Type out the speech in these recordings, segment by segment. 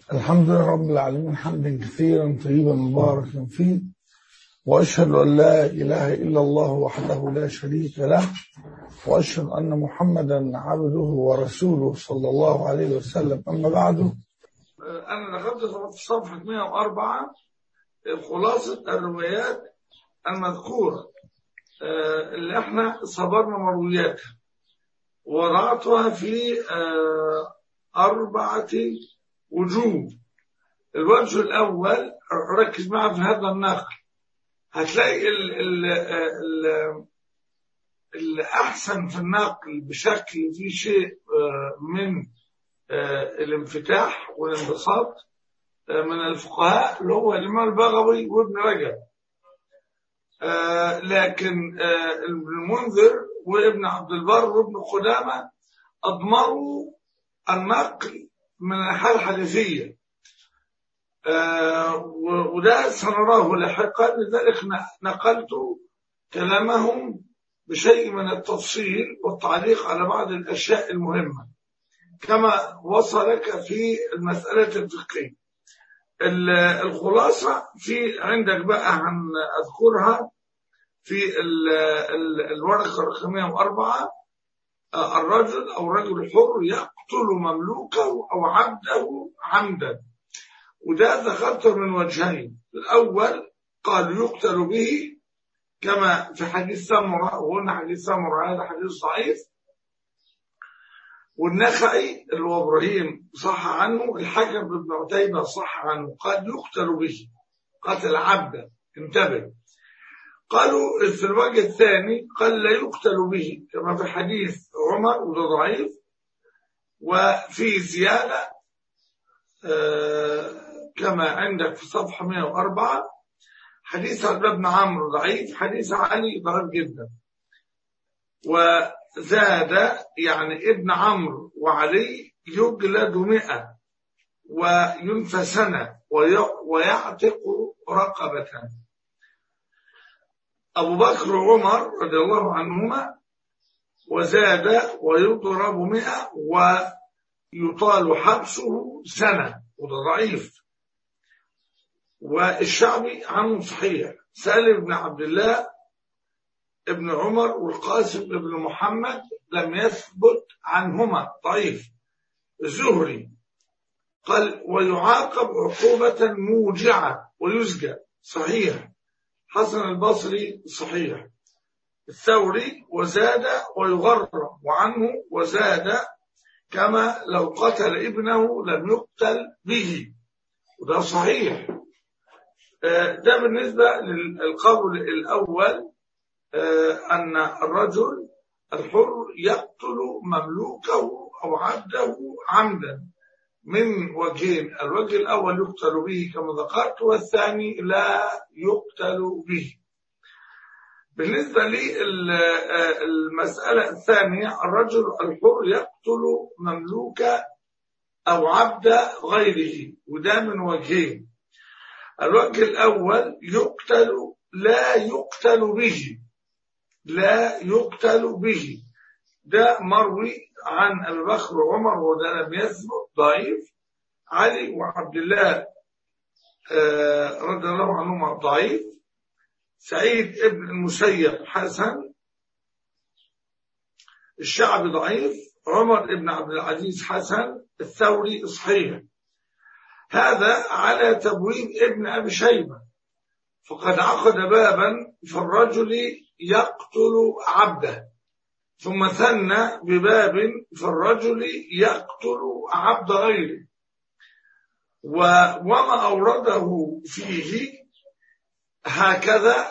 الحمد لله رب العالمين حمدا كثيرا طيبا مباركا فيه وأشهد أن لا إله إلا الله وحده لا شريك له وأشهد أن محمدا عبده ورسوله صلى الله عليه وسلم أما بعد أنا دخلت في صفحة 104 خلاصة الروايات المذكورة اللي احنا صبرنا مروياتها وضعتها في أربعة وجوه الوجه الأول ركز معي في هذا النقل هتلاقي ال ال ال الأحسن في النقل بشكل في شيء من الانفتاح والانبساط من الفقهاء اللي هو الإمام البغوي وابن رجب لكن المنذر وابن عبد البر وابن قدامة أضمروا النقل من الناحية الحديثية وده سنراه لاحقا لذلك نقلت كلامهم بشيء من التفصيل والتعليق على بعض الأشياء المهمة كما وصلك في المسألة الفقهية الخلاصة في عندك بقى هنذكرها في الورقة الرقمية وأربعة الرجل أو الرجل الحر يقتل مملوكه أو عبده عمدا وده ذكرته من وجهين الأول قال يقتل به كما في حديث سمرة وقلنا حديث سمرة هذا حديث ضعيف والنخعي اللي هو ابراهيم صح عنه الحكم بن عتيبة صح عنه قال يقتل به قتل عبدا انتبه قالوا في الوجه الثاني قال لا يقتل به كما في حديث عمر وده ضعيف وفي زيادة كما عندك في صفحة 104 حديث عبد بن عمرو ضعيف حديث علي ضعيف جدا وزاد يعني ابن عمرو وعلي يجلد مئة وينفى سنة ويعتق رقبة أبو بكر وعمر رضي الله عنهما وزاد ويضرب مئة ويطال حبسه سنة وده ضعيف والشعبي عنه صحيح سالم بن عبد الله ابن عمر والقاسم بن محمد لم يثبت عنهما ضعيف الزهري قال ويعاقب عقوبة موجعة ويسجى صحيح حسن البصري صحيح الثوري وزاد ويغرم وعنه وزاد كما لو قتل ابنه لم يقتل به وده صحيح ده بالنسبة للقول الأول أن الرجل الحر يقتل مملوكه أو عبده عمدا من وجهين الوجه الأول يقتل به كما ذكرت والثاني لا يقتل به بالنسبة للمسألة الثانية الرجل الحر يقتل مملوك أو عبد غيره وده من وجهين الوجه الأول يقتل لا يقتل به لا يقتل به ده مروي عن أبي بكر وعمر وده لم يثبت ضعيف علي وعبد الله رضي الله عنهما ضعيف سعيد ابن المسيب حسن الشعبي ضعيف عمر ابن عبد العزيز حسن الثوري صحيح هذا على تبويب ابن أبي شيبة فقد عقد بابا في الرجل يقتل عبده ثم ثنى بباب في الرجل يقتل عبد غيره وما أورده فيه هكذا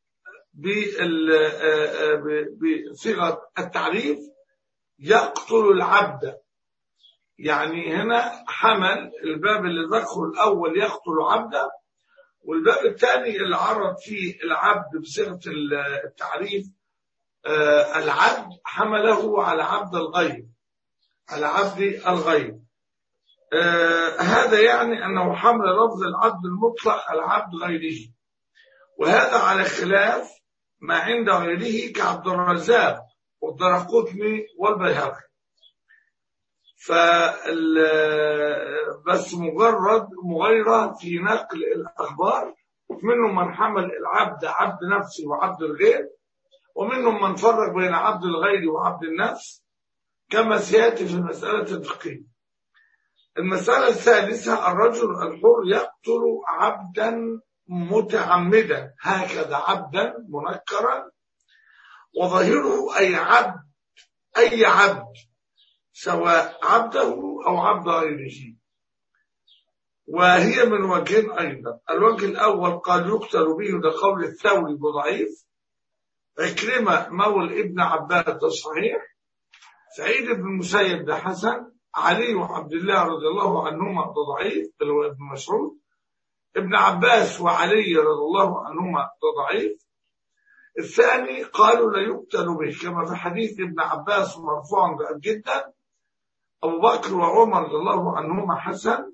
بصيغة التعريف يقتل العبد يعني هنا حمل الباب اللي ذكره الأول يقتل عبدا والباب الثاني اللي عرض فيه العبد بصيغة التعريف العبد حمله على عبد الغيب على عبد الغيب هذا يعني أنه حمل لفظ العبد المطلق على عبد غيره وهذا على خلاف ما عند غيره كعبد الرزاق والدرقطني والبيهقي فال بس مجرد مغايرة في نقل الأخبار منهم من حمل العبد عبد نفسي وعبد الغير ومنهم من فرق بين عبد الغير وعبد النفس كما سيأتي في المسألة الفقهية المسألة الثالثة الرجل الحر يقتل عبدا متعمدا هكذا عبدا منكرا وظاهره أي عبد أي عبد سواء عبده أو عبد غيره وهي من وجهين أيضا الوجه الأول قال يقتل به ده قول الثوري بضعيف عكرمة مول ابن عباس ده صحيح سعيد بن المسيب ده حسن علي وعبد الله رضي الله عنهما ده ضعيف اللي هو ابن مسعود ابن عباس وعلي رضي الله عنهما ده ضعيف الثاني قالوا لا يقتل به كما في حديث ابن عباس مرفوعا جدا أبو بكر وعمر رضي الله عنهما حسن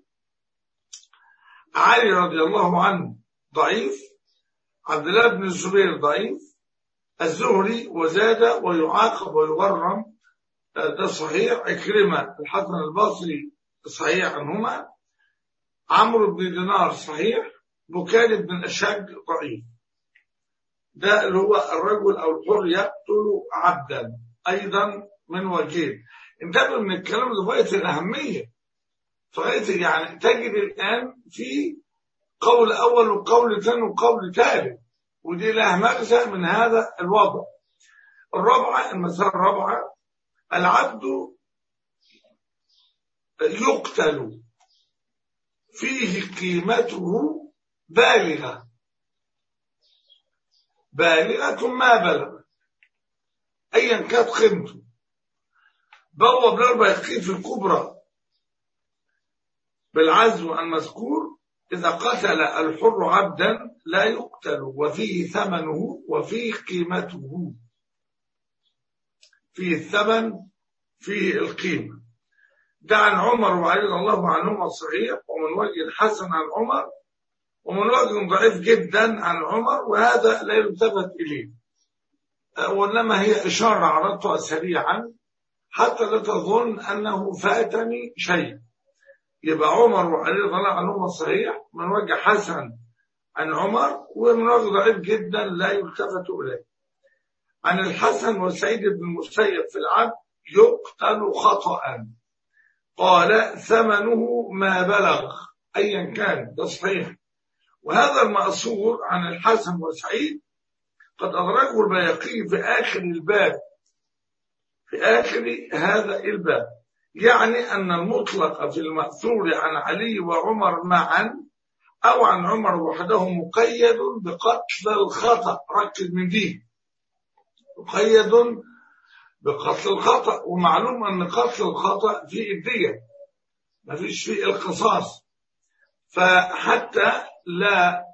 علي رضي الله عنه ضعيف عبد الله بن الزبير ضعيف الزهري وزاد ويعاقب ويغرم ده صحيح عكرمة الحسن البصري صحيح عنهما عمرو بن دينار صحيح بكاري بن أشج ضعيف ده اللي هو الرجل أو الحر يقتل عبدا أيضا من وجهين انتبه من الكلام لغاية الأهمية فغاية يعني تجد الآن في قول أول وقول ثاني وقول ثالث ودي لها مغزى من هذا الوضع الرابعة المسألة الرابعة العبد يقتل فيه قيمته بالغة بالغة ما بلغ أيا كانت قيمته بوب البيهقي في الكبرى بالعزو المذكور إذا قتل الحر عبدا لا يقتل وفيه ثمنه وفيه قيمته فيه الثمن فيه القيمة ده عن عمر وعلي رضي الله عنهما صحيح ومن وجه حسن عن عمر ومن وجه ضعيف جدا عن عمر وهذا لا يلتفت إليه وإنما هي إشارة عرضتها سريعا حتى لا تظن أنه فاتني شيء يبقى عمر وعلي رضي الله عنهما صحيح من وجه حسن عن عمر ومن وجه ضعيف جدا لا يلتفت إليه عن الحسن وسعيد بن المسيب في العبد يقتل خطأ قال ثمنه ما بلغ أيا كان ده صحيح وهذا المأثور عن الحسن وسعيد قد أدركه البيقي في آخر الباب في آخر هذا الباب يعني أن المطلق في المأثور عن علي وعمر معا أو عن عمر وحده مقيد بقتل الخطأ ركز من دي مقيد بقتل الخطأ ومعلوم أن قتل الخطأ فيه الدية ما فيش فيه القصاص فحتى لا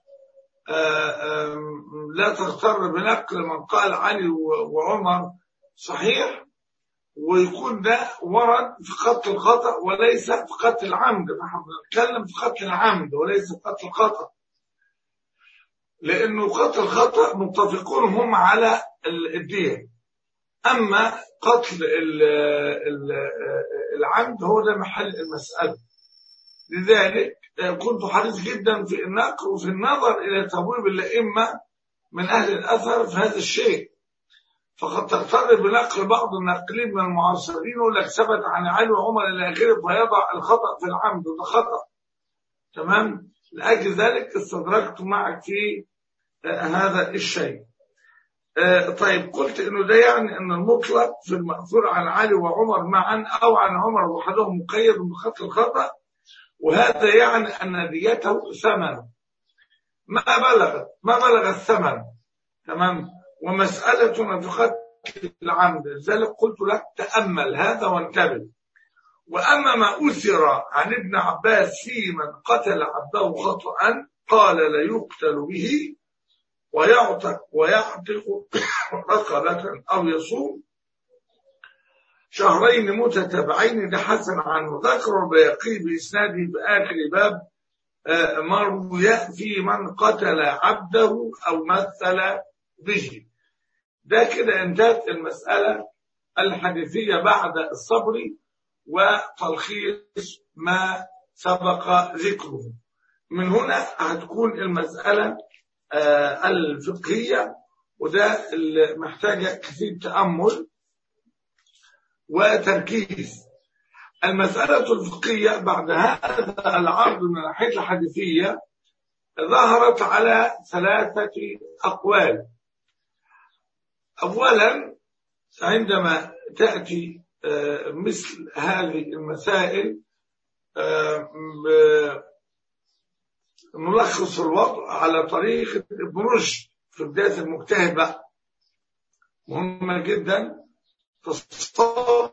لا تغتر بنقل من قال علي وعمر صحيح ويكون ده ورد في قتل الخطأ وليس في قتل العمد نحن بنتكلم في قتل العمد وليس في قتل الخطأ لأنه قتل الخطأ متفقون هم على الدين أما قتل العمد هو ده محل المسألة لذلك كنت حريص جدا في النقل وفي النظر إلى تبويب الأئمة من أهل الأثر في هذا الشيء فقد تغتر بنقل بعض الناقلين من المعاصرين يقول لك ثبت عن علي وعمر إلى آخره فيضع الخطأ في العمد وده خطأ تمام لأجل ذلك استدركت معك في هذا الشيء طيب قلت انه ده يعني ان المطلق في المأثور عن علي وعمر معا او عن عمر وحدهم مقيد بخط الخطأ وهذا يعني ان ديته ثمن ما بلغت ما بلغ الثمن تمام ومسألة في قتل العمد لذلك قلت لك تأمل هذا وانتبه وأما ما أثر عن ابن عباس في من قتل عبده خطأ قال لا يقتل به ويعتق ويعتق رقبة أو يصوم شهرين متتابعين ده حسن عنه ذكر البيقي بإسناده بآخر باب مروي في من قتل عبده أو مثل به ده كده انتهت المسألة الحديثية بعد الصبر وتلخيص ما سبق ذكره من هنا هتكون المسألة آه، الفقهية وده اللي محتاجة كثير تأمل وتركيز المسألة الفقهية بعد هذا العرض من الناحية الحديثية ظهرت على ثلاثة أقوال أولا عندما تأتي آه، مثل هذه المسائل آه، ب- نلخص الوضع على طريقة ابن رشد في بداية المجتهد بقى مهمة جدا تصور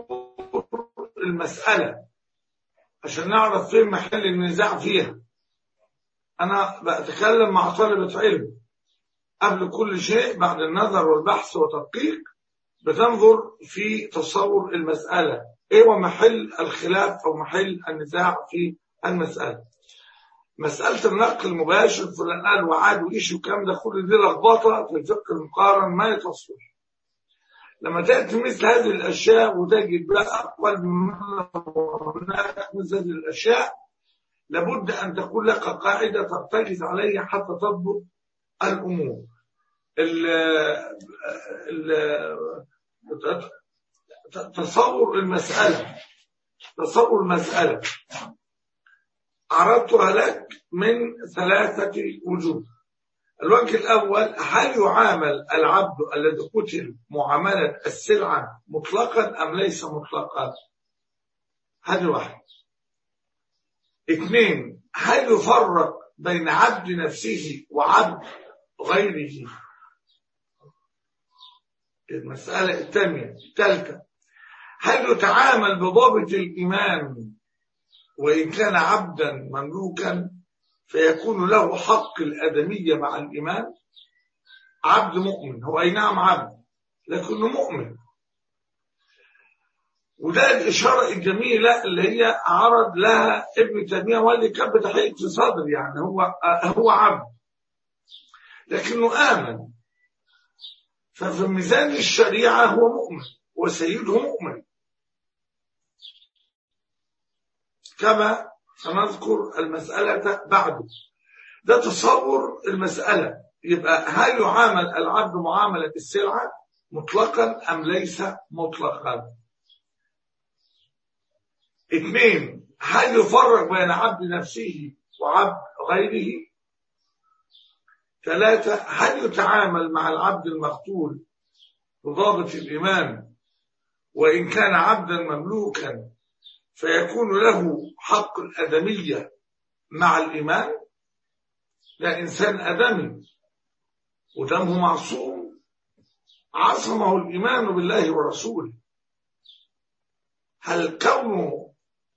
المسألة عشان نعرف فين محل النزاع فيها أنا بتكلم مع طالبة علم قبل كل شيء بعد النظر والبحث والتدقيق بتنظر في تصور المسألة ايه هو محل الخلاف او محل النزاع في المسألة مسألة النقل المباشر فلان قال وعاد وإيش والكلام ده كل دي لخبطة في الفقه المقارن ما يتصور لما تأتي مثل هذه الأشياء وتجد بقى أقوال من هناك مثل هذه الأشياء لابد أن تكون لك قاعدة ترتكز عليها حتى تضبط الأمور ال ال تصور المسألة تصور المسألة عرضتها لك من ثلاثة وجوه الوجه الأول هل يعامل العبد الذي قتل معاملة السلعة مطلقا أم ليس مطلقا هذه واحد اثنين هل يفرق بين عبد نفسه وعبد غيره المسألة الثانية الثالثة هل يتعامل بضابط الإيمان وإن كان عبدا مملوكا فيكون له حق الأدمية مع الإيمان عبد مؤمن هو أي نعم عبد لكنه مؤمن وده الإشارة الجميلة اللي هي عرض لها ابن تيمية واللي كان بتحقيق في صدر يعني هو هو عبد لكنه آمن ففي ميزان الشريعة هو مؤمن وسيده مؤمن كما سنذكر المسألة بعده ده تصور المسألة يبقى هل يعامل العبد معاملة السلعة مطلقا أم ليس مطلقا اثنين هل يفرق بين عبد نفسه وعبد غيره ثلاثة هل يتعامل مع العبد المقتول بضابط الإيمان وإن كان عبدا مملوكا فيكون له حق الأدمية مع الإيمان لا إنسان أدمي ودمه معصوم عصمه الإيمان بالله ورسوله هل كونه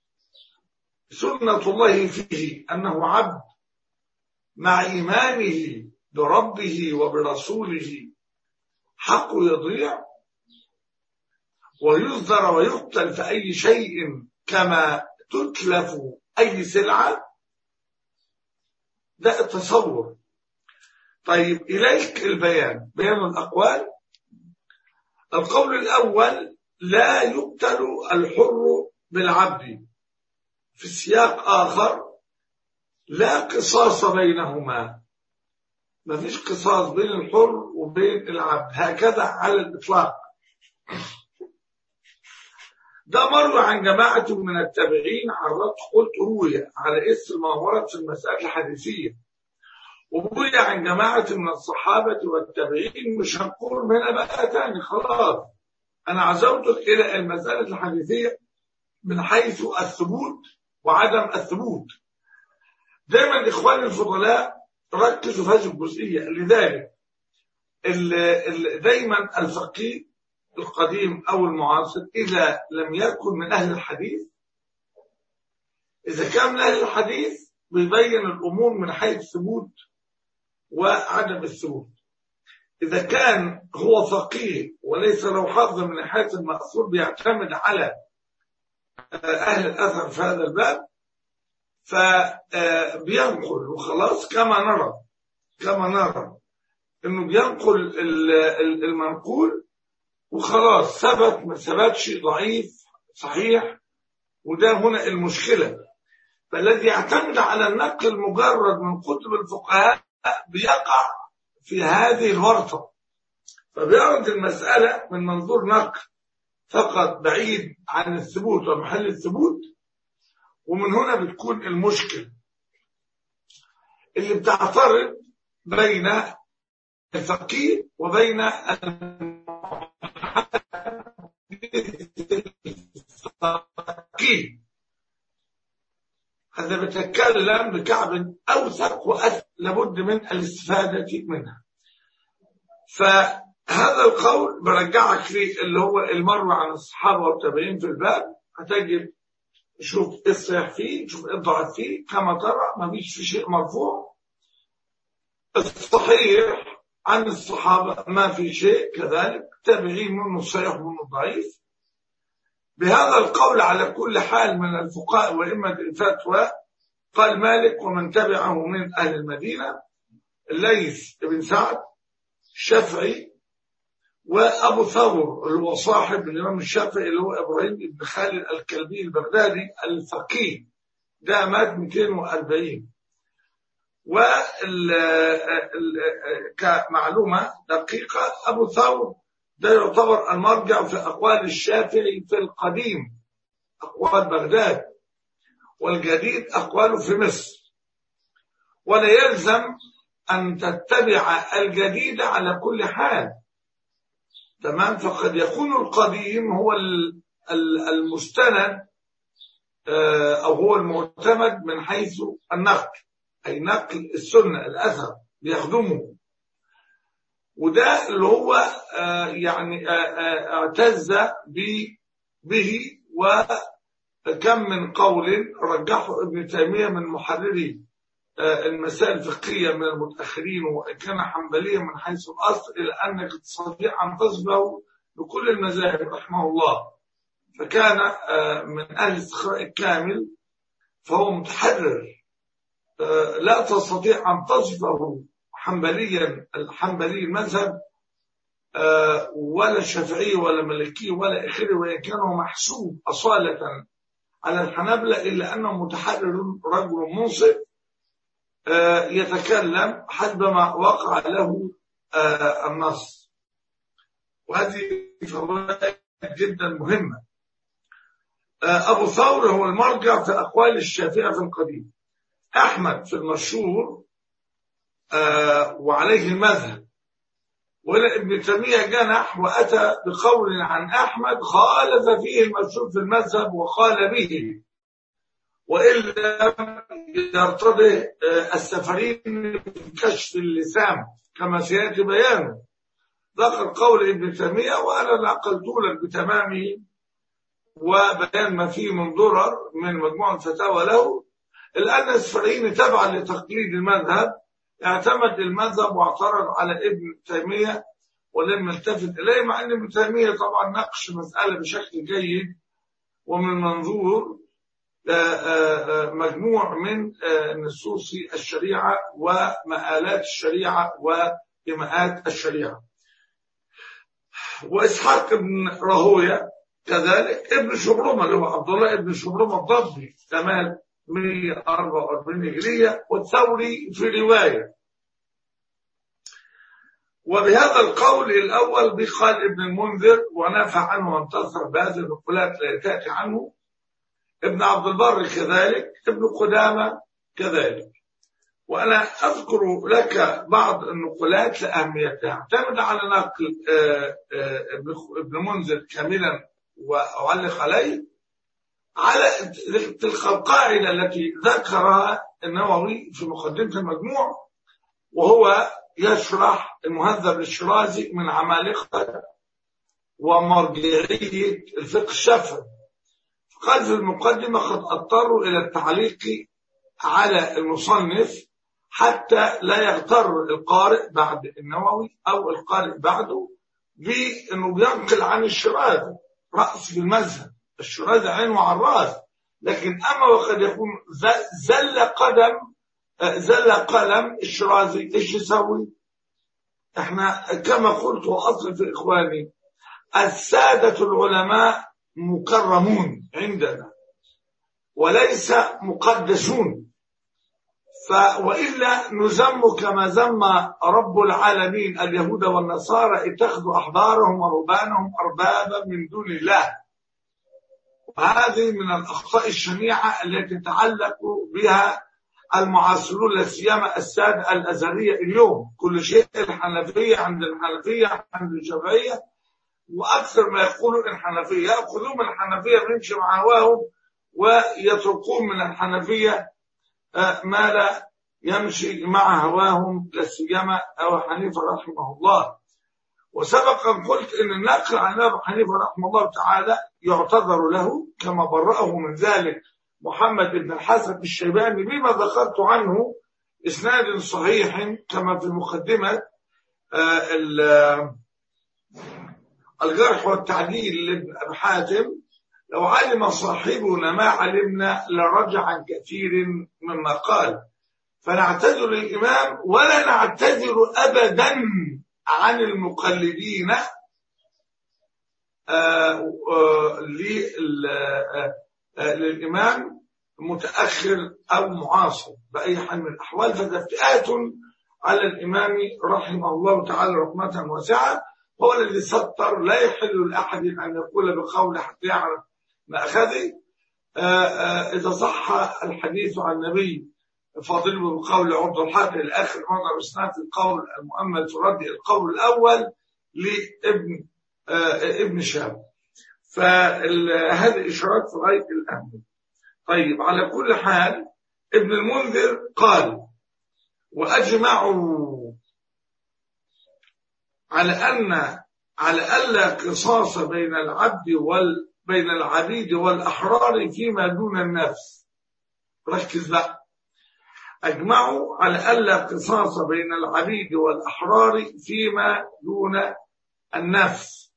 سنة الله فيه أنه عبد مع إيمانه بربه وبرسوله حق يضيع ويصدر ويقتل في أي شيء كما تتلف أي سلعة ده التصور طيب إليك البيان بيان الأقوال القول الأول لا يقتل الحر بالعبد في سياق آخر لا قصاص بينهما ما فيش قصاص بين الحر وبين العبد هكذا على الإطلاق ده مر عن جماعة من التابعين عرضت قلت روي على اسم ما ورد في المسألة الحديثية وروي عن جماعة من الصحابة والتابعين مش هنقول هنا بقى تاني خلاص أنا عزوتك إلى المسألة الحديثية من حيث الثبوت وعدم الثبوت دايما إخواني الفضلاء ركزوا في هذه الجزئية لذلك ال ال دايما الفقيه القديم أو المعاصر إذا لم يكن من أهل الحديث إذا كان من أهل الحديث بيبين الأمور من حيث الثبوت وعدم الثبوت إذا كان هو فقيه وليس له حظ من حيث المأثور بيعتمد على أهل الأثر في هذا الباب فبينقل وخلاص كما نرى كما نرى انه بينقل المنقول وخلاص ثبت ما ثبتش ضعيف صحيح وده هنا المشكلة فالذي يعتمد على النقل المجرد من كتب الفقهاء بيقع في هذه الورطة فبيعرض المسألة من منظور نقل فقط بعيد عن الثبوت ومحل الثبوت ومن هنا بتكون المشكلة اللي بتعترض بين الفقيه وبين الفقيه هذا بتكلم بكعب أوثق وأثق لابد من الاستفادة منها فهذا القول برجعك ليه اللي هو المروي عن الصحابة والتابعين في الباب هتجد شوف ايه الصحيح فيه شوف ايه الضعف فيه كما ترى ما فيش في شيء مرفوع الصحيح عن الصحابة ما في شيء كذلك تابعين منه الصحيح ومنه الضعيف بهذا القول على كل حال من الفقهاء وإمة الفتوى قال مالك ومن تبعه من أهل المدينة الليث بن سعد الشافعي وأبو ثور اللي هو صاحب الإمام الشافعي اللي هو إبراهيم بن خالد الكلبي البغدادي الفقيه ده مات 240 وكمعلومة دقيقة أبو ثور ده يعتبر المرجع في أقوال الشافعي في القديم أقوال بغداد والجديد أقواله في مصر ولا يلزم أن تتبع الجديد على كل حال تمام فقد يكون القديم هو المستند أو هو المعتمد من حيث النقل أي نقل السنة الأثر بيخدمه وده اللي هو آه يعني آه اعتز به وكم من قول رجحه ابن تيمية من محرري آه المسائل الفقهية من المتأخرين وإن كان حنبليا من حيث الأصل إلى أنك تستطيع أن تصبه بكل المذاهب رحمه الله فكان من أهل الاستقراء الكامل فهو متحرر لا تستطيع أن تصفه حنبليا الحنبلي المذهب ولا الشافعي ولا مالكي ولا آخره وإن كان هو محسوب أصالة على الحنابلة إلا أنه متحرر رجل منصف يتكلم حسب ما وقع له النص وهذه فوائد جدا مهمة أبو ثور هو المرجع في أقوال الشافعي في القديم أحمد في المشهور آه وعليه المذهب ولا ابن تيمية جنح وأتى بقول عن أحمد خالف فيه المشهور في المذهب وقال به وإلا يرتضي آه السفرين في كشف اللسان كما سيأتي بيانه ذكر قول ابن تيمية وأنا نقلت لك بتمامه وبيان ما فيه من ضرر من مجموعة فتاوى له الآن السفريين تبعا لتقليد المذهب اعتمد المذهب واعترض على ابن تيمية ولم يلتفت إليه مع أن ابن تيمية طبعا ناقش مسألة بشكل جيد ومن منظور مجموع من نصوص الشريعة ومآلات الشريعة وإماءات الشريعة وإسحاق بن راهوية كذلك ابن شبرمة اللي هو عبد الله ابن شبرمة الضبي كمال 144 هجرية والثوري في رواية وبهذا القول الأول بقال ابن المنذر ونافع عنه وانتصر بهذه النقولات لا تأتي عنه ابن عبد البر كذلك ابن قدامة كذلك وأنا أذكر لك بعض النقولات لأهميتها اعتمد على نقل ابن منذر كاملا وأعلق عليه على تلك القاعدة التي ذكرها النووي في مقدمة المجموع وهو يشرح المهذب الشرازي من عمالقة ومرجعية الفقه الشافعي قال في المقدمة قد اضطروا إلى التعليق على المصنف حتى لا يغتر القارئ بعد النووي أو القارئ بعده بأنه بينقل عن الشرازي رأس بالمذهب الشرازي عينه على الرأس لكن أما وقد يكون زل قدم زل قلم الشرازي ايش يسوي احنا كما قلت واصل في اخواني السادة العلماء مكرمون عندنا وليس مقدسون ف وإلا نذم كما ذم رب العالمين اليهود والنصارى اتخذوا أحبارهم ورهبانهم أربابا من دون الله وهذه من الأخطاء الشنيعة التي تتعلق بها المعاصرون لا سيما السادة الأزهرية اليوم كل شيء الحنفية عند الحنفية عند الشافعية وأكثر ما يقولوا الحنفية يأخذون من الحنفية ويمشي مع هواهم ويتركون من الحنفية آه، ما لا يمشي مع هواهم لا سيما أبو حنيفة رحمه الله وسبق أن قلت أن النقل عن أبو حنيفة رحمه الله تعالى يعتذر له كما برأه من ذلك محمد بن الحسن الشيباني بما ذكرت عنه إسناد صحيح كما في المقدمة آه، ال- الجرح والتعديل لابن أبي حاتم لو علم صاحبنا ما علمنا لرجع عن كثير مما قال فنعتذر الإمام ولا نعتذر أبدا عن المقلدين آه، آه، لل- آه، آه، للإمام متأخر أو معاصر بأي حال من الأحوال فده افتئات على الإمام رحمه الله تعالى رحمة واسعة هو الذي سطر لا يحل لأحد أن يقول بقول حتى يعرف مأخذه آه، آه، إذا صح الحديث عن النبي فاضل بقول عبد الحق الآخر مضى بسنة القول المؤمل تردي القول الأول لابن آه، ابن شاب فهذه إشارات في غاية الأهمية طيب على كل حال ابن المنذر قال وأجمعوا على أن على ألا قصاص بين العبد وال بين العبيد والأحرار فيما دون النفس ركز بقى أجمعوا على ألا قصاص بين العبيد والأحرار فيما دون النفس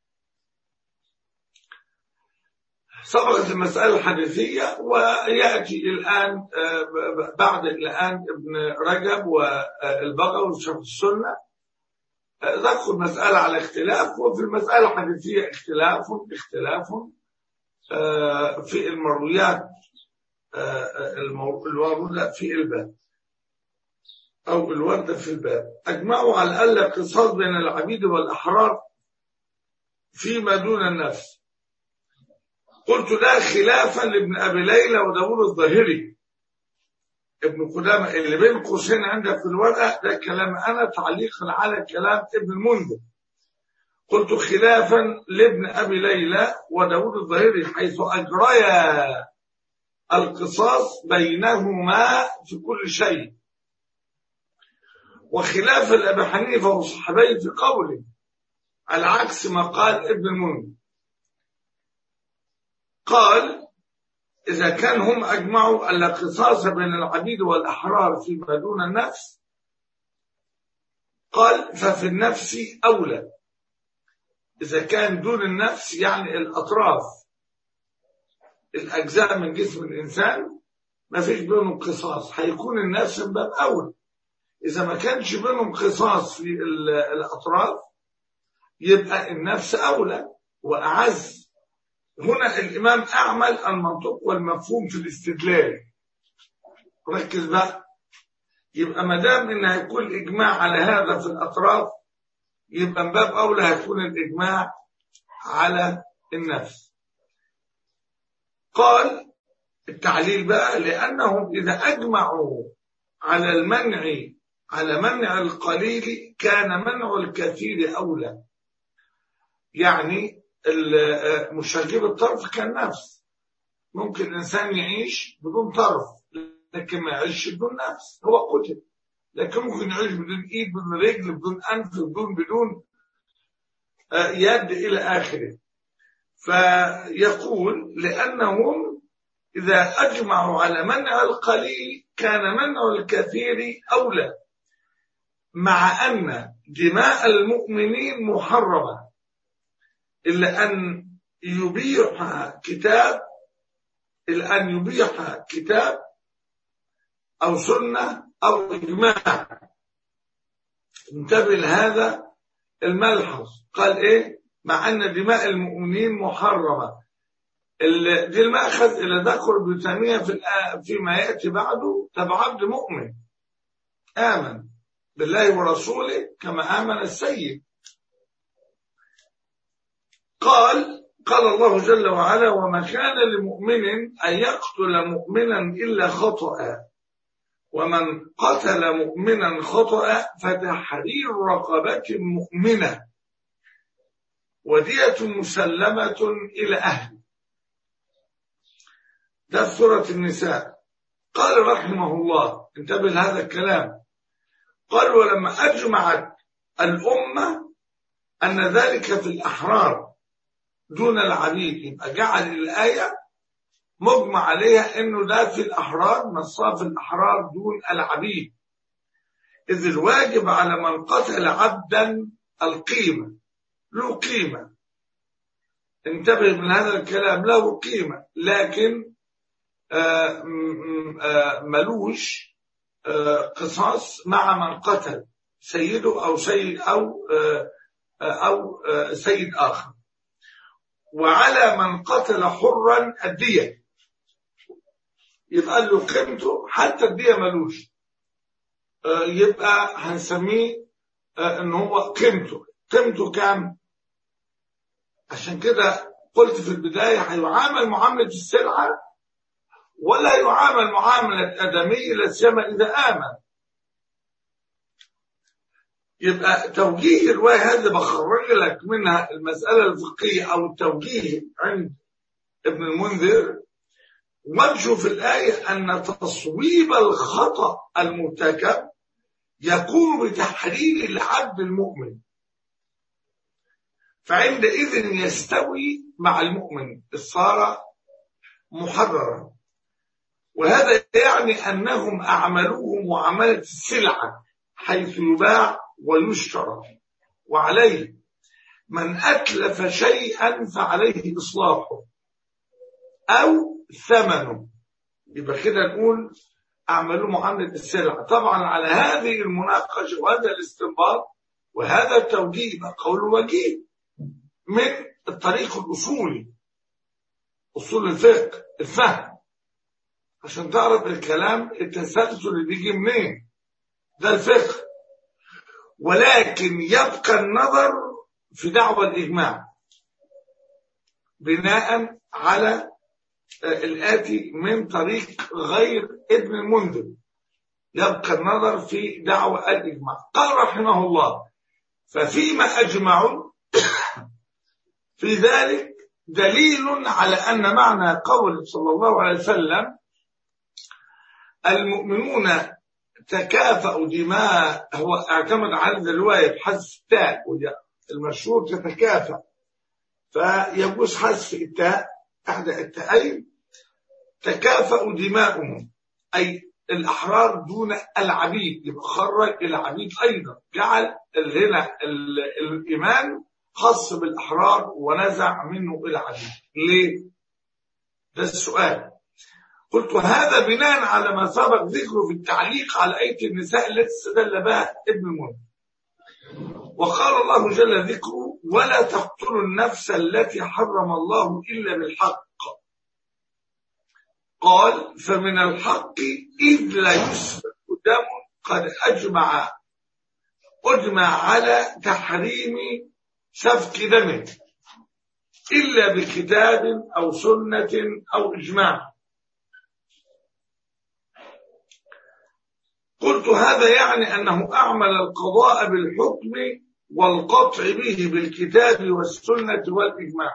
سبقت المسألة الحديثية ويأتي الآن آه، ب- بعد الآن ابن رجب والبغوي وشرح السنة آه، ذكر المسألة على اختلاف وفي المسألة الحديثية اختلاف اختلاف آه، في المرويات آه، المو- الواردة في الباب أو الوردة في الباب أجمعوا على ألا قصاص بين العبيد والأحرار فيما دون النفس قلت ده خلافا لابن أبي ليلى وداوود الظاهري ابن قدامة اللي بين قوسين عندك في الورقة ده كلام أنا تعليقا على كلام ابن المنذر قلت خلافا لابن أبي ليلى وداوود الظاهري حيث أجريا القصاص بينهما في كل شيء وخلاف لأبي حنيفة وصحابيه في قوله على عكس ما قال ابن المنذر قال إذا كان هم أجمعوا أن القصاص بين العبيد والأحرار فيما دون النفس قال ففي النفس أولى إذا كان دون النفس يعني الأطراف الأجزاء من جسم الإنسان ما فيش بينهم قصاص هيكون النفس من باب أولى إذا ما كانش بينهم قصاص في ال- الأطراف يبقى النفس أولى وأعز هنا الإمام أعمل المنطق والمفهوم في الاستدلال ركز بقى يبقى ما دام إن هيكون إجماع على هذا في الأطراف يبقى من باب أولى هيكون الإجماع على النفس قال التعليل بقى لأنهم إذا أجمعوا على المنع على منع القليل كان منع الكثير أولى يعني ال- مش هجيب الطرف كالنفس ممكن الإنسان يعيش بدون طرف لكن ما يعيش بدون نفس هو قتل لكن ممكن يعيش بدون ايد بدون رجل بدون انف بدون بدون آه، يد الى اخره فيقول لانهم اذا اجمعوا على منع القليل كان منع الكثير اولى مع ان دماء المؤمنين محرمه الا ان يبيح كتاب الا ان يبيح كتاب او سنه او اجماع انتبه لهذا الملحظ قال ايه مع ان دماء المؤمنين محرمه ال- دي المأخذ اللي ذكر ابن تيمية في الآ- فيما يأتي بعده تبع عبد مؤمن آمن بالله ورسوله كما آمن السيد قال قال الله جل وعلا وما كان لمؤمن أن يقتل مؤمنا إلا خطأ ومن قتل مؤمنا خطأ فتحرير رقبة مؤمنة ودية مسلمة إلى أهله ده في سورة النساء قال رحمه الله انتبه لهذا الكلام قال ولما أجمعت الأمة أن ذلك في الأحرار دون العبيد يبقى جعل الآية مجمع عليها أنه ده في الأحرار نصها في الأحرار دون العبيد إذ الواجب على من قتل عبدا القيمة له قيمة انتبه من هذا الكلام له قيمة لكن آه، م- م- آه، ملوش آه، قصاص مع من قتل سيده أو سيد أو آه، آه، أو آه، سيد آخر وعلى من قتل حرا الدية يبقى له قيمته حتى الدية ملوش آه، يبقى هنسميه آه، ان هو قيمته قيمته كام عشان كده قلت في البداية هيعامل معاملة السلعة ولا يعامل معاملة آدمي لا سيما إذا آمن يبقى توجيه الرواية هذه بخرج لك منها المسألة الفقهية أو التوجيه عند ابن المنذر وجه في الآية أن تصويب الخطأ المرتكب يكون بتحرير العبد المؤمن فعندئذ يستوي مع المؤمن صار محررا وهذا يعني أنهم أعملوه معاملة السلعة حيث يباع ويشترى وعليه من أتلف شيئا فعليه إصلاحه أو ثمنه يبقى كده نقول أعملوا معاملة السلعة طبعا على هذه المناقشة وهذا الاستنباط وهذا التوجيه يبقى قول وجيه من الطريق الأصولي أصول الفقه الفهم عشان تعرف الكلام التسلسل اللي بيجي منين ده الفقه ولكن يبقى النظر في دعوى الإجماع بناء على آه، الآتي من طريق غير ابن المنذر يبقى النظر في دعوى الإجماع قال رحمه الله ففيما أجمعوا في ذلك دليل على أن معنى قول صلى الله عليه وسلم المؤمنون تكافأوا دماء هو اعتمد على الرواية بحذف التاء وده المشهور تتكافأ فيجوز حذف التاء إحدى التاءين تكافأوا دماؤهم أي الأحرار دون العبيد يبقى خرج العبيد أيضا جعل هنا ال- الإيمان خاص بالأحرار ونزع منه العبيد ليه؟ ده السؤال قلت هذا بناء على ما سبق ذكره في التعليق على آية النساء التي استدل بها ابن المنذر وقال الله جل ذكره ولا تقتلوا النفس التي حرم الله إلا بالحق قال فمن الحق إذ لا يسفك دم قد أجمع أجمع على تحريم سفك دمه إلا بكتاب أو سنة أو إجماع قلت هذا يعني أنه أعمل القضاء بالحكم والقطع به بالكتاب والسنة والإجماع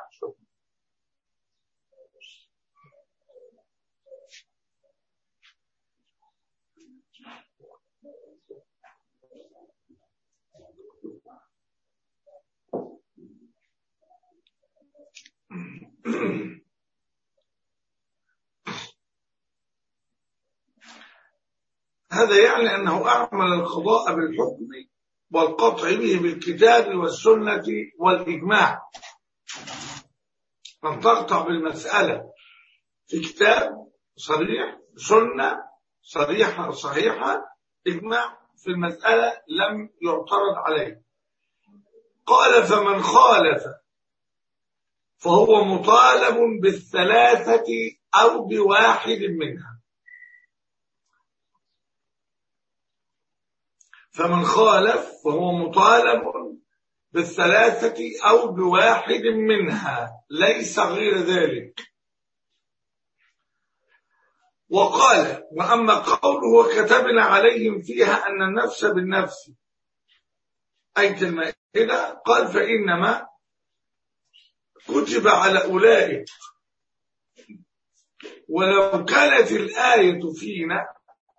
هذا يعني أنه أعمل القضاء بالحكم والقطع به بالكتاب والسنة والإجماع من تقطع بالمسألة في كتاب صريح سنة صريحة صحيحة إجماع في المسألة لم يعترض عليه قال فمن خالف فهو مطالب بالثلاثة أو بواحد منها فمن خالف فهو مطالب بالثلاثة أو بواحد منها ليس غير ذلك وقال وأما قوله وكتبنا عليهم فيها أن النفس بالنفس أية المائدة قال فإنما كتب على أولئك ولو كانت الآية فينا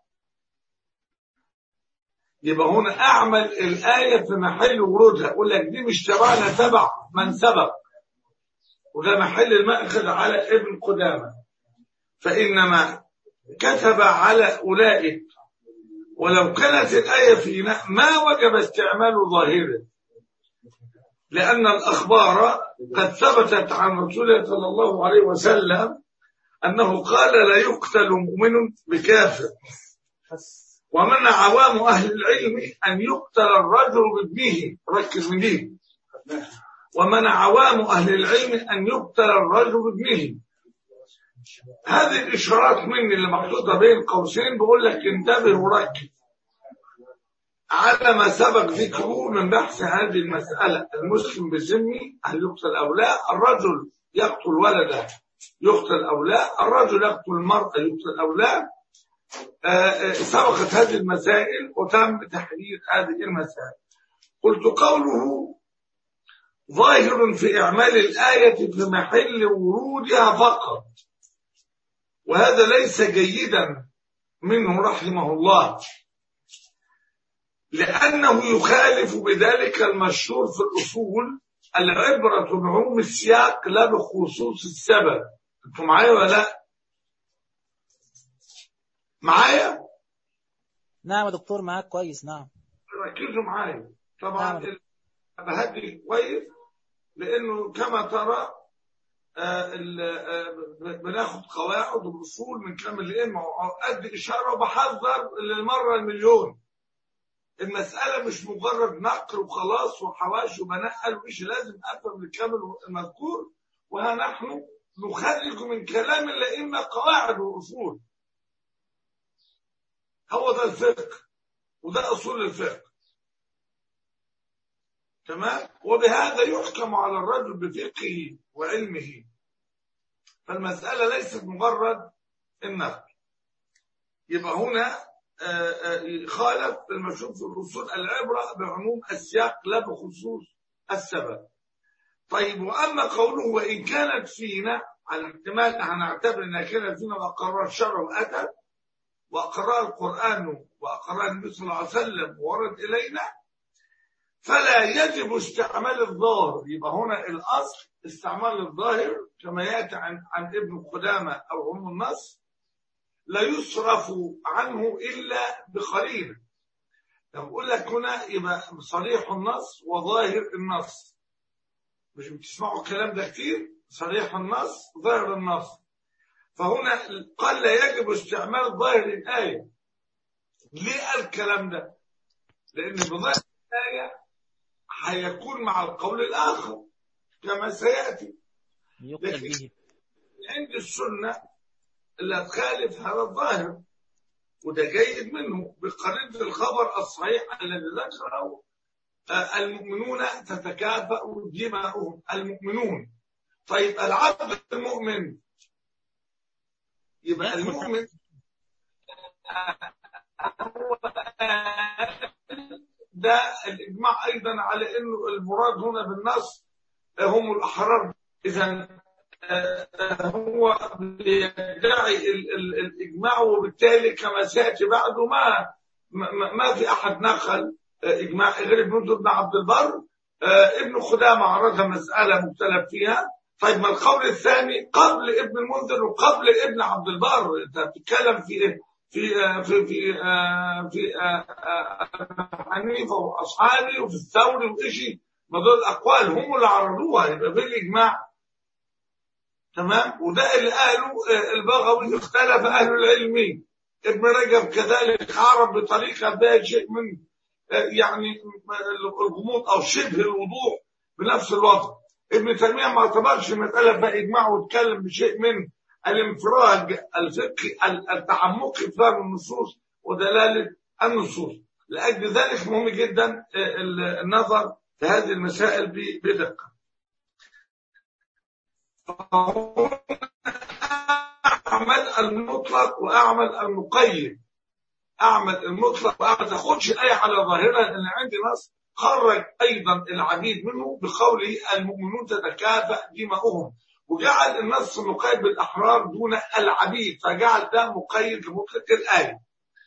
يبقى هنا أعمل الآية في محل ورودها أقول لك دي مش تبعنا تبع من سبق وده محل المأخذ على ابن قدامة فإنما كتب على أولئك ولو كانت الآية فينا ما وجب استعمال ظاهره لأن الأخبار قد ثبتت عن رسول الله صلى الله عليه وسلم أنه قال لا يقتل مؤمن بكافر ومن عوام أهل العلم أن يقتل الرجل بابنه ركز من دي ومن عوام أهل العلم أن يقتل الرجل بابنه هذه الإشارات مني اللي محطوطة بين قوسين بقول لك انتبه وركز على ما سبق ذكره من بحث هذه المسألة المسلم بالذمي هل يقتل أو لا الرجل يقتل ولده يقتل أو لا الرجل يقتل المرأة يقتل أو لا سبقت هذه المسائل وتم تحديد هذه المسائل قلت قوله ظاهر في إعمال الآية في محل ورودها فقط وهذا ليس جيدا منه رحمه الله لأنه يخالف بذلك المشهور في الأصول العبرة بعموم السياق لا بخصوص السبب انتوا معايا ولا لا؟ معايا؟ نعم يا دكتور معاك كويس نعم ركزوا معايا طبعا نعم. بهدي كويس لأنه كما ترى آه، ال- آه، بناخد قواعد واصول من كلام الائمه وادي اشاره وبحذر للمره المليون المساله مش مجرد نقل وخلاص وحواشي وبنقل وإيش لازم افهم الكلام المذكور وها نحن نخرج من كلام الائمه قواعد واصول هو ده الفقه وده اصول الفقه تمام وبهذا يحكم على الرجل بفقهه وعلمه فالمسألة ليست مجرد النقل يبقى هنا آه، آه، خالف المشهور في الرسول العبرة بعموم السياق لا بخصوص السبب طيب وأما قوله وإن كانت فينا على احتمال هنعتبر أنها كانت فينا وأقرها الشرع وأتى وأقرها القرآن وأقرها النبي صلى الله عليه وسلم وورد إلينا فلا يجب استعمال الظاهر يبقى هنا الأصل استعمال الظاهر كما يأتي عن, عن ابن قدامة أو أم النص لا يصرف عنه إلا بقرينة لما بقول لك هنا يبقى صريح النص وظاهر النص مش بتسمعوا الكلام ده كتير صريح النص ظاهر النص فهنا قال لا يجب استعمال ظاهر الآية ليه قال الكلام ده؟ لأن بظاهر الآية هيكون مع القول الآخر كما سيأتي يقتل لكن- به عند السنة لا تخالف هذا الظاهر وده جيد منه بقرينة الخبر الصحيح الذي ذكره آه، المؤمنون تتكافأ دماؤهم المؤمنون طيب العبد المؤمن يبقى المؤمن هو ده الإجماع أيضا على أنه المراد هنا بالنص هم الأحرار إذا هو بيدعي ال- ال- الإجماع وبالتالي كما سيأتي بعده ما ما, ما في أحد نقل إجماع غير ابن منذر بن عبد البر آه، ابن خدامة عرضها مسألة مختلف فيها طيب ما القول الثاني قبل ابن المنذر وقبل ابن عبد البر انت بتتكلم في ايه؟ في آه، في في آه، في آه، آه، حنيفه واصحابي وفي الثوري وإشي ما دول الاقوال هم اللي عرضوها يبقى في الاجماع تمام وده اللي قاله آه، البغوي اختلف اهل العلم ابن رجب كذلك عرف بطريقه فيها شيء من آه، يعني الغموض او شبه الوضوح بنفس الوضع ابن تيمية ما اعتبرش المسألة فيها إجماع واتكلم بشيء من الانفراج الفقهي ال- التعمقي في فهم النصوص ودلالة النصوص لأجل ذلك مهم جدا آه، ال- النظر في هذه المسائل ب- بدقة أعمل المطلق وأعمل المقيد أعمل المطلق وأعمل ما تاخدش الآية على ظاهرها لأن عندي نص خرج أيضا العديد منه بقوله المؤمنون تتكافأ دماؤهم وجعل النص مقيد بالأحرار دون العبيد فجعل ده مقيد لمطلق الآية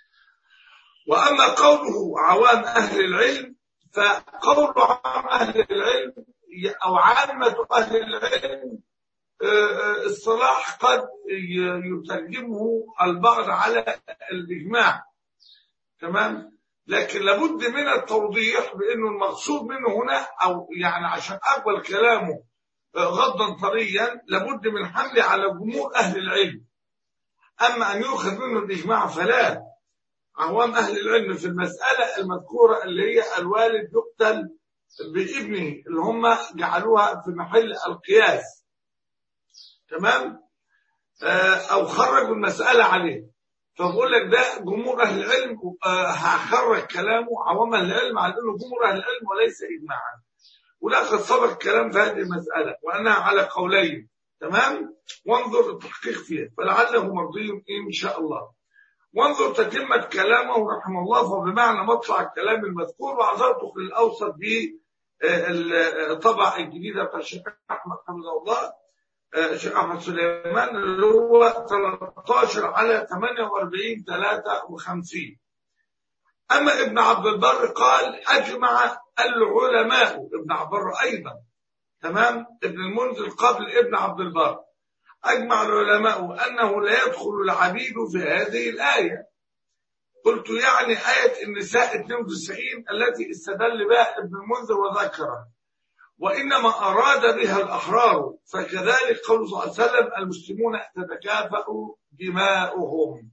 وأما قوله عوام أهل العلم فقول عوام أهل العلم أو عامة أهل العلم آه، الصلاح قد ي- يترجمه البعض على الإجماع تمام لكن لابد من التوضيح بأنه المقصود منه هنا أو يعني عشان أقبل كلامه آه، غضا طريا لابد من حمله على جمهور أهل العلم أما أن يؤخذ منه الإجماع فلا عوام أهل العلم في المسألة المذكورة اللي هي الوالد يقتل بابنه اللي هم جعلوها في محل القياس تمام آه، او خرجوا المسألة عليه فبقول لك ده جمهور اهل العلم آه، هخرج كلامه عوام اهل العلم على انه جمهور اهل العلم وليس اجماعا ولقد سبق الكلام في هذه المسألة وانها على قولين تمام وانظر التحقيق فيها فلعله مرضي ان شاء الله وانظر تتمة كلامه رحمه الله فبمعنى مطلع الكلام المذكور وعذرته في الاوسط بالطبع الجديدة بتاع الشيخ احمد حفظه الله آه، شيخ احمد سليمان اللي هو 13 على 48 53 اما ابن عبد البر قال اجمع العلماء ابن عبد البر ايضا تمام ابن المنذر قبل ابن عبد البر اجمع العلماء انه لا يدخل العبيد في هذه الايه قلت يعني آية النساء 92 التي استدل بها ابن المنذر وذكرها وإنما أراد بها الأحرار فكذلك قول صلى الله عليه وسلم المسلمون تتكافأ دماؤهم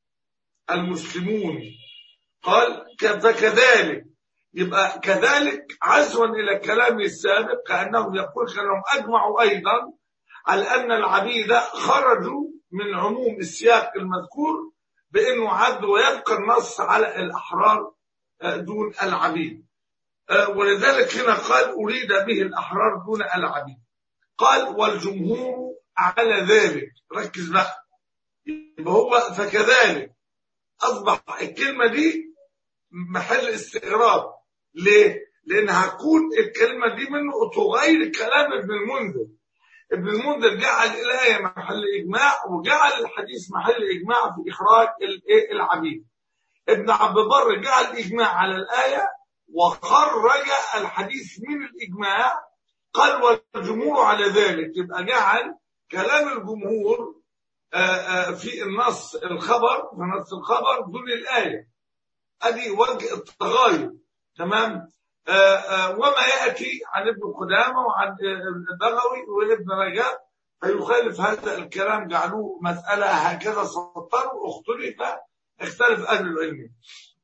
المسلمون قال ك- فكذلك يبقى كذلك عزوا إلى كلامه السابق كأنه يقول كأنهم أجمعوا أيضا على أن العبيد خرجوا من عموم السياق المذكور بأنه عد ويبقى النص على الأحرار آه، دون العبيد آه، ولذلك هنا قال أريد به الأحرار دون العبيد قال والجمهور على ذلك ركز بقى يبقى هو فكذلك أصبح الكلمة دي محل استغراب ليه؟ لأن هتكون الكلمة دي منه تغير كلام ابن المنذر ابن المنذر جعل الآية محل إجماع وجعل الحديث محل إجماع في إخراج الإيه؟ العبيد ابن عبد البر جعل إجماع على الآية وخرج الحديث من الإجماع قال والجمهور على ذلك يبقى جعل كلام الجمهور آه، آه، في النص الخبر في نص الخبر دون الآية ادي وجه التغاير تمام آه، آه، وما ياتي عن ابن قدامه وعن آه، البغوي وابن رجب فيخالف هذا الكلام جعلوه مساله هكذا سطروا اختلف اختلف اهل العلم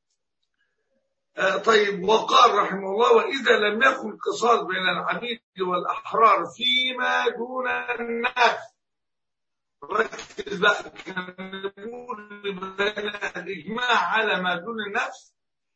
آه، طيب وقال رحمه الله واذا لم يكن قصاص بين العبيد والاحرار فيما دون الناس ركز بقى كان نقول بين الاجماع على ما دون النفس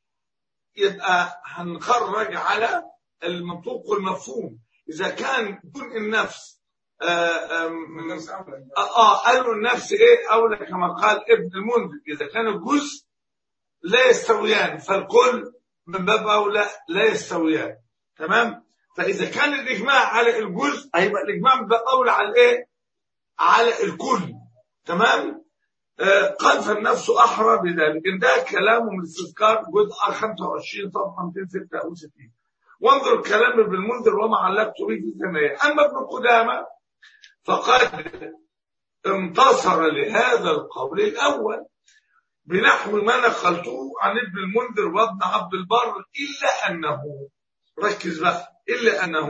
يبقى هنخرج على المنطوق والمفهوم اذا كان دون النفس آه آم، اه آه، قالوا النفس ايه اولى كما قال ابن المنذر اذا كان الجزء لا يستويان فالكل من باب اولى لا يستويان تمام فاذا كان الاجماع على الجزء هيبقى الاجماع من باب اولى على الايه على الكل تمام آه، قال فالنفس احرى بذلك إن ده كلامه من استذكار جزء 25 صفحه 266 وانظر كلام ابن المنذر وما علقت به في الثنايا اما ابن قدامه فقد انتصر لهذا القول الاول بنحو ما نقلته عن ابن المنذر وابن عبد البر الا انه ركز بقى الا انه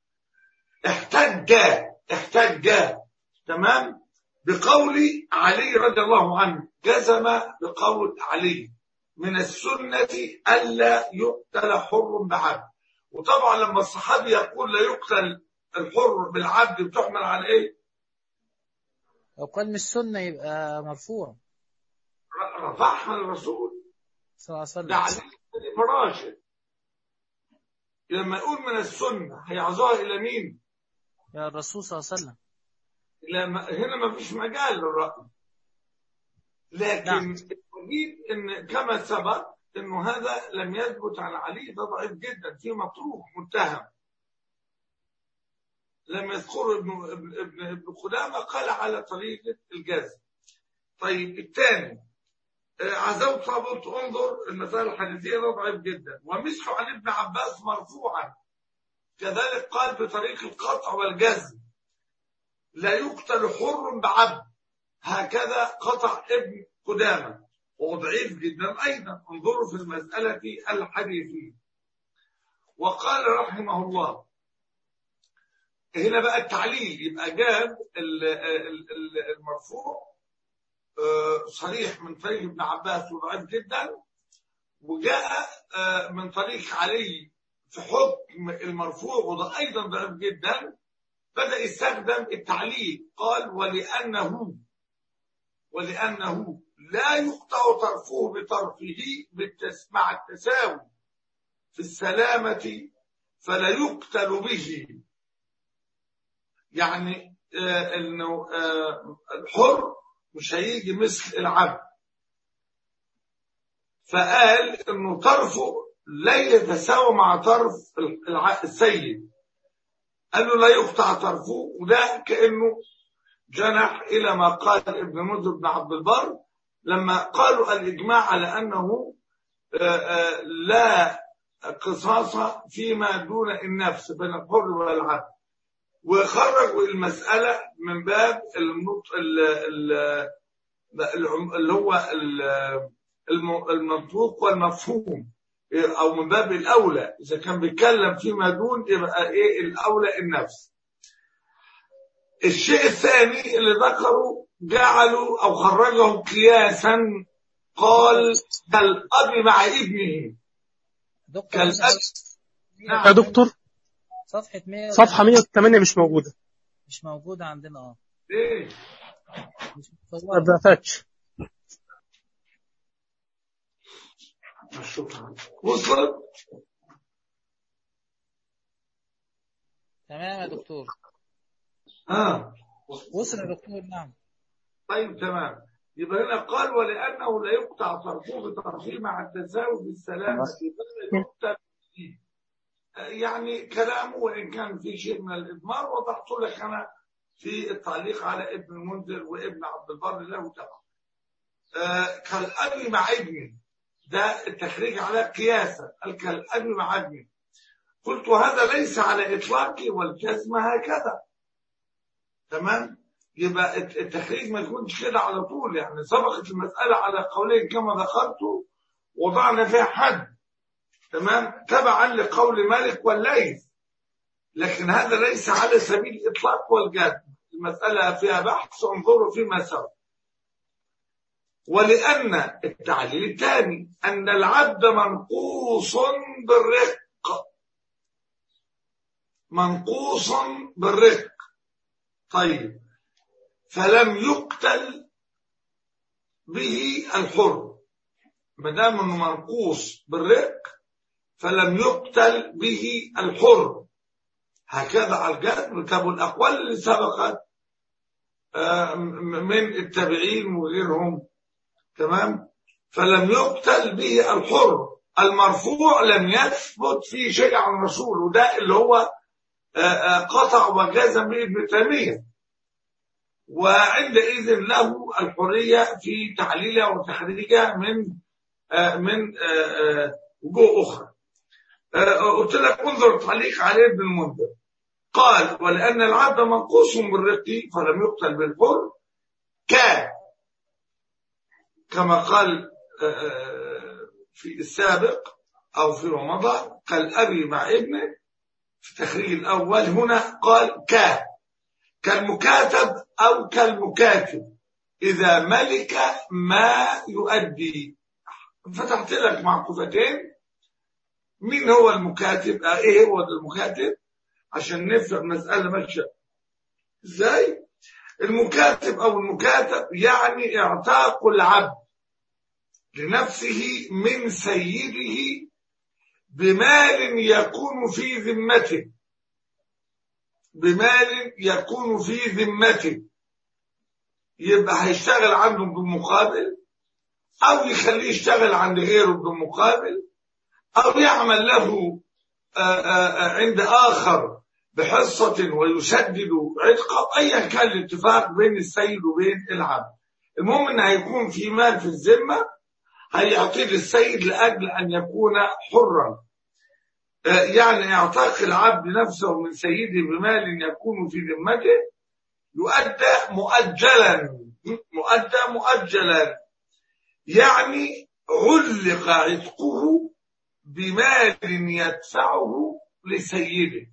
احتج احتج تمام بقول علي رضي الله عنه جزم بقول علي من السنة ألا يقتل حر بعبد وطبعا لما الصحابي يقول لا يقتل الحر بالعبد بتحمل على ايه لو قال مش سنة يبقى مرفوع ر- رفعها الرسول صلى الله عليه ده وسلم علي بن فراشد لما يقول من السنة هيعزوها إلى مين؟ يا الرسول صلى الله عليه وسلم لما هنا ما فيش مجال للرأي لكن نعم. الوجيد ان كما سبق انه هذا لم يثبت عن علي ده ضعيف جدا في مطروح متهم لم يذكره ابن ابن ابن, ابن قدامه قال على طريقه الجزم طيب الثاني آه، عزوت قلت انظر المسألة الحديثية ده ضعيف جدا ومسح عن ابن عباس مرفوعا كذلك قال بطريق القطع والجزم لا يقتل حر بعبد هكذا قطع ابن قدامة وهو ضعيف جدا أيضا انظروا في المسألة الحديثية وقال رحمه الله هنا بقى التعليل يبقى جاب ال- ال- ال- المرفوع آه، صريح من طريق ابن عباس وضعيف جدا وجاء آه، من طريق علي في حكم المرفوع وده أيضا ضعيف جدا بدأ يستخدم التعليل قال ولأنه ولأنه لا يقطع طرفه بطرفه بالتس... مع التساوي في السلامة فلا يقتل به يعني آه انه آه الحر مش هيجي مثل العبد فقال انه طرفه لا يتساوى مع طرف الع- السيد قال له لا يقطع طرفه وده كانه جنح الى ما قال ابن منذر بن عبد البر لما قالوا الاجماع على انه آه، آه، لا قصاص فيما دون النفس بين الحر والعبد وخرجوا المسألة من باب النط- ال- ال- العم- اللي هو ال- الم- المنطوق والمفهوم أو من باب الأولى إذا كان بيتكلم فيما دون يبقى إيه الأولى النفس الشيء الثاني اللي ذكروا جعلوا أو خرجوا قياسا قال كالأب مع ابنه دكتور كالأب نعم. يا دكتور صفحة 100 صفحة 108 مش موجودة مش موجودة عندنا اه ليه؟ مش ما متصورة بعتكش شكرا وصلت تمام يا دكتور اه وصل يا دكتور نعم طيب تمام يبقى هنا قال ولأنه لا يقطع طرفه بطرفه مع التساوي بالسلامة بل يقتل به. آه، يعني كلامه وإن كان في شيء من الإضمار وضحت لك أنا في التعليق على ابن المنذر وابن عبد البر له تبع آه كالأب مع ابنه ده التخريج على قياسا قال كالأب مع ابنه قلت هذا ليس على إطلاقه والجزم هكذا تمام يبقى الت- التخريج ما يكونش كده على طول يعني سبقت المسألة على قولين كما ذكرت وضعنا فيها حد تمام تبعا لقول مالك والليث لكن هذا ليس على سبيل الإطلاق والجزم المسألة فيها بحث انظروا فيما سبق ولأن التعليل الثاني أن العبد منقوص بالرق منقوص بالرق طيب فلم يقتل به الحر ما دام انه منقوص بالرق فلم يقتل به الحر هكذا على الجد طب الاقوال اللي سبقت آه، م- من التابعين وغيرهم تمام فلم يقتل به الحر المرفوع لم يثبت فيه شيء عن الرسول وده اللي هو آه، آه، قطع وجزم به ابن تيميه وعندئذ له الحريه في تعليلها وتخريجها من آه، من آه، آه، وجوه اخرى آه، قلت لك انظر التعليق عليه ابن المنذر قال ولان العبد منقوص بالرق فلم يقتل بالحر كان كما قال آه، آه، في السابق او فيما مضى كالاب مع ابنه في التخريج الاول هنا قال كان كالمكاتب او كالمكاتب اذا ملك ما يؤدي فتحت لك معطوفتين مين هو المكاتب آه، ايه هو المكاتب عشان نفهم مسألة ماشية ازاي المكاتب او المكاتب يعني اعتاق العبد لنفسه من سيده بمال يكون في ذمته بمال يكون في ذمته يبقى هيشتغل عنده بالمقابل او يخليه يشتغل عند غيره بالمقابل او يعمل له آآ آآ عند اخر بحصة ويسدد عتقه ايا كان الاتفاق بين السيد وبين العبد المهم ان هيكون في مال في الذمه هيعطيه للسيد لاجل ان يكون حرا يعني اعتاق العبد نفسه من سيده بمال يكون في ذمته يؤدى مؤجلا مؤدى مؤجلا يعني علق عتقه بمال يدفعه لسيده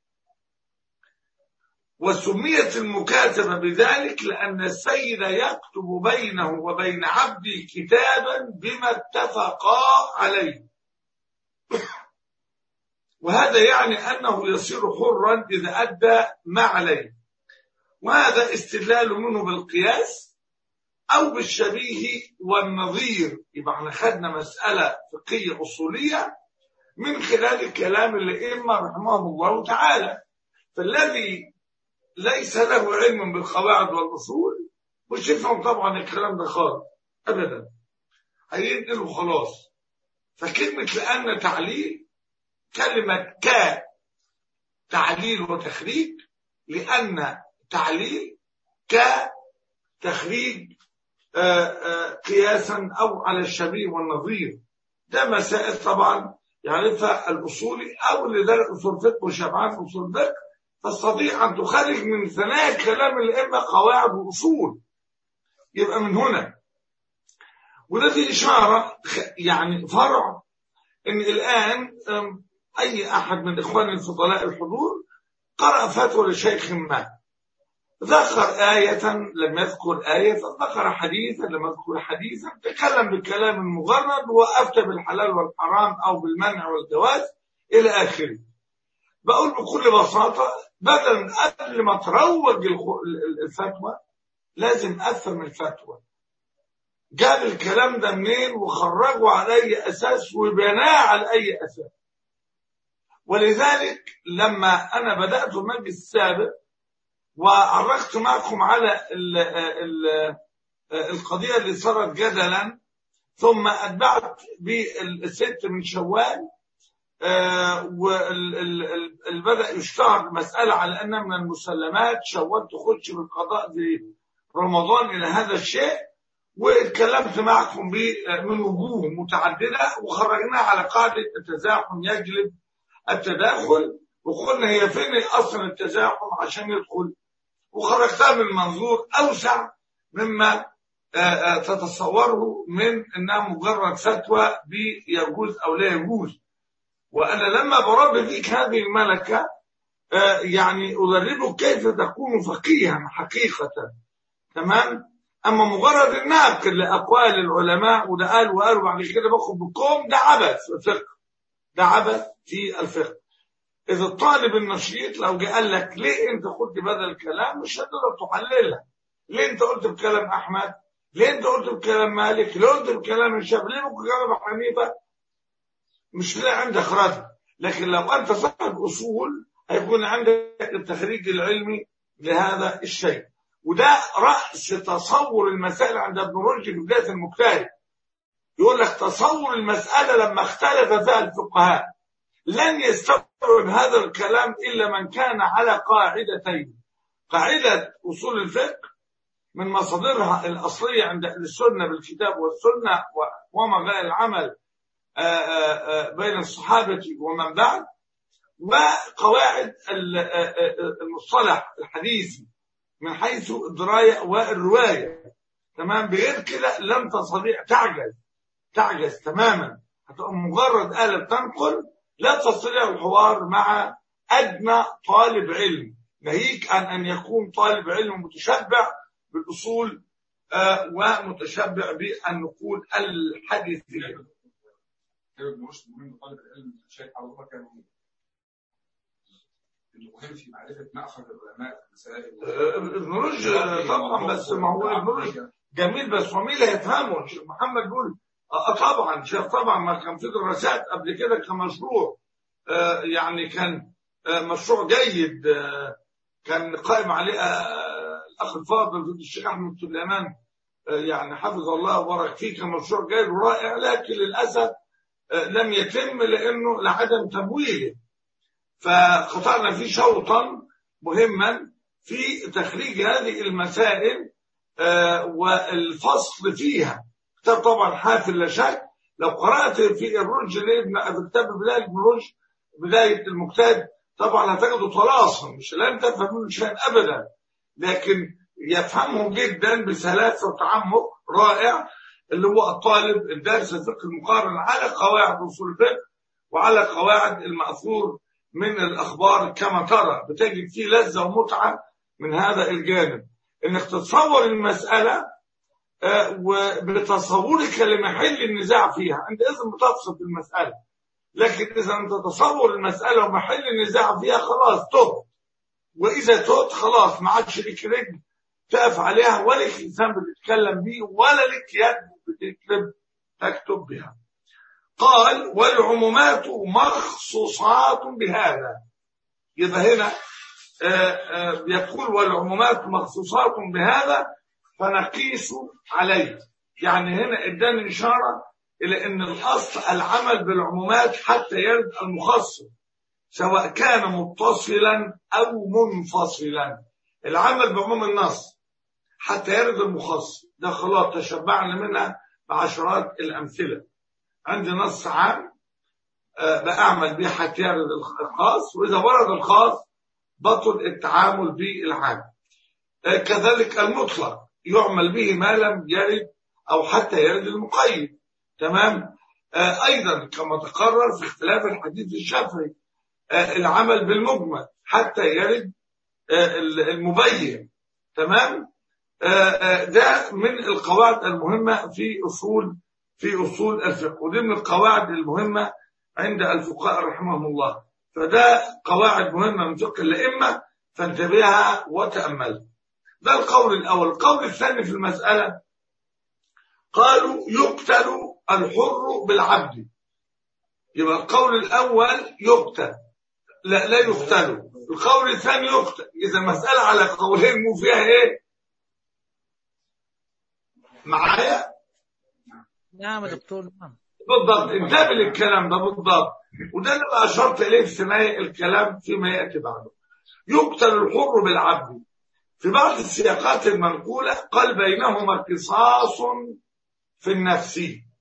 وسميت المكاتبة بذلك لأن السيد يكتب بينه وبين عبده كتابا بما اتفقا عليه وهذا يعني أنه يصير حرا إذا أدى ما عليه وهذا استدلال منه بالقياس أو بالشبيه والنظير يبقى احنا خدنا مسألة فقهية أصولية من خلال كلام الأئمة رحمهم الله تعالى فالذي ليس له علم بالقواعد والأصول مش يفهم طبعا الكلام ده خالص أبدا هينقل خلاص فكلمة لأن تعليل كلمة ك تعليل وتخريج لأن تعليل كتخريج قياسا أو على الشبيه والنظير ده مسائل طبعا يعرفها الأصولي أو اللي درس أصول فقه وشبعان أصول فقه تستطيع أن تخرج من ثنايا كلام الأئمة قواعد وأصول يبقى من هنا وده في إشارة يعني فرع إن الآن أي أحد من إخواني الفضلاء الحضور قرأ فتوى لشيخ ما ذكر آية لم يذكر آية ذكر حديثا لم يذكر حديثا تكلم بالكلام المجرد وأفتى بالحلال والحرام أو بالمنع والجواز إلى آخره بقول بكل بساطة بدل قبل ما تروج الفتوى لازم أفهم الفتوى جاب الكلام ده منين وخرجه على أي أساس وبناه على أي أساس ولذلك لما أنا بدأت المجلس السابق وعرجت معكم على ال ال القضية اللي صارت جدلا ثم أتبعت بالست من شوال وبدأ يشتهر مسألة على أنها من المسلمات شوال تخش بالقضاء في رمضان إلى هذا الشيء واتكلمت معكم من وجوه متعددة وخرجناها على قاعدة التزاحم يجلب التداخل وقلنا هي فين أصلا التزاحم عشان يدخل وخرجتها من منظور أوسع مما تتصوره من أنها مجرد فتوى بيجوز أو لا يجوز وأنا لما برد فيك هذه الملكة يعني أدربك كيف تكون فقيها حقيقة تمام أما مجرد النقل لأقوال العلماء وده قال وقال وبعد كده باخد بالكوم ده عبث في الفقه ده عبث في الفقه إذا الطالب النشيط لو جه قال لك ليه أنت خدت بدل الكلام مش هتقدر تحللها ليه أنت قلت بكلام أحمد ليه أنت قلت بكلام مالك ليه قلت بكلام الشافعي ليه بكلام أبو حنيفة مش لاقي عندك رد لكن لو أنت صاحب أصول هيكون عندك التخريج العلمي لهذا الشيء وده رأس تصور المسائل عند ابن رشد في بداية المجتهد يقول لك تصور المسألة لما اختلف فيها الفقهاء لن يستوعب هذا الكلام إلا من كان على قاعدتين قاعدة أصول الفقه من مصادرها الأصلية عند أهل السنة بالكتاب والسنة وما جاء العمل بين الصحابة ومن بعد وقواعد المصطلح الحديثي من حيث الدراية والرواية تمام بغير كده لن تستطيع تعجز تعجز تماما هتبقى مجرد آلة تنقل لا تستطيع الحوار مع أدنى طالب علم ناهيك عن أن يكون طالب علم متشبع بالأصول آه ومتشبع بالنقول الحديثية المهم في معرفة مأخذ العلماء في مسائل آه، ابن رشد طبعا بس ما هو ابن رشد جميل بس هو مين اللي هيفهمه الشيخ محمد بيقول اه طبعا شيخ طبعا ما كان في دراسات قبل كده كمشروع آه، يعني كان آه، مشروع جيد آه، كان قائم عليه آه، الاخ الفاضل الشيخ احمد سليمان آه، يعني حفظ الله وبارك فيه كان مشروع جيد ورائع لكن للاسف آه، لم يتم لانه لعدم تمويله فقطعنا فيه شوطا مهما في تخريج هذه المسائل آه، والفصل فيها كتاب طبعا حافل لا شك لو قرأت في الرج لابن في كتاب بداية ابن رشد بداية المجتهد طبعا هتجده طلاسم مش لن تفهم منه شيئا أبدا لكن يفهمه جدا بسلاسة وتعمق رائع اللي هو الطالب الدارس الفقه المقارن على قواعد اصول الفقه وعلى قواعد المأثور من الأخبار كما ترى بتجد فيه لذة ومتعة من هذا الجانب انك تتصور المسألة آه، وبتصورك لمحل النزاع فيها عند إذن بتفصل في المسألة لكن إذا أنت تتصور المسألة ومحل النزاع فيها خلاص تهت وإذا تهت خلاص ما عادش لك رجل تقف عليها ولا لك لسان بتتكلم بيه ولا لك يد بتكتب تكتب بها قال والعمومات مخصوصات بهذا يبقى هنا آه، آه، يقول والعمومات مخصوصات بهذا فنقيس عليه يعني هنا اداني اشاره الى ان الاصل العمل بالعمومات حتى يرد المخصص سواء كان متصلا او منفصلا العمل بعموم النص حتى يرد المخصص ده خلاص تشبعنا منها بعشرات الامثله عندي نص عام آه، بأعمل به حتى يرد الخاص وإذا ورد الخاص بطل التعامل بالعام آه، كذلك المطلق يعمل به ما لم يرد أو حتى يرد المقيد تمام آه، أيضا كما تقرر في اختلاف الحديث الشافعي آه، العمل بالمجمل حتى يرد آه، المبين تمام آه، آه، ده من القواعد المهمة في أصول في أصول الفقه ودي من القواعد المهمة عند الفقهاء رحمهم الله فده قواعد مهمة من فقه الأئمة فانتبهها وتأملها ده القول الأول القول الثاني في المسألة قالوا يقتل الحر بالعبد يبقى القول الأول يقتل لا لا يقتل القول الثاني يقتل إذا المسألة على قولين مو فيها إيه معايا نعم يا دكتور نعم بالضبط انتبه للكلام ده بالضبط وده اللي بقى اشرت اليه في ثنايا الكلام فيما ياتي بعده يقتل الحر بالعبد في بعض السياقات المنقوله قال بينهما قصاص في النفس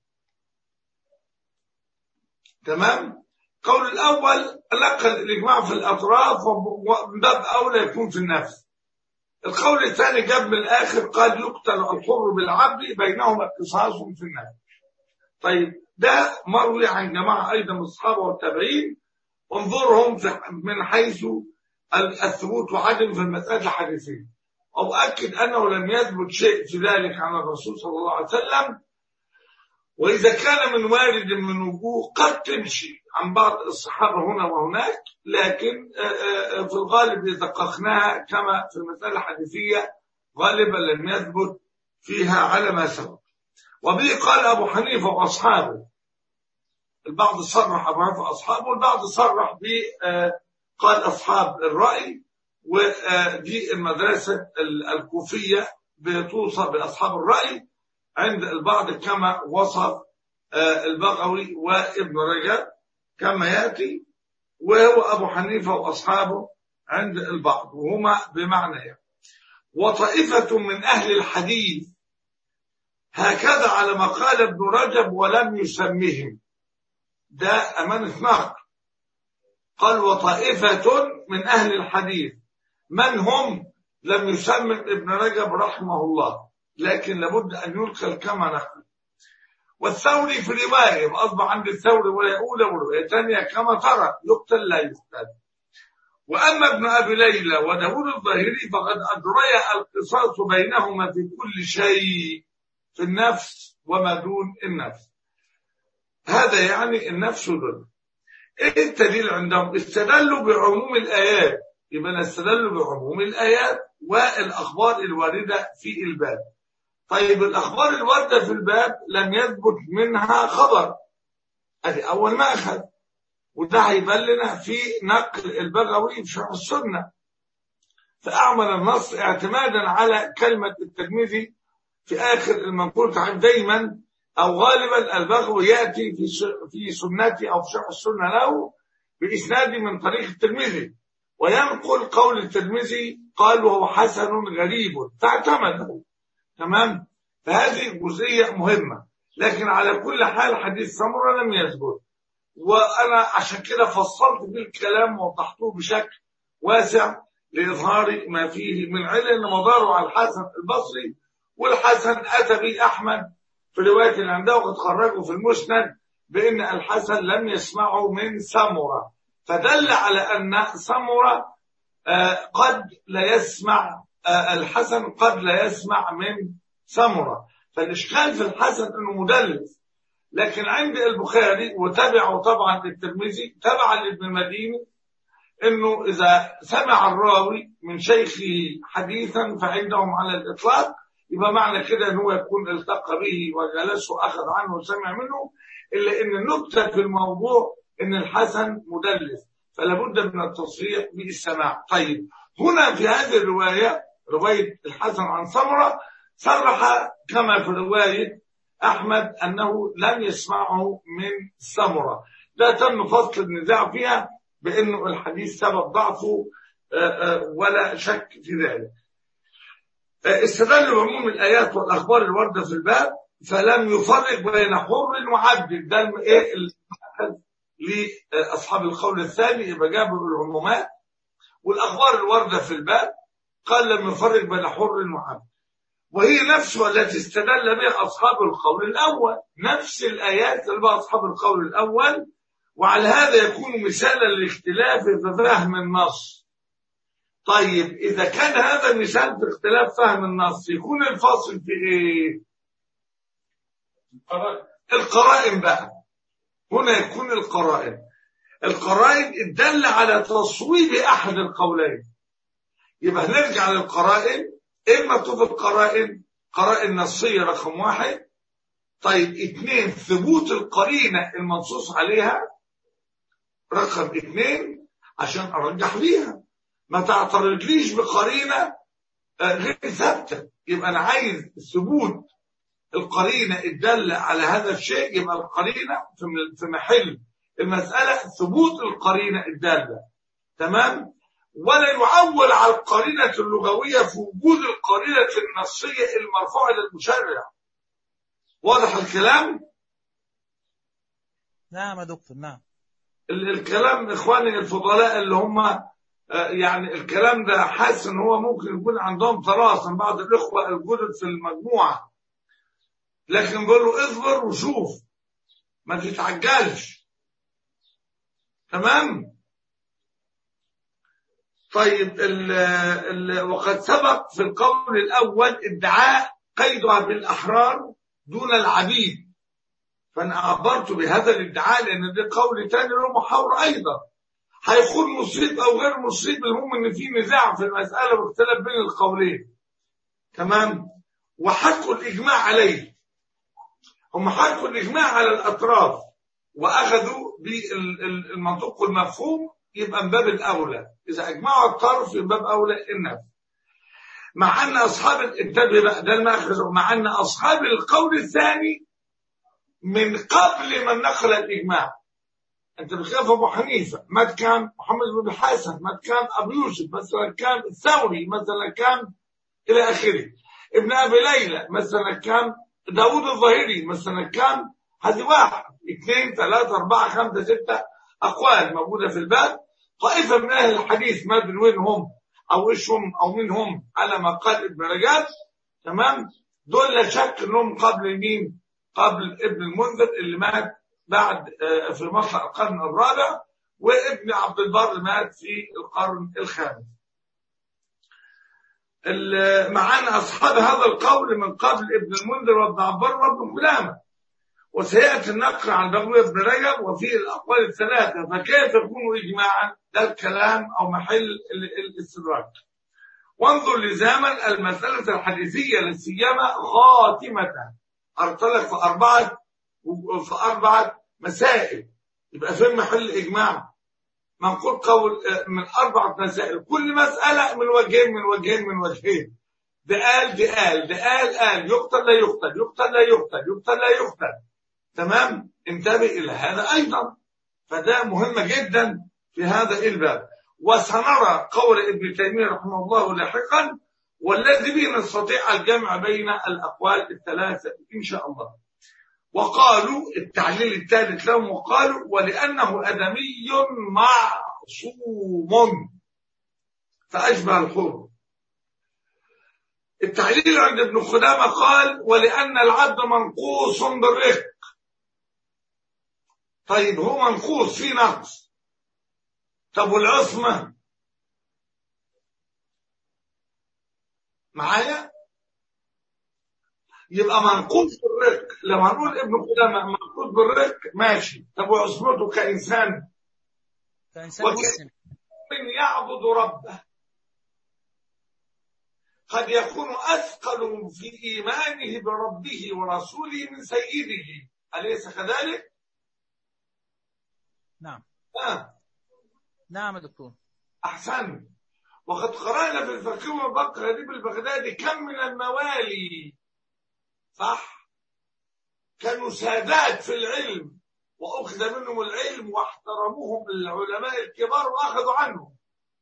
تمام قول الاول نقل الاجماع في الاطراف ومن باب اولى يكون في النفس القول الثاني جاب من الاخر قال يقتل الحر بالعبد بينهما قصاص في النفس طيب ده مروي عن جماعة أيضا من الصحابة والتابعين انظرهم في- من حيث ال- الثبوت وعدم في المسألة الحديثية وأؤكد أنه لم يثبت شيء في ذلك عن الرسول صلى الله عليه وسلم وإذا كان من وارد من وجوه قد تمشي عن بعض الصحابة هنا وهناك لكن آه، آه، في الغالب إذا دققناها كما في المسألة الحديثية غالبا لم يثبت فيها على ما سبق وبه قال أبو حنيفة وأصحابه البعض صرح أبو حنيفة وأصحابه والبعض صرح ب آه، قال أصحاب الرأي ودي المدرسة ال- الكوفية بتوصف بأصحاب الرأي عند البعض كما وصف آه، البغوي وابن رجب كما يأتي وهو أبو حنيفة وأصحابه عند البعض وهما بمعنى يعني. وطائفة من أهل الحديث هكذا على ما قال ابن رجب ولم يسمهم ده أمانة نقل قال وطائفة من أهل الحديث من هم لم يسمم ابن رجب رحمه الله لكن لابد أن ينقل كما نقل والثوري في رواية أصبح عند الثوري رواية أولى ورواية ثانية كما ترى يقتل لا يقتل وأما ابن أبي ليلى وداود الظاهري فقد أدري القصاص بينهما في كل شيء في النفس وما دون النفس هذا يعني النفس دون ايه الدليل عندهم استدلوا بعموم الايات يبقى استدلوا بعموم الايات والاخبار الوارده في الباب طيب الاخبار الوارده في الباب لم يثبت منها خبر ادي اول ماخذ وده هيبان لنا في نقل البغوي في شرح السنه فاعمل النص اعتمادا على كلمه الترمذي في اخر المنقول تعرف دايما او غالبا البغوي ياتي في س- في سنته او في شرح السنه له باسناد من طريق الترمذي وينقل قول الترمذي قال وهو حسن غريب فاعتمده تمام فهذه جزئيه مهمه لكن على كل حال حديث سمره لم يثبت وانا عشان كده فصلت في الكلام ووضحته بشكل واسع لاظهار ما فيه من علل ان مداره على الحسن البصري والحسن اتى به احمد في روايه اللي عنده وقد خرجه في المسند بان الحسن لم يسمعه من سمره فدل على ان سمره آه، قد لا يسمع آه، الحسن قد لا يسمع من سمره فالاشكال في الحسن انه مدلس لكن عند البخاري وتبعه طبعا الترمذي تبعا لابن المديني انه اذا سمع الراوي من شيخه حديثا فعندهم على الاطلاق يبقى معنى كده ان هو يكون التقى به وجلسه واخذ عنه وسمع منه الا ان النكته في الموضوع ان الحسن مدلس فلا بد من التصريح بالسماع طيب هنا في هذه الروايه روايه الحسن عن سمره صرح كما في روايه احمد انه لم يسمعه من سمره لا تم فصل النزاع فيها بانه الحديث سبب ضعفه آه، آه، ولا شك في ذلك آه، استدلوا بعموم الايات والاخبار الوارده في الباب فلم يفرق بين حر وعبد ده الم- ايه المأخذ لاصحاب القول الثاني يبقى جابوا العمومات والاخبار الوارده في الباب قال لم يفرق بين حر وعبد وهي نفسها التي استدل بها اصحاب القول الاول نفس الايات اللي بها اصحاب القول الاول وعلى هذا يكون مثالا لاختلاف في فهم النص طيب اذا كان هذا مثال في اختلاف فهم النص يكون الفاصل في ايه القرائن بقى هنا يكون القرائن القرائن الدل على تصويب احد القولين يبقى نرجع للقرائن ايه المطلوب القرائن قرائن نصيه رقم واحد طيب اثنين ثبوت القرينه المنصوص عليها رقم اثنين عشان ارجح بيها ما تعترضليش بقرينه آه، غير ثابته يبقى انا عايز ثبوت القرينه الداله على هذا الشيء يبقى القرينه في في محل المساله ثبوت القرينه الداله تمام ولا يعول على القرينه اللغويه في وجود القرينه النصيه المرفوعه للمشرع واضح الكلام نعم يا دكتور نعم ال- الكلام اخواني الفضلاء اللي هم آه، يعني الكلام ده حاسس ان هو ممكن يكون عندهم تراث بعض الاخوه الجدد في المجموعه لكن بقول له اصبر وشوف ما تتعجلش تمام طيب ال ال وقد سبق في القول الاول ادعاء قيدها بالاحرار دون العبيد فانا عبرت بهذا الادعاء لان ده قول تاني له محاور ايضا هيكون مصيب او غير مصيب المهم ان في نزاع في المساله واختلاف بين القولين تمام وحكوا الاجماع عليه هم حكوا الاجماع على الاطراف واخذوا بالمنطق المفهوم يبقى من باب الاولى اذا اجمعوا الطرف من باب اولى النفي مع ان اصحاب انتبه بقى ده الماخذ مع ان اصحاب القول الثاني من قبل من نقل الاجماع انت بخلاف ابو حنيفه ما كان محمد بن الحسن ما كان ابو يوسف مثلا كان الثوري مثلا كان الى اخره ابن ابي ليلى مثلا كان داوود الظاهري مثلا كان هذه واحد اثنين ثلاثة أربعة خمسة ستة أقوال موجودة في الباب طائفة من أهل الحديث ما أدري وين هم أو إيش هم أو مين هم على ما قال ابن رجاب تمام دول لا شك إنهم قبل مين؟ قبل ابن المنذر اللي مات بعد آه، في مطلع القرن الرابع وابن عبد البر مات في القرن الخامس ال- مع ان اصحاب هذا القول من قبل ابن المنذر وابن عبر وابن قدامه وسيأتي النقل عن بغوية بن رجب وفي الأقوال الثلاثة فكيف يكون إجماعا ده الكلام أو محل ال- ال- الاستدراك وانظر لزاما المسألة الحديثية لا سيما خاتمة أرسلك في أربعة في أربعة مسائل يبقى فين محل إجماع منقول قول آه، من أربعة مسائل كل مسألة من وجهين من وجهين من وجهين ده قال ده قال ده قال قال يقتل لا يقتل يقتل لا يقتل يقتل لا يقتل تمام انتبه إلى هذا أيضا فده مهم جدا في هذا الباب وسنرى قول ابن تيمية رحمه الله لاحقا والذي به نستطيع الجمع بين الأقوال الثلاثة إن شاء الله وقالوا التعليل الثالث لهم وقالوا ولأنه أدمي معصوم فأشبه الحر التعليل عند ابن خدامة قال ولأن العبد منقوص بالرق طيب هو منقوص في نقص طب والعصمة معايا يبقى منقوص بالرق لما نقول ابن قدامة منقوص بالرق ماشي طب وعصمته كإنسان كإنسان وك- مسلم من يعبد ربه قد يكون أثقل في إيمانه بربه ورسوله من سيده أليس كذلك؟ نعم آه. نعم يا دكتور أحسن وقد قرأنا في الفقيه والبقر غريب البغدادي كم من الموالي صح كانوا سادات في العلم وأخذ منهم العلم واحترموهم العلماء الكبار وأخذوا عنهم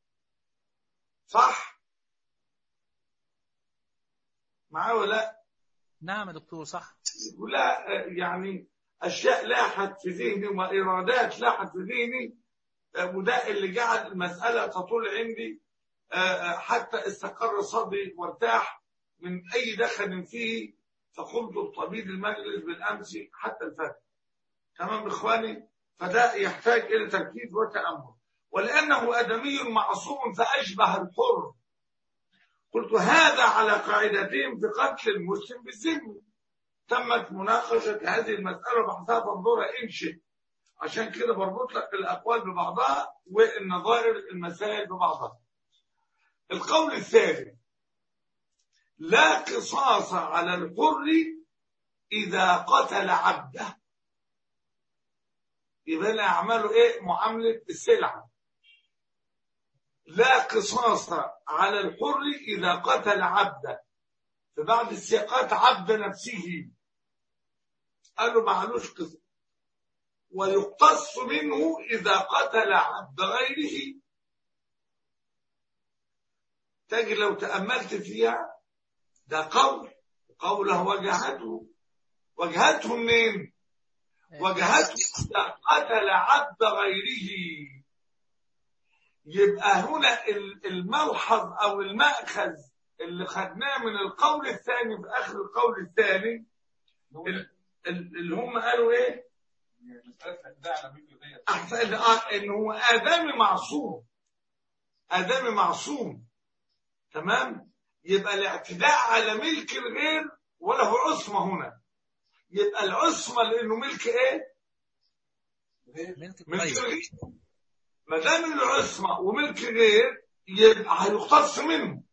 صح معاه ولا لا؟ نعم يا دكتور صح ولا يعني أشياء لاحت في ذهني وإرادات لاحت في ذهني آه، وده اللي جعل المسألة تطول عندي آه، آه، حتى استقر صدري وارتاح من أي دخل فيه فقمت بطبيب المجلس بالأمس حتى الفجر تمام إخواني فده يحتاج إلى تركيز وتأمل ولأنه أدمي معصوم فأشبه الحر قلت هذا على قاعدتين في قتل المسلم بالذم تمت مناقشة هذه المسألة وبحثها فانظرها إن شئت عشان كده بربط لك الأقوال ببعضها والنظائر المسائل ببعضها القول الثاني لا قصاص على الحر إذا قتل عبده يبقى أنا أعمله إيه معاملة السلعة لا قصاص على الحر إذا قتل عبده في بعض السياقات عبد نفسه قالوا معلوش قصاص ويقتص منه إذا قتل عبد غيره تجد لو تأملت فيها ده قول قوله وجهته وجهته منين وجهته إذا قتل عبد غيره يبقى هنا ال- الملحظ أو المأخذ اللي خدناه من القول الثاني في آخر القول الثاني ال- ال- اللي هم قالوا إيه مسألة الاعتداء على ملك الغير أحسن آه إن هو آدمي معصوم آدمي معصوم تمام يبقى الاعتداء على ملك الغير وله عصمة هنا يبقى العصمة لأنه ملك إيه؟ ملك ملك الغير الغير ما دام العصمة وملك غير يبقى هيقتص منه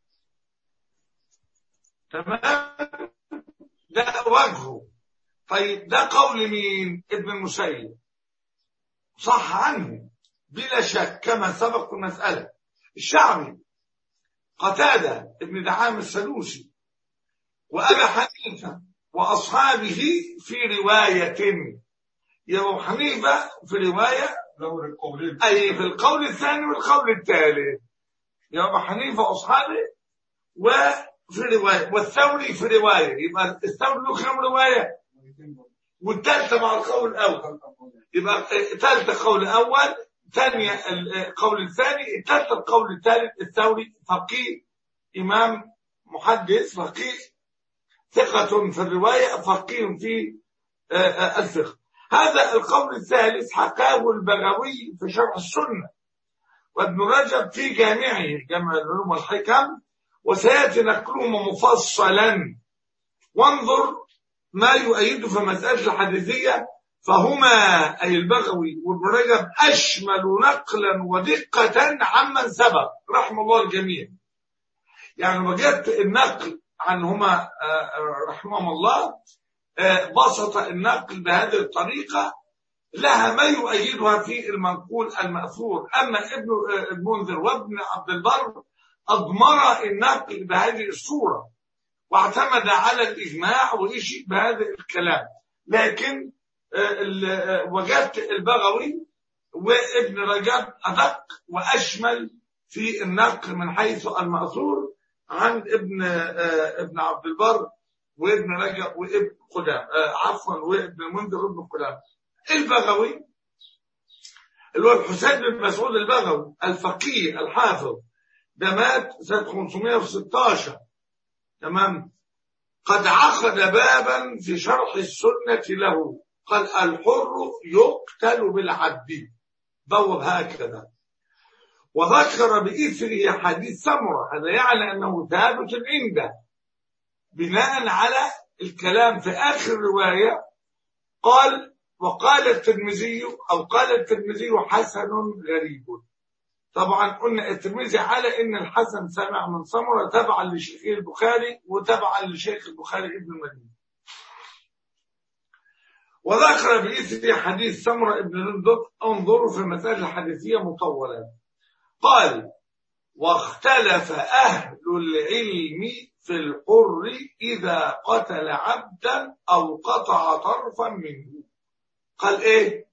تمام ده وجهه طيب ده قول مين ابن المسيب صح عنه بلا شك كما سبق في المسألة الشعبي قتادة ابن دعام السدوسي وأبا حنيفة وأصحابه في رواية يا أبو حنيفة في رواية له القولين أي في القول الثاني والقول الثالث يا أبو حنيفة وأصحابه وفي رواية والثوري في رواية يبقى الثوري له كم رواية والثالثة مع القول الأول يبقى ثالثة قول أول ثانية القول الثاني الثالثة القول الثالث الثوري فقيه إمام محدث فقيه ثقة في الرواية فقيه في آه، آه، الفقه هذا القول الثالث حكاه البغوي في شرح السنة وابن رجب في جامعه جامع العلوم والحكم وسيأتي نقلهما مفصلا وانظر ما يؤيده في مسألة الحديثية فهما أي البغوي وابن رجب أشمل نقلا ودقة عمن سبق رحم الله الجميع يعني وجدت النقل عنهما آه، آه، رحمهم الله آه، بسط النقل بهذه الطريقة لها ما يؤيدها في المنقول المأثور أما ابن آه، المنذر وابن عبد البر أضمر النقل بهذه الصورة واعتمد على الإجماع وإشي بهذا الكلام لكن آه، ال- آه، وجدت البغوي وابن رجب أدق وأشمل في النقل من حيث المأثور عن ابن آه، ابن عبد البر وابن رجب وابن قدام آه، عفوا وابن المنذر وابن قدام البغوي اللي هو الحسين بن مسعود البغوي الفقيه الحافظ ده مات سنة 516 تمام قد عقد بابا في شرح السنة له قال الحر يقتل بالعبد بوب هكذا وذكر بإثره حديث سمرة هذا يعني أنه ثابت عنده بناء على الكلام في آخر رواية قال وقال الترمذي أو قال الترمذي حسن غريب طبعا قلنا الترمذي على ان الحسن سمع من سمرة تبعا لشيخ البخاري وتبعا لشيخ البخاري ابن المدينة وذكر بإثر حديث سمرة ابن لندق انظروا في المسائل الحديثية مطولة قال واختلف أهل العلم في الحر إذا قتل عبدا أو قطع طرفا منه قال إيه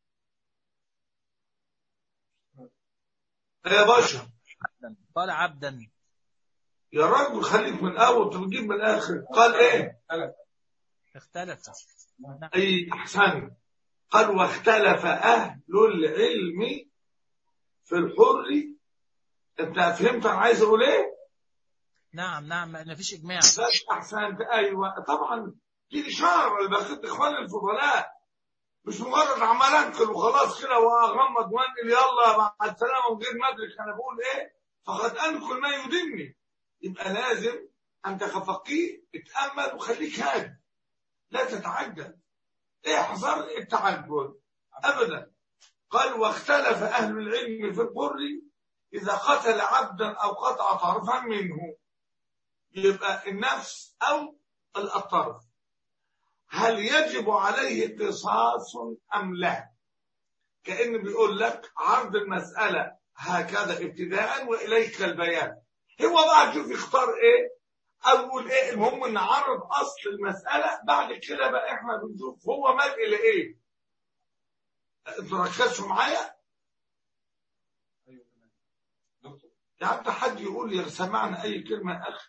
يا باشا قال عبدا يا راجل خليك من الاول تجيب من الاخر قال ايه اختلف نعم. اي احسن قال واختلف اهل العلم في الحر انت فهمت انا عايز اقول ايه نعم نعم ما فيش اجماع بس احسنت ايوه طبعا دي اشاره لبخت اخوان الفضلاء مش مجرد عمال انقل وخلاص كده واغمض وانقل يلا مع السلامه وغير ما ادرك انا بقول ايه فقد انقل ما يدني يبقى لازم انت كفقيه اتامل وخليك هادي لا تتعجل احذر التعجل ابدا قال واختلف اهل العلم في القر اذا قتل عبدا او قطع طرفا منه يبقى النفس او الطرف هل يجب عليه قصاص ام لا كأن بيقول لك عرض المسألة هكذا ابتداء وإليك البيان هو بقى شوف يختار ايه او يقول ايه المهم نعرض اصل المسألة بعد كده بقى احنا بنشوف هو مال الى ايه انتوا ركزتوا معايا ايوه تمام دكتور يا عم حد يقول لي سمعنا اي كلمة يا اخي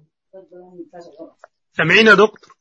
سامعين يا دكتور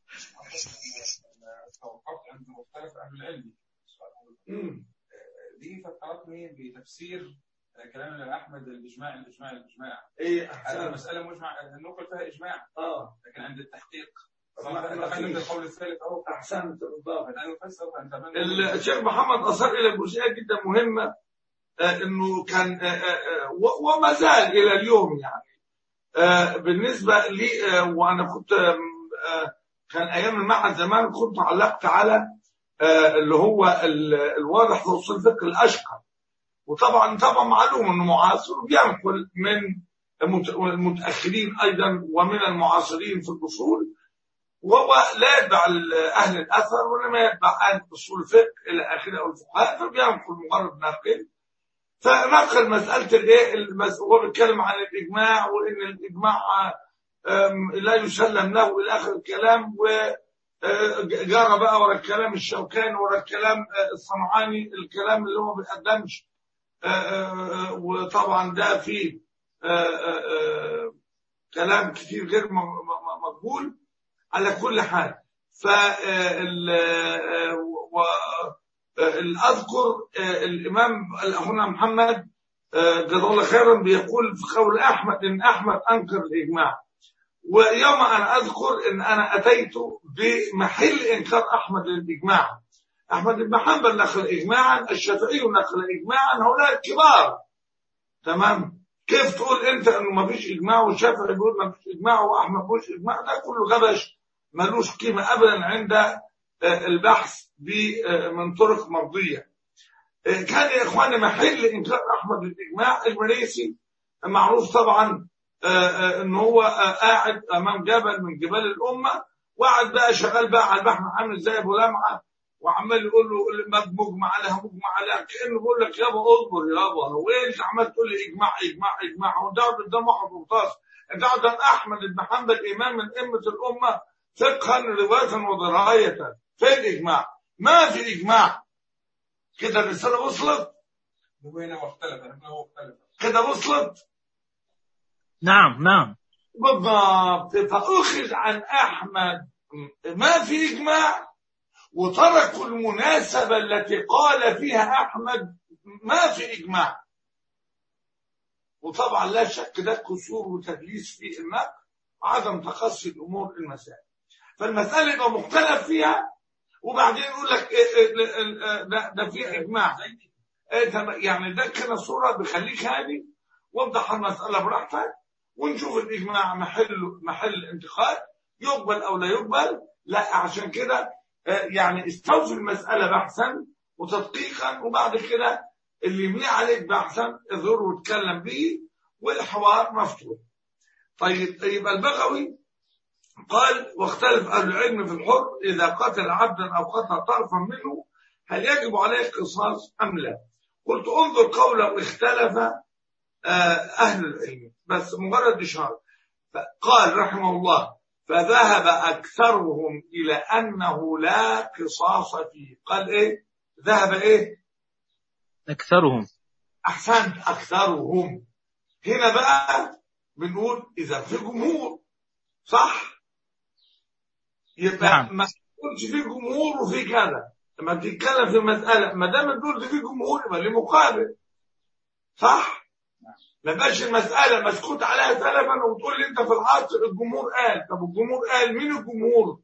توقفت عند مختلف اهل العلم مم. دي فكرتني بتفسير كلام الامام احمد الاجماع الاجماع الاجماع ايه هذه احسن المساله مجمع النقل فيها اجماع اه لكن عند التحقيق ما- ما دخلنا في فيش. القول الثالث اهو احسنت بالضبط الان نفسر انت الشيخ محمد أصر إلى جزئية جدا مهمة آه، إنه كان آه، آه، و- وما زال إلى اليوم يعني آه، بالنسبة لي آه، وأنا كنت آم، آه، كان أيام المعهد زمان كنت علقت على آه، اللي هو ال- الواضح في أصول الفقه الأشقر وطبعا طبعا معلوم إنه معاصر بينقل من المت- المتأخرين أيضا ومن المعاصرين في الأصول وهو لا يتبع ال- اهل الاثر وانما يتبع اهل اصول الفقه الى اخره او الفقهاء فبينقل مجرد نقل فنقل مساله الايه المس- هو بيتكلم عن الاجماع وان الاجماع آم، لا يسلم له الى اخر الكلام وجرى بقى ورا الكلام الشوكاني ورا الكلام آه، الصنعاني الكلام اللي هو ما بيقدمش آه، آه، آه، وطبعا ده فيه آه، آه، آه، كلام كتير غير م- م- مقبول على كل حال فال اذكر الامام اخونا محمد آه، جزاه الله خيرا بيقول في قول احمد ان احمد انكر الاجماع ويوم انا اذكر ان انا اتيت بمحل انكار احمد للاجماع احمد بن حنبل نقل اجماعا الشافعي نقل اجماعا هؤلاء الكبار تمام كيف تقول انت انه ما فيش اجماع والشافعي بيقول ما فيش اجماع واحمد ما فيش اجماع ده كله غبش ملوش قيمة أبدا عند آه، البحث ب- آه، من طرق مرضية آه، كان يا إخواني محل إنكار أحمد للإجماع المريسي معروف طبعا آه، آه، إن هو آه، قاعد أمام جبل من جبال الأمة وقعد بقى شغال بقى على البحر عامل زي أبو لمعة وعمال يقول له ما مجمع عليها مجمع عليها كأنه بيقول لك يابا اصبر يابا هو ايه انت عمال تقول لي اجماع اجماع اجماع هو ده قدام واحد ممتاز انت قدام احمد بن حنبل امام من ائمه الامه فقها روايه ودرايه فين الاجماع؟ ما في اجماع كده الرساله وصلت هو هنا واختلف هنا هو اختلف كده وصلت نعم نعم بالضبط فاخذ عن احمد ما في اجماع وتركوا المناسبه التي قال فيها احمد ما في اجماع وطبعا لا شك ده قصور وتدليس في النقل وعدم تقصي الامور المسائل فالمساله يبقى مختلف فيها وبعدين يقول لك إيه إيه إيه إيه ده, ده في اجماع إيه تم- يعني ده كده صوره بيخليك هادي وضح المساله براحتك ونشوف الاجماع محل محل انتقاد يقبل او لا يقبل لا عشان كده آه، يعني استوفي المساله بحثا وتدقيقا وبعد كده اللي يملي عليك بحثا اظهر واتكلم به والحوار مفتوح طيب يبقى البغوي قال واختلف اهل العلم في الحر اذا قتل عبدا او قتل طرفا منه هل يجب عليه القصاص ام لا؟ قلت انظر قوله اختلف آه، اهل العلم بس مجرد اشاره قال رحمه الله فذهب اكثرهم الى انه لا قصاص فيه قال ايه؟ ذهب ايه؟ أكثرهم احسنت اكثرهم هنا بقى بنقول اذا في جمهور صح يبقى نعم. ما تقولش في جمهور وفي كذا لما بتتكلم في مساله ما دام تقول في جمهور يبقى ليه مقابل صح ما بقاش المساله مسكوت عليها سلفا وتقول لي انت في العصر الجمهور قال طب الجمهور قال مين الجمهور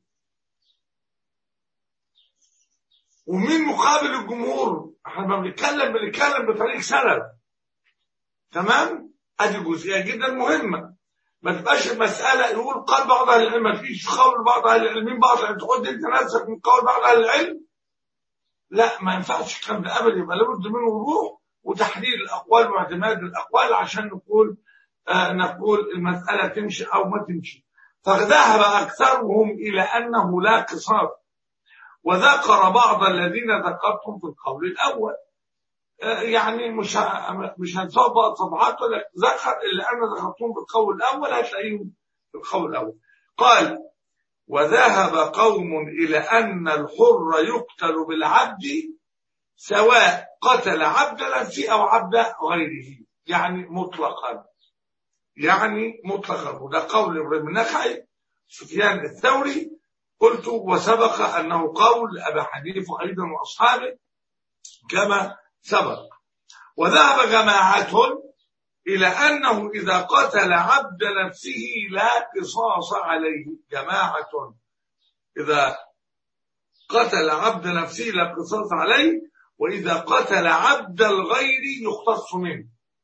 ومين مقابل الجمهور احنا لما بنتكلم بنتكلم بطريق سلف تمام ادي جزئيه جدا مهمه ما تبقاش المساله يقول قال بعض اهل العلم ما تجيش قول بعض اهل العلم مين بعض العلم تقول انت نفسك من قول بعض اهل العلم لا ما ينفعش الكلام ده ابدا يبقى لابد منه وضوح وتحديد الاقوال واعتماد الاقوال عشان نقول آه نقول المساله تمشي او ما تمشي فذهب اكثرهم الى انه لا قصاص وذكر بعض الذين ذكرتهم في القول الاول آه، يعني مش ه- مش هنسوق بقى صفحات ولا ذكر اللي انا ذكرتهم في القول الاول هتلاقيهم في القول الاول قال وذهب قوم الى ان الحر يقتل بالعبد سواء قتل عبد نفسه او عبد غيره يعني مطلقا يعني مطلقا وده قول ابراهيم النخعي سفيان الثوري قلت وسبق انه قول ابي حنيفه ايضا واصحابه كما سبق وذهب جماعة إلى أنه إذا قتل عبد نفسه لا قصاص عليه جماعة إذا قتل عبد نفسه لا قصاص عليه وإذا قتل عبد الغير يختص منه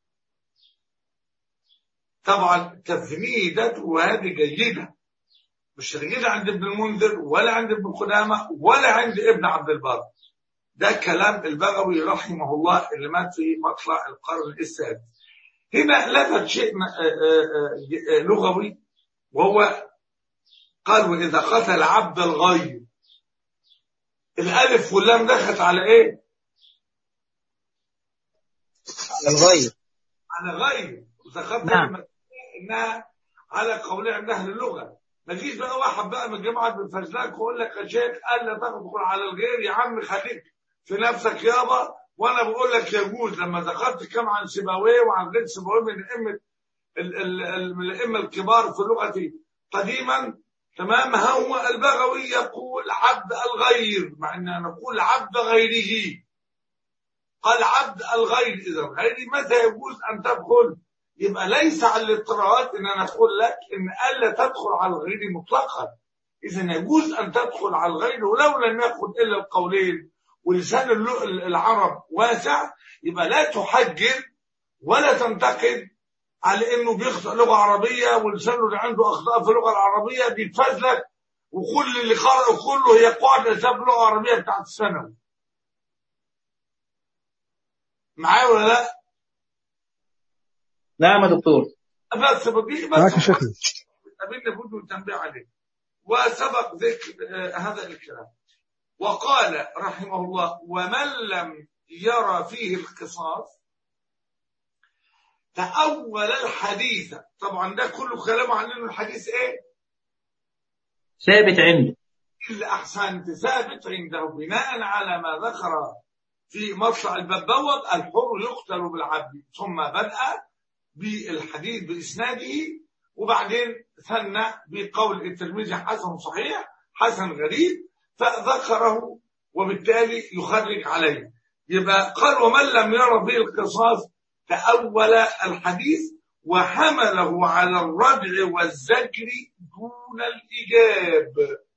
طبعا تفنيدته وهذه جيدة مش جيدة عند ابن المنذر ولا عند ابن قدامة ولا عند ابن عبد البر ده كلام البغوي رحمه الله اللي مات في مطلع القرن السادس هنا لفت شيء م- آه، آه، آه، لغوي وهو قال وإذا قتل عبد الغير الألف واللام دخلت على إيه؟ على الغير على غير وذكرت نعم. لما- إنها على قولين عند أهل اللغة ما تجيش بقى واحد بقى من جماعة بالفزلاك ويقول لك يا شيخ قال لا تدخل على الغير يا عم خليك في نفسك يابا وانا بقول لك يجوز لما ذكرت كم عن سيبويه وعن غير سيبويه من ائمه ال- ال- ال- من الائمه الكبار في لغتي قديما تمام هو البغوي يقول عبد الغير مع ان نقول عبد غيره قال عبد الغير اذا غيري متى يجوز ان تدخل يبقى ليس على الاضطرارات ان انا اقول لك ان الا تدخل على الغير مطلقا اذا يجوز ان تدخل على الغير ولو لم يكن الا القولين ولسان اللغ- العرب واسع يبقى لا تحجر ولا تنتقد على انه بيخطئ لغه عربيه ولسانه اللي عنده اخطاء في اللغه العربيه بيتفزلك وكل اللي قرأوا كله هي قواعد الأسباب اللغة العربية بتاعت الثانوي معايا ولا لا؟ نعم يا دكتور بس بدي معاك يا بس شيخنا قابلنا بده التنبيه عليه وسبق ذكر آه، هذا الكلام وقال رحمه الله ومن لم يرى فيه القصاص تأول الحديث طبعا ده كله كلامه عن انه الحديث ايه ثابت عنده إلا أحسنت ثابت عنده بناء على ما ذكر في مطلع الباب دوت الحر يقتل بالعبد ثم بدأ بالحديث بإسناده وبعدين ثنى بقول الترمذي حسن صحيح حسن غريب فذكره وبالتالي يخرج عليه يبقى قال ومن لم يرى به القصاص تأول الحديث وحمله على الردع والزجر دون الإجاب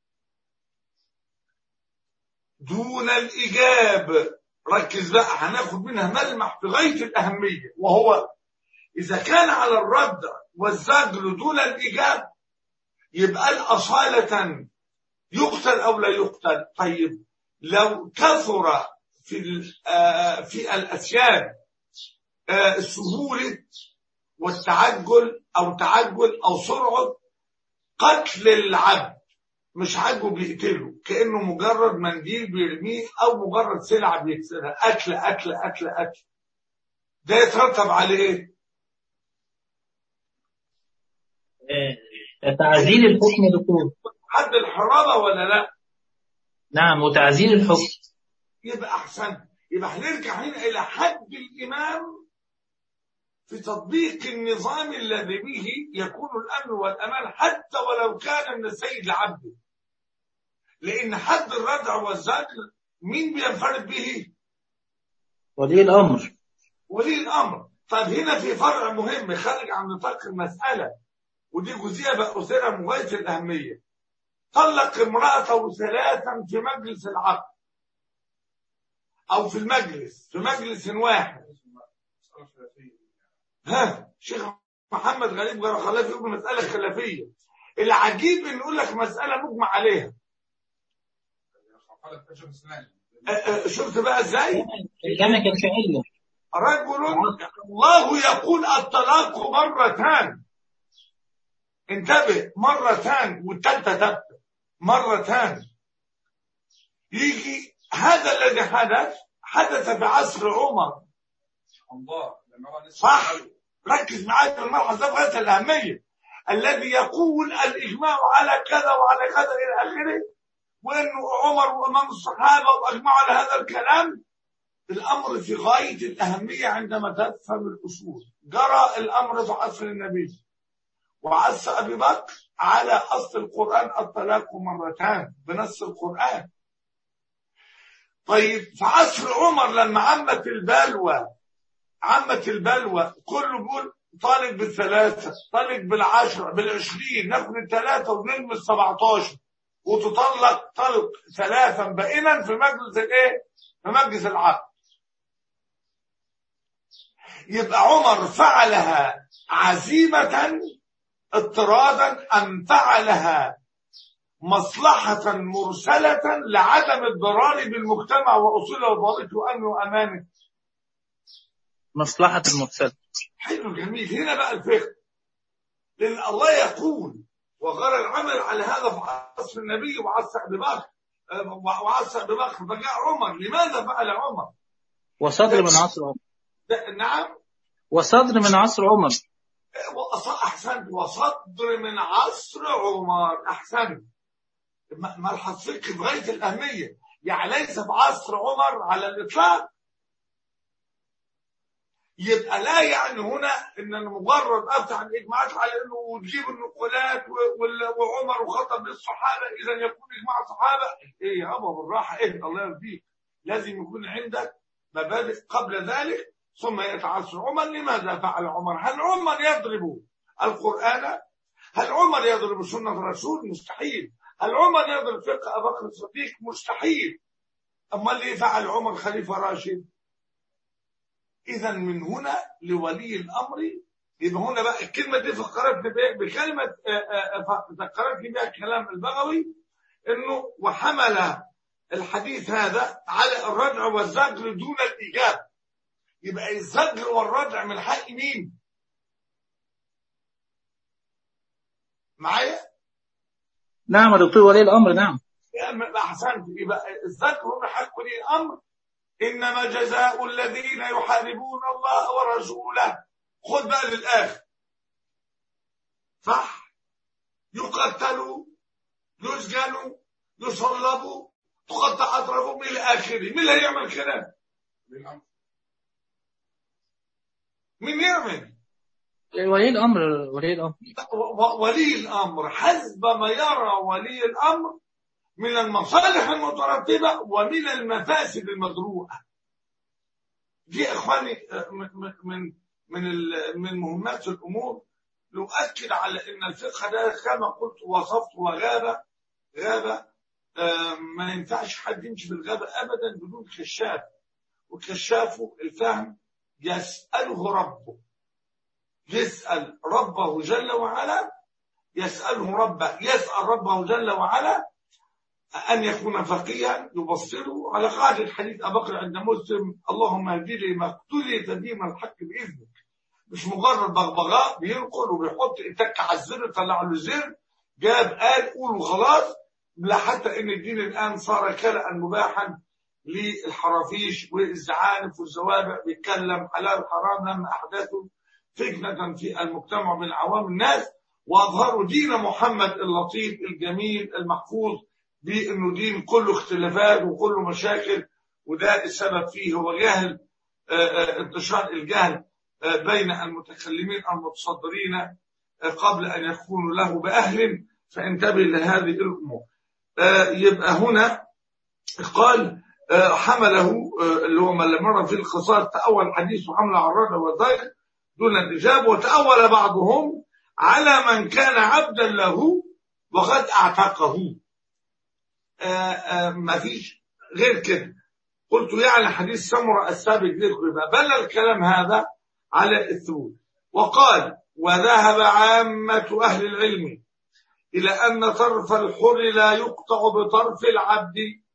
دون الإجاب ركز بقى هناخد منها ملمح في غاية الأهمية وهو إذا كان على الرد والزجر دون الإجاب يبقى الأصالة يقتل أو لا يقتل طيب لو كثر في ال- آه، في الأسياد آه، السهولة والتعجل أو تعجل أو سرعة قتل العبد مش عاجبه بيقتله كأنه مجرد منديل بيرميه أو مجرد سلعة بيكسرها أكل أكل أكل أكل ده يترتب عليه إيه؟ آه، تعزيل الحكم يا دكتور حد الحرابة ولا لا؟ نعم وتعزيل الحكم يبقى أحسن يبقى هنرجع هنا إلى حد الإمام في تطبيق النظام الذي به يكون الأمن والأمان حتى ولو كان من السيد لعبده لأن حد الردع والزجر مين بينفرد به؟ ولي الأمر ولي الأمر طيب هنا في فرع مهم خارج عن نطاق المسألة ودي جزئية بأثيرها من غاية الأهمية طلق امرأته ثلاثا في مجلس العقد أو في المجلس في مجلس واحد ها شيخ محمد غريب جرى خلافي يقول مسألة خلافية العجيب إن يقول لك مسألة مجمع عليها قال الحجر الإسلامي أه، أه، شفت بقى إزاي؟ الجامع كان في علة رجل الله يقول الطلاق مرتان انتبه مرتان والتالتة تبت مرتان يجي هذا الذي حدث حدث في عصر عمر الله لما هو لسه صح ركز معايا في الملحظ ده بغايه الاهميه الذي يقول الاجماع على كذا وعلى كذا الى اخره وانه عمر وامام الصحابه واجمعوا على هذا الكلام الامر في غايه الاهميه عندما تفهم الاصول جرى الامر في عصر النبي وعصر ابي بكر على اصل القران الطلاق مرتان بنص القران طيب في عصر عمر لما عمت البلوى عمت البلوى كله بيقول طالب بالثلاثة طالب بالعشرة بالعشرين ناخد الثلاثة ونلم السبعتاشر وتطلق طلق ثلاثا بائنا في مجلس الايه؟ في مجلس العقد. يبقى عمر فعلها عزيمة اضطرادا أم فعلها مصلحة مرسلة لعدم الضرار بالمجتمع وأصوله وضوابطه وأمنه وأمانه مصلحة المرسل حلو جميل هنا بقى الفقه لان الله يقول وغير العمل على هذا في عصر النبي وعصر ابي بكر آه، وعصر ابي بكر فجاء عمر لماذا فعل عمر؟ وصدر من عصر عمر ده- نعم وصدر من عصر عمر وأص- احسنت وصدر من عصر عمر احسنت م- ملحظ فقهي بغايه الاهميه يعني ليس في عصر عمر على الاطلاق يبقى لا يعني هنا ان انا مجرد افتح الاجماعات على انه وتجيب النقولات و- وال- وعمر وخطب للصحابه اذا يكون اجماع الصحابه ايه يابا بالراحه ايه الله يرضيك لازم يكون عندك مبادئ قبل ذلك ثم يتعصر عمر لماذا فعل عمر؟ هل عمر يضرب القران؟ هل عمر يضرب سنه الرسول؟ مستحيل. هل عمر يضرب فقه ابي بكر الصديق؟ مستحيل. اما اللي فعل عمر خليفه راشد اذا من هنا لولي الامر يبقى هنا بقى الكلمه دي فكرتني بإيه؟ بكلمه آه، آه، آه، ذكرتني بها كلام البغوي انه وحمل الحديث هذا على الردع والزجر دون الايجاب يبقى الزجر والردع من حق مين معايا نعم يا دكتور ولي الأمر نعم يا احسنت يبقى الزجر من حق ولي الامر انما جزاء الذين يحاربون الله ورسوله خد بقى للاخر صح يقتلوا يسجنوا يصلبوا تقطع اطرافهم الى اخره مين اللي هيعمل كده مين يعمل ولي الأمر ولي الأمر و- ولي الامر حسب ما يرى ولي الامر من المصالح المترتبه ومن المفاسد المدروءه دي يا اخواني آه، من من من ال- من مهمات الامور نؤكد على ان الفقه ده كما قلت وصفت وغابه غابه آه، ما ينفعش حد يمشي في الغابه ابدا بدون كشاف وكشافه الفهم يساله ربه يسال ربه جل وعلا يساله ربه يسال ربه جل وعلا أن يكون فقيها يبصره على قاعدة حديث أبي بكر عند مسلم اللهم اهدي لي ما اقتليت به من الحق بإذنك مش مجرد بغبغاء بينقل وبيحط يتك على الزر يطلع له زر جاب قال قول وخلاص لا حتى ان الدين الان صار كلأ مباحا للحرافيش والزعانف والزوابع بيتكلم حلال حرام لما احدثوا فتنه في المجتمع من عوام الناس واظهروا دين محمد اللطيف الجميل المحفوظ بانه دين كله اختلافات وكله مشاكل وده السبب فيه هو جهل آه، آه، انتشار الجهل آه، بين المتكلمين المتصدرين آه، قبل ان يكونوا له باهل فانتبه لهذه الامور آه، يبقى هنا قال آه، حمله آه، اللي هو من مر في القصاص تأول حديث حمل على الرجل والضيق دون الإجابة وتأول بعضهم على من كان عبدا له وقد اعتقه آه، آه، ما فيش غير كده قلت يعني حديث سمرة السابق ذكر ما بل الكلام هذا على الثبوت وقال وذهب عامة أهل العلم إلى أن طرف الحر لا يقطع بطرف العبد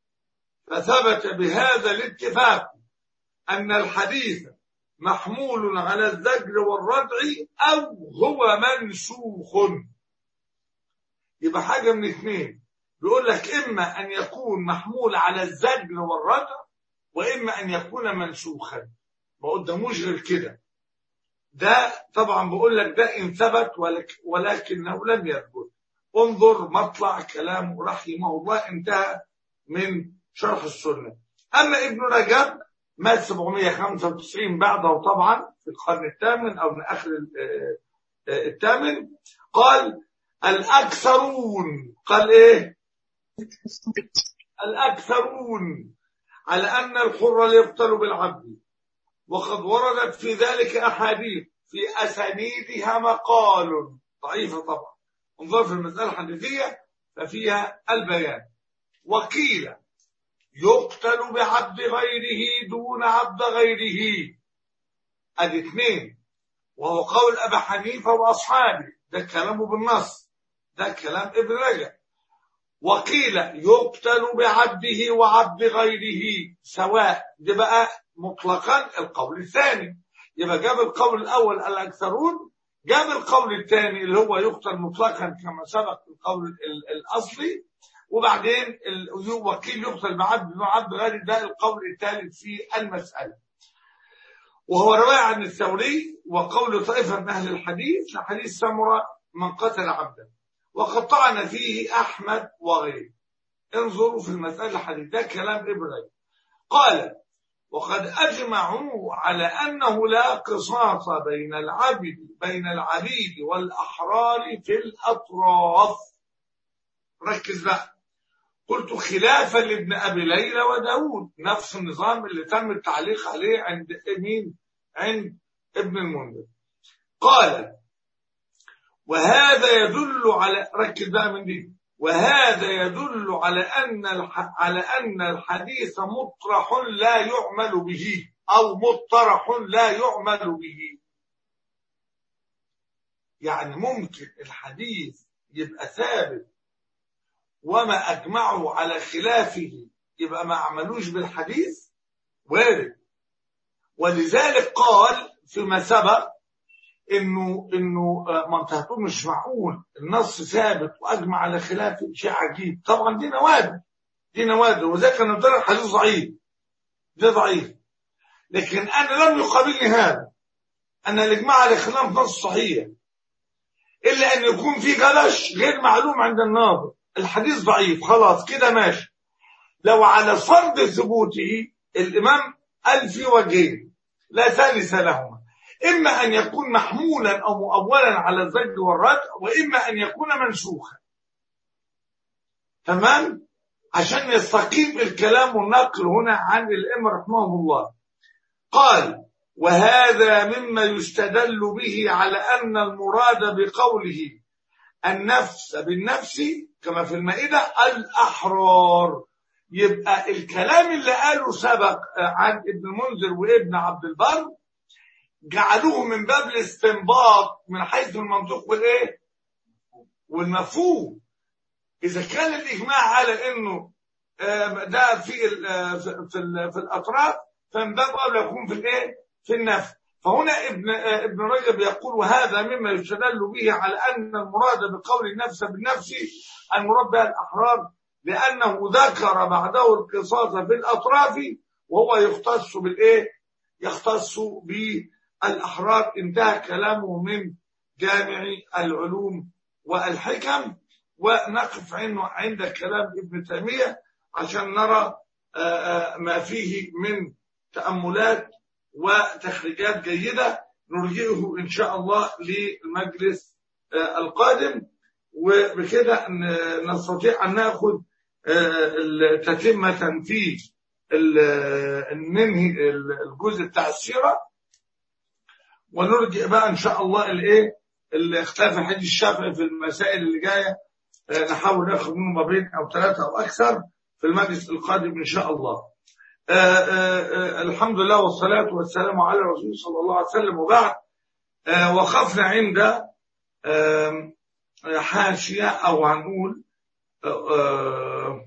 فثبت بهذا الاتفاق أن الحديث محمول على الزجر والردع أو هو منسوخ يبقى حاجة من اثنين بيقول لك إما أن يكون محمول على الزجر والردع وإما أن يكون منسوخا ما قداموش غير كده ده طبعا بقول لك ده إن ثبت ولك ولكنه لم يثبت انظر مطلع كلامه رحمه الله انتهى من شرح السنة أما ابن رجب مات 795 بعده طبعا في القرن الثامن أو من آخر ال- آه، الثامن قال الأكثرون قال إيه الأكثرون على أن الحر لا يقتل بالعبد وقد وردت في ذلك أحاديث في أسانيدها مقال ضعيفة طبعا انظر في المسألة الحديثية ففيها البيان وقيل يقتل بعبد غيره دون عبد غيره ادي اثنين وهو قول ابي حنيفه واصحابه ده كلامه بالنص ده كلام ابن رجب وقيل يقتل بعبده وعبد غيره سواء ده بقى مطلقا القول الثاني يبقى جاب القول الاول الاكثرون جاب القول الثاني اللي هو يقتل مطلقا كما سبق القول ال- الاصلي وبعدين ال- وكيل يقتل بعبد وعبد غير ده القول الثالث في المسألة وهو رواية عن الثوري وقول طائفة من أهل الحديث لحديث سمرة من قتل عبدا وقد طعن فيه أحمد وغيره انظروا في المسألة الحديث ده كلام إبراهيم قال وقد أجمعوا على أنه لا قصاص بين العبد بين العبيد والأحرار في الأطراف ركز بقى قلت خلافا لابن ابي ليلى وداود نفس النظام اللي تم التعليق عليه عند مين عند ابن المنذر قال وهذا يدل على ركز بقى من دي وهذا يدل على ان الح... على ان الحديث مطرح لا يعمل به او مطرح لا يعمل به يعني ممكن الحديث يبقى ثابت وما أجمعوا على خلافه يبقى ما عملوش بالحديث وارد ولذلك قال فيما سبق انه انه آه، ما انت هتقول مش معقول النص ثابت واجمع على خلافه شيء عجيب طبعا دي نوادر دي نوادر وذلك انا قلت لك الحديث ضعيف ده ضعيف لكن انا لم يقابلني هذا ان الاجماع على خلاف نص صحيح الا ان يكون في جلش غير معلوم عند الناظر الحديث ضعيف خلاص كده ماشي لو على فرض ثبوته الامام قال في وجهين لا ثالث لهما اما ان يكون محمولا او مؤولا على الزج والرد واما ان يكون منسوخا تمام عشان يستقيم الكلام والنقل هنا عن الائمه رحمهم الله قال وهذا مما يستدل به على ان المراد بقوله النفس بالنفس كما في المائده الاحرار يبقى الكلام اللي قاله سبق عن ابن المنذر وابن عبد البر جعلوه من باب الاستنباط من حيث المنطق والايه والمفهوم اذا كان الاجماع على انه آه، ده في ال- آه، في في ال- في الاطراف فمن باب اولى يكون في الايه في النفي فهنا ابن آه، ابن رجب يقول وهذا مما يستدل به على ان المراد بقول النفس بالنفس المراد بها الاحرار لانه ذكر بعده القصاص في الاطراف وهو يختص بالايه يختص بالاحرار انتهى كلامه من جامع العلوم والحكم ونقف عنه عند كلام ابن تيميه عشان نرى آه، آه، ما فيه من تاملات وتخريجات جيده نرجئه ان شاء الله للمجلس آه، القادم وبكده ن- نستطيع ان ناخذ آه، تتمه في ال- ننهي الجزء بتاع السيره ونرجع بقى ان شاء الله الايه الاختلاف الحديث الشافعي في المسائل اللي جايه آه، نحاول ناخذ منه ما بين او ثلاثه او اكثر في المجلس القادم ان شاء الله. آه، آه، آه، الحمد لله والصلاه والسلام على الرسول صلى الله عليه وسلم وبعد آه، وقفنا عند آم، حاشيه او هنقول آه، آه،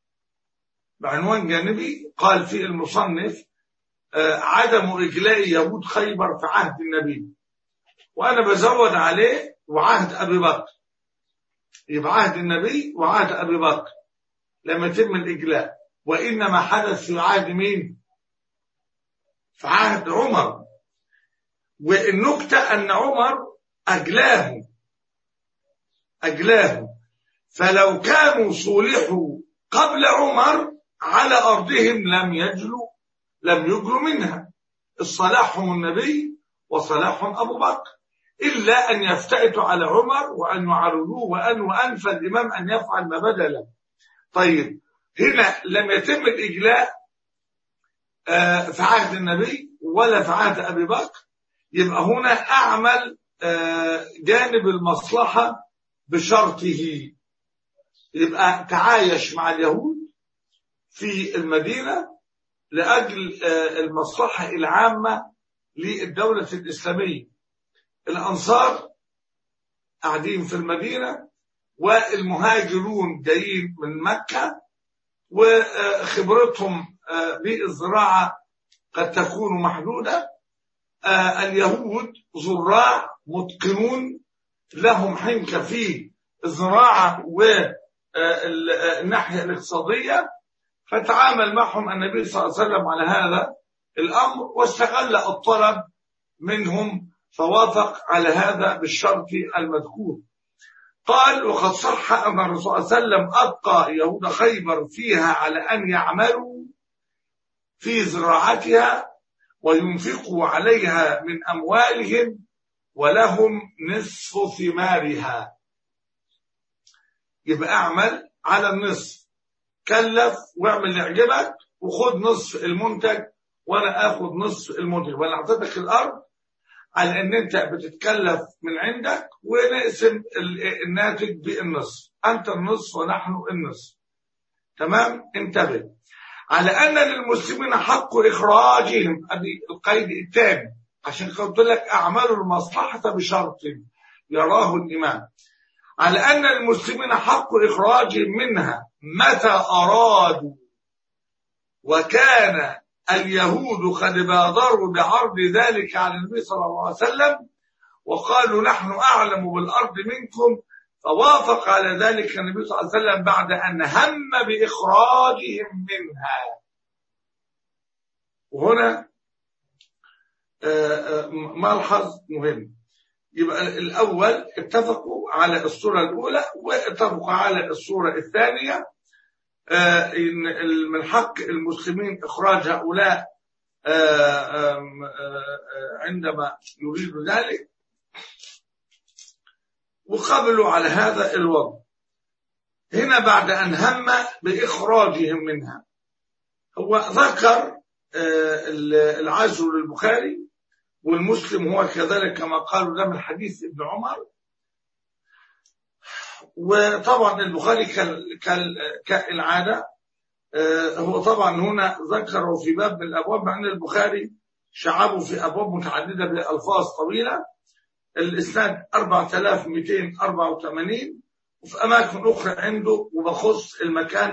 بعنوان جانبي قال فيه المصنف آه، عدم إجلاء يهود خيبر في عهد النبي وأنا بزود عليه وعهد أبي بكر يبقى عهد النبي وعهد أبي بكر لما يتم الإجلاء وإنما حدث في عهد مين؟ في عهد عمر والنكتة أن عمر أجلاه أجلاه فلو كانوا صلحوا قبل عمر على أرضهم لم يجلوا لم يجلوا منها الصلاحهم النبي وصلاحهم أبو بكر إلا أن يفتئتوا على عمر وأن يعرضوه وأن وأن فالإمام أن يفعل ما بدا له طيب هنا لم يتم الإجلاء آه، في عهد النبي ولا في عهد أبي بكر يبقى هنا أعمل آه، جانب المصلحة بشرطه يبقى تعايش مع اليهود في المدينة لأجل آه، المصلحة العامة للدولة الإسلامية الأنصار قاعدين في المدينة والمهاجرون جايين من مكة وخبرتهم آه، بالزراعة قد تكون محدودة آه، اليهود زراع متقنون لهم حنكة في الزراعة والناحية الاقتصادية فتعامل معهم النبي صلى الله عليه وسلم على هذا الأمر واستغل الطلب منهم فوافق على هذا بالشرط المذكور قال وقد صح أن الرسول صلى الله عليه وسلم أبقى يهود خيبر فيها على أن يعملوا في زراعتها وينفقوا عليها من أموالهم ولهم نصف ثمارها يبقى اعمل على النصف كلف واعمل اللي يعجبك وخد نصف المنتج وانا اخد نصف المنتج وانا اعطيتك الارض على ان انت بتتكلف من عندك ونقسم ال- الناتج بالنصف انت النصف ونحن النصف تمام انتبه على ان للمسلمين حق اخراجهم ادي القيد الثاني عشان قلت لك اعملوا المصلحه بشرط يراه الامام على أن المسلمين حق إخراجهم منها متى أرادوا وكان اليهود قد بادروا بعرض ذلك على النبي صلى الله عليه وسلم وقالوا نحن أعلم بالأرض منكم فوافق على ذلك النبي صلى الله عليه وسلم بعد أن هم بإخراجهم منها وهنا آه، آه، ملحظ مهم يبقى الأول اتفقوا على الصورة الأولى واتفقوا على الصورة الثانية آه، إن ال- من حق المسلمين إخراج هؤلاء آه، آم، آه، عندما يريدوا ذلك وقبلوا على هذا الوضع هنا بعد أن هم بإخراجهم منها هو ذكر آه، ال- العزو للبخاري والمسلم هو كذلك كما قالوا ده من حديث ابن عمر وطبعا البخاري كال- كال- كالعادة آه، هو طبعا هنا ذكره في باب من الأبواب مع أن البخاري شعبه في أبواب متعددة بألفاظ طويلة الإسناد 4284 وفي أماكن أخرى عنده وبخص المكان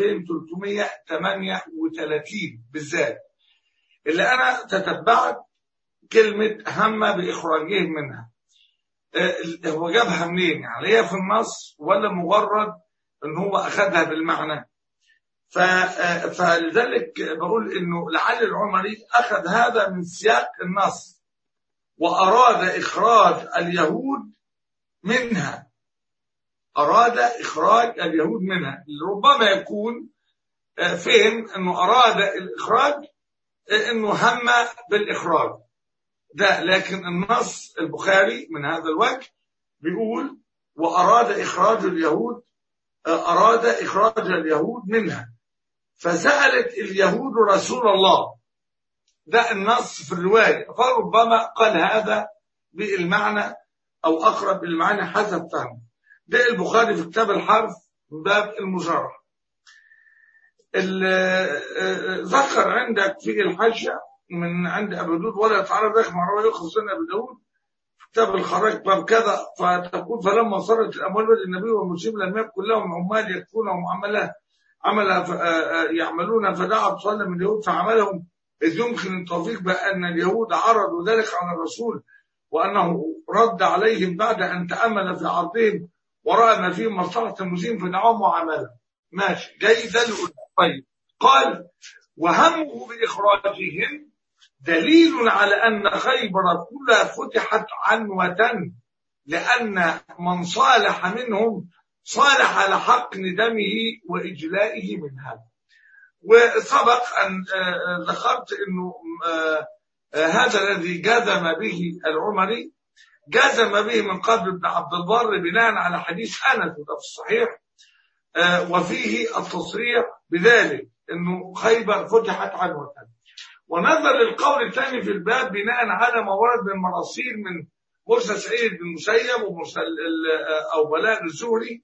2338 بالذات اللي أنا تتبعت كلمة هم بإخراجهم منها آه، هو جابها منين يعني هي في النص ولا مجرد ان هو اخذها بالمعنى ف- آه، فلذلك بقول انه لعل العمري اخذ هذا من سياق النص واراد اخراج اليهود منها اراد اخراج اليهود منها ربما يكون آه، فهم انه اراد الاخراج آه، انه هم بالاخراج ده لكن النص البخاري من هذا الوجه بيقول وأراد إخراج اليهود آه، أراد إخراج اليهود منها فسألت اليهود رسول الله ده النص في الرواية فربما قال هذا بالمعنى أو أقرب المعنى حسب فهمه ده البخاري في كتاب الحرف باب المجرح ال- آه، آه، ذكر عندك في الحاشية من عند أبي داود ولا يتعرض لك مع رواية خصوصا أبي داود في كتاب الخراج باب كذا فتقول فلما صارت الأموال بين النبي والمسلم لم يكن لهم عمال يكفونهم عملا عملا ف- آه، آه، يعملون فدعا بصلى من اليهود فعملهم إذ يمكن التوفيق بأن اليهود عرضوا ذلك على الرسول وأنه رد عليهم بعد أن تأمل في عرضهم ورأى ما فيه مصلحة المسلمين فدعاهم وعملا ماشي جاي ده اللي قلنا. طيب قال وهمه بإخراجهم دليل على أن خيبر كلها فتحت عنوة لأن من صالح منهم صالح على حقن دمه وإجلائه منها وسبق أن آه، آه، ذكرت أنه آه، آه، هذا الذي جزم به العمري جزم به من قبل ابن عبد البر بناء على حديث أنس وده في الصحيح آه، وفيه التصريح بذلك أنه خيبر فتحت عنوة ونظر القول الثاني في الباب بناء على ما ورد من مراسيل من مرسى سعيد بن المسيب ومرسى ال- او بلاء الزهري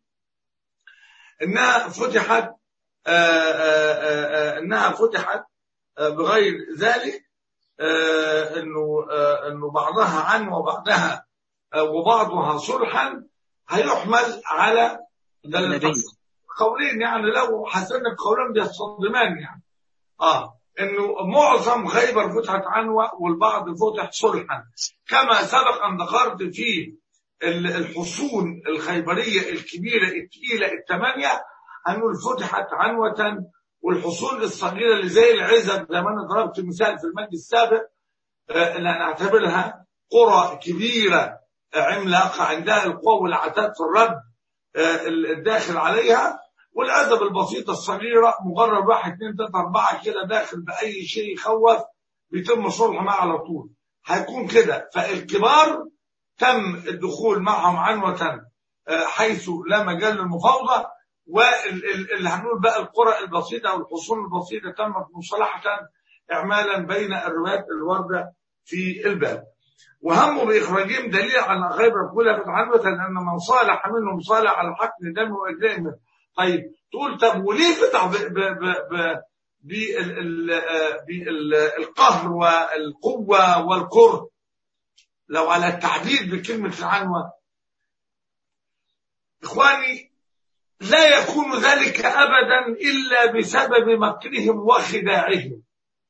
انها فتحت آه، آه، آه، آه، انها فتحت آه، بغير ذلك آه، انه آه، انه بعضها عن وبعضها آه، وبعضها صلحا هيحمل على ده النبي. قولين يعني لو حسنا القولين بيصطدمان يعني اه انه معظم خيبر فتحت عنوة والبعض فتح صلحا كما سبق ان ذكرت في ال- الحصون الخيبرية الكبيرة الثقيلة الثمانية انه فتحت عنوة والحصون الصغيرة اللي زي العزب زي ما انا ضربت مثال في المجلس السابق آه، اللي نعتبرها قرى كبيرة آه، عملاقة عندها القوة والعتاد في الرد آه، الداخل عليها والعزب البسيطة الصغيرة مجرد واحد اثنين ثلاثة أربعة كده داخل بأي شيء يخوف بيتم صلح معه على طول هيكون كده فالكبار تم الدخول معهم عنوة آه، حيث لا مجال للمفاوضة واللي هنقول بقى القرى البسيطة أو الحصون البسيطة تمت مصالحة إعمالا بين الروايات الواردة في الباب وهمه بإخراجهم دليل على أن خيبر كلها فتح عنوة لأن من صالح منهم صالح على حقن دم وإجرائهم طيب تقول طب وليه فتح ب- ب- ب- ب- بال- ال- آه، بالقهر والقوة والكره لو على التعبير بكلمة العنوة إخواني لا يكون ذلك أبدا إلا بسبب مكرهم وخداعهم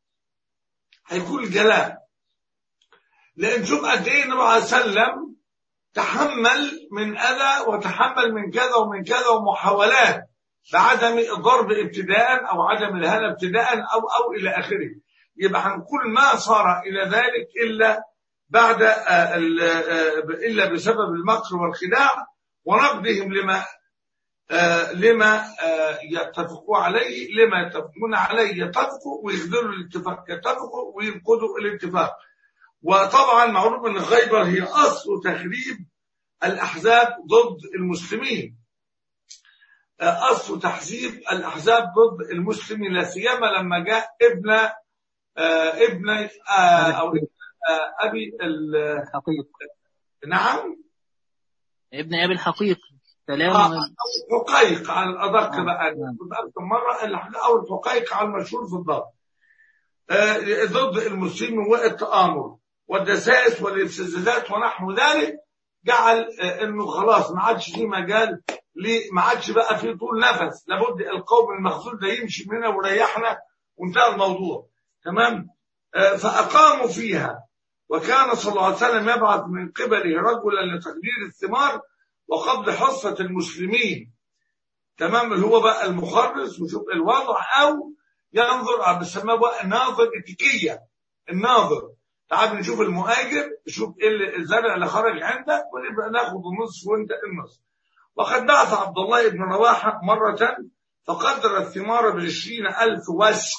هيكون الجلاء لأن شوف قد إيه النبي عليه وسلم تحمل من أذى وتحمل من كذا ومن كذا ومحاولات بعدم الضرب ابتداء أو عدم الهنا ابتداء أو أو إلى آخره يبقى هنقول ما صار إلى ذلك إلا بعد آه، ال- آه، إلا بسبب المكر والخداع ونقدهم لما آه، لما آه، يتفقوا عليه لما يتفقون عليه يتفقوا ويخذلوا الاتفاق يتفقوا وينقضوا الاتفاق وطبعا معروف ان خيبر هي اصل تخريب الاحزاب ضد المسلمين آه، اصل تحزيب الاحزاب ضد المسلمين لا سيما لما جاء ابن آه، ابن آه، او آه، ابي ال- الحقيق نعم ابن ابي الحقيق سلام آه، أو الحقيق على الأدق نعم، بقى نعم. كنت أكتب مرة الح- أو الحقيق على المشهور في الضبط آه، ضد المسلمين والتآمر والدسائس والابتزازات ونحو ذلك جعل آه، انه خلاص ما عادش في مجال ليه ما عادش بقى في طول نفس لابد القوم المخذول ده يمشي مننا ويريحنا وانتهى الموضوع تمام آه، فأقاموا فيها وكان صلى الله عليه وسلم يبعث من قبله رجلا لتقدير الثمار وقبض حصة المسلمين تمام اللي هو بقى المخرص وشوف الوضع او ينظر بيسموه بقى ناظر اتيكية الناظر تعال نشوف المهاجر شوف ايه اللي- الزرع اللي خرج عندك ونبقى ناخد النصف وانت النصف وقد بعث عبد الله بن رواحة مرة فقدر الثمار بعشرين ألف وسق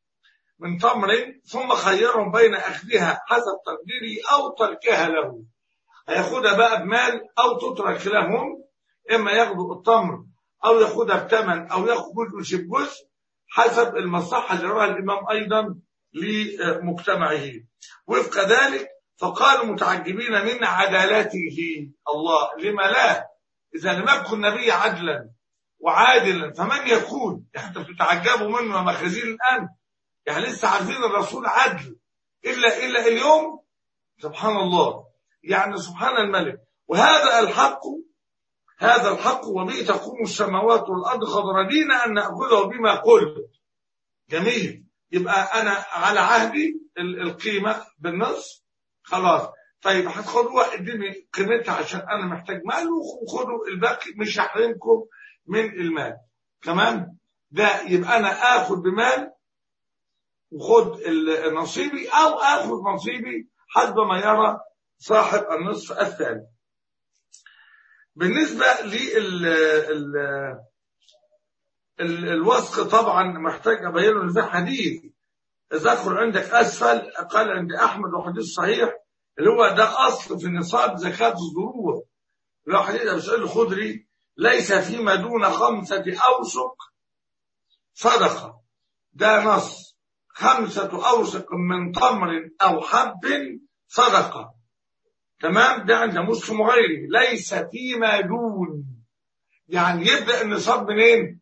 من تمر ثم خيرهم بين أخذها حسب تقديره أو تركها له هياخدها بقى بمال أو تترك لهم إما ياخدوا التمر أو ياخدها بثمن أو ياخد جزء ويسيب جزء حسب المصلحة اللي رأى الإمام أيضا لمجتمعه وفق ذلك فقالوا متعجبين من عدالته الله لما لا إذا لم يكن النبي عدلا وعادلا فمن يكون يعني انتوا بتتعجبوا منه يا مخازين الآن يعني لسه عارفين الرسول عدل إلا إلا اليوم سبحان الله يعني سبحان الملك وهذا الحق هذا الحق وبه تقوم السماوات والأرض خضرانين أن نأخذه بما قلت جميل يبقى أنا على عهدي ال- القيمة بالنص خلاص طيب هتاخدوها اديني قيمتها عشان أنا محتاج مال وخدوا الباقي مش هحرمكم من المال تمام ده يبقى أنا آخد بمال وخد ال- نصيبي أو آخد نصيبي حسب ما يرى صاحب النصف الثاني بالنسبة لل ال ال الوثق طبعا محتاج أبينه إن في حديث ذكر عندك أسفل قال عند أحمد وحديث صحيح اللي هو ده أصل في نصاب زكاة الضروع اللي هو حديث أبي سعيد الخدري ليس فيما دون خمسة أوسق صدقة ده نص خمسة أوسق من تمر أو حب صدقة تمام ده عند مسلم وغيره ليس فيما دون يعني يبدأ النصاب منين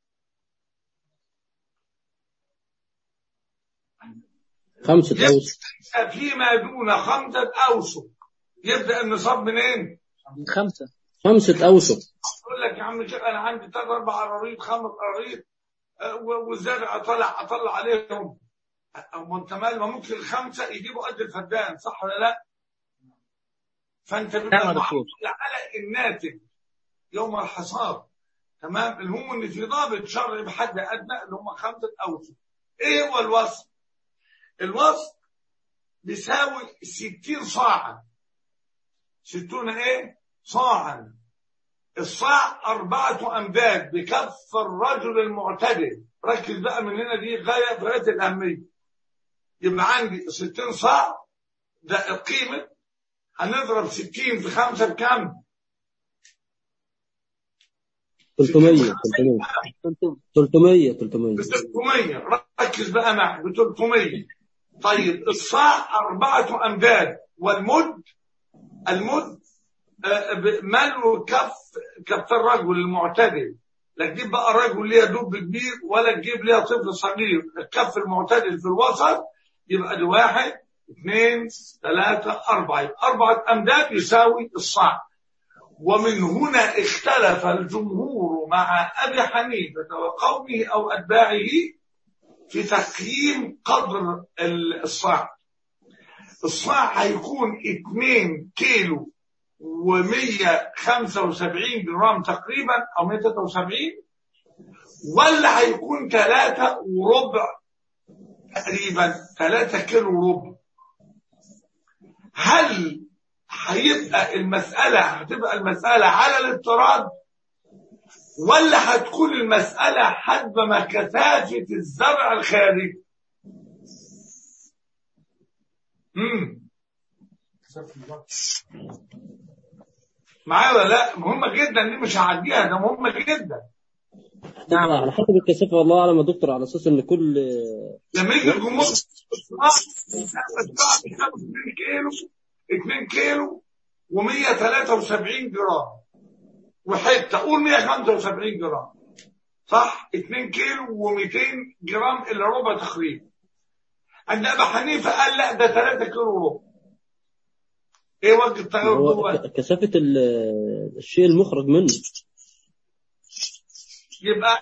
خمسة يبدأ أوسق فيما دون خمسة أوسق يبدأ النصاب منين خمسة خمسة أوسق يقول لك يا عم شيخ أنا عندي ثلاث أربع قراريط خمس قراريط آه، و- والزرع أطلع أطلع عليهم أو أنت مال ما ممكن الخمسة يجيبوا قد الفدان صح ولا لا؟ فأنت نعم يا بيبقى دكتور. محمول على الناتج يوم الحصاد تمام المهم ان في ضابط شرعي بحد ادنى اللي هم خمسه اوسط ايه هو الوصف الوصف بيساوي 60 صاعا 60 ايه صاعا الصاع أربعة أمداد بكف الرجل المعتدل ركز بقى من هنا دي غاية غاية الأهمية يبقى عندي 60 صاع ده القيمة هنضرب 60 في 5 بكام؟ 300 300 300 300 ب 300 ركز بقى معي ب 300 طيب الصاع أربعة أمداد والمد المد آه، ب- ملو كف كف الرجل المعتدل لا تجيب بقى رجل ليها دب كبير ولا تجيب ليها طفل صغير الكف المعتدل في الوسط يبقى دي واحد اثنين ثلاثة أربعة يبقى أربعة أمداد يساوي الصاع ومن هنا اختلف الجمهور مع أبي حنيفة وقومه أو أتباعه في تقييم قدر الصاع الصاع هيكون 2 كيلو و175 جرام تقريبا أو 173 ولا هيكون 3 وربع تقريبا 3 كيلو وربع هل هيبقى المسألة هتبقى المسألة على الاضطراد ولا هتكون المسألة حسب ما كثافة الزرع الخارجي امم معايا ولا لا مهمة جدا دي مش هعديها ده مهمة جدا نعم على حسب الكثافه والله اعلم يا دكتور على اساس ان كل لما يجي الجمهور 2 كيلو 2 كيلو و173 جرام وحته قول 175 جرام صح 2 كيلو و200 جرام الا ربع تقريبا عند ابا حنيفه قال لا ده 3 كيلو وربع ايه وجه التغير هو جوه ك- كثافه ال- الشيء المخرج منه يبقى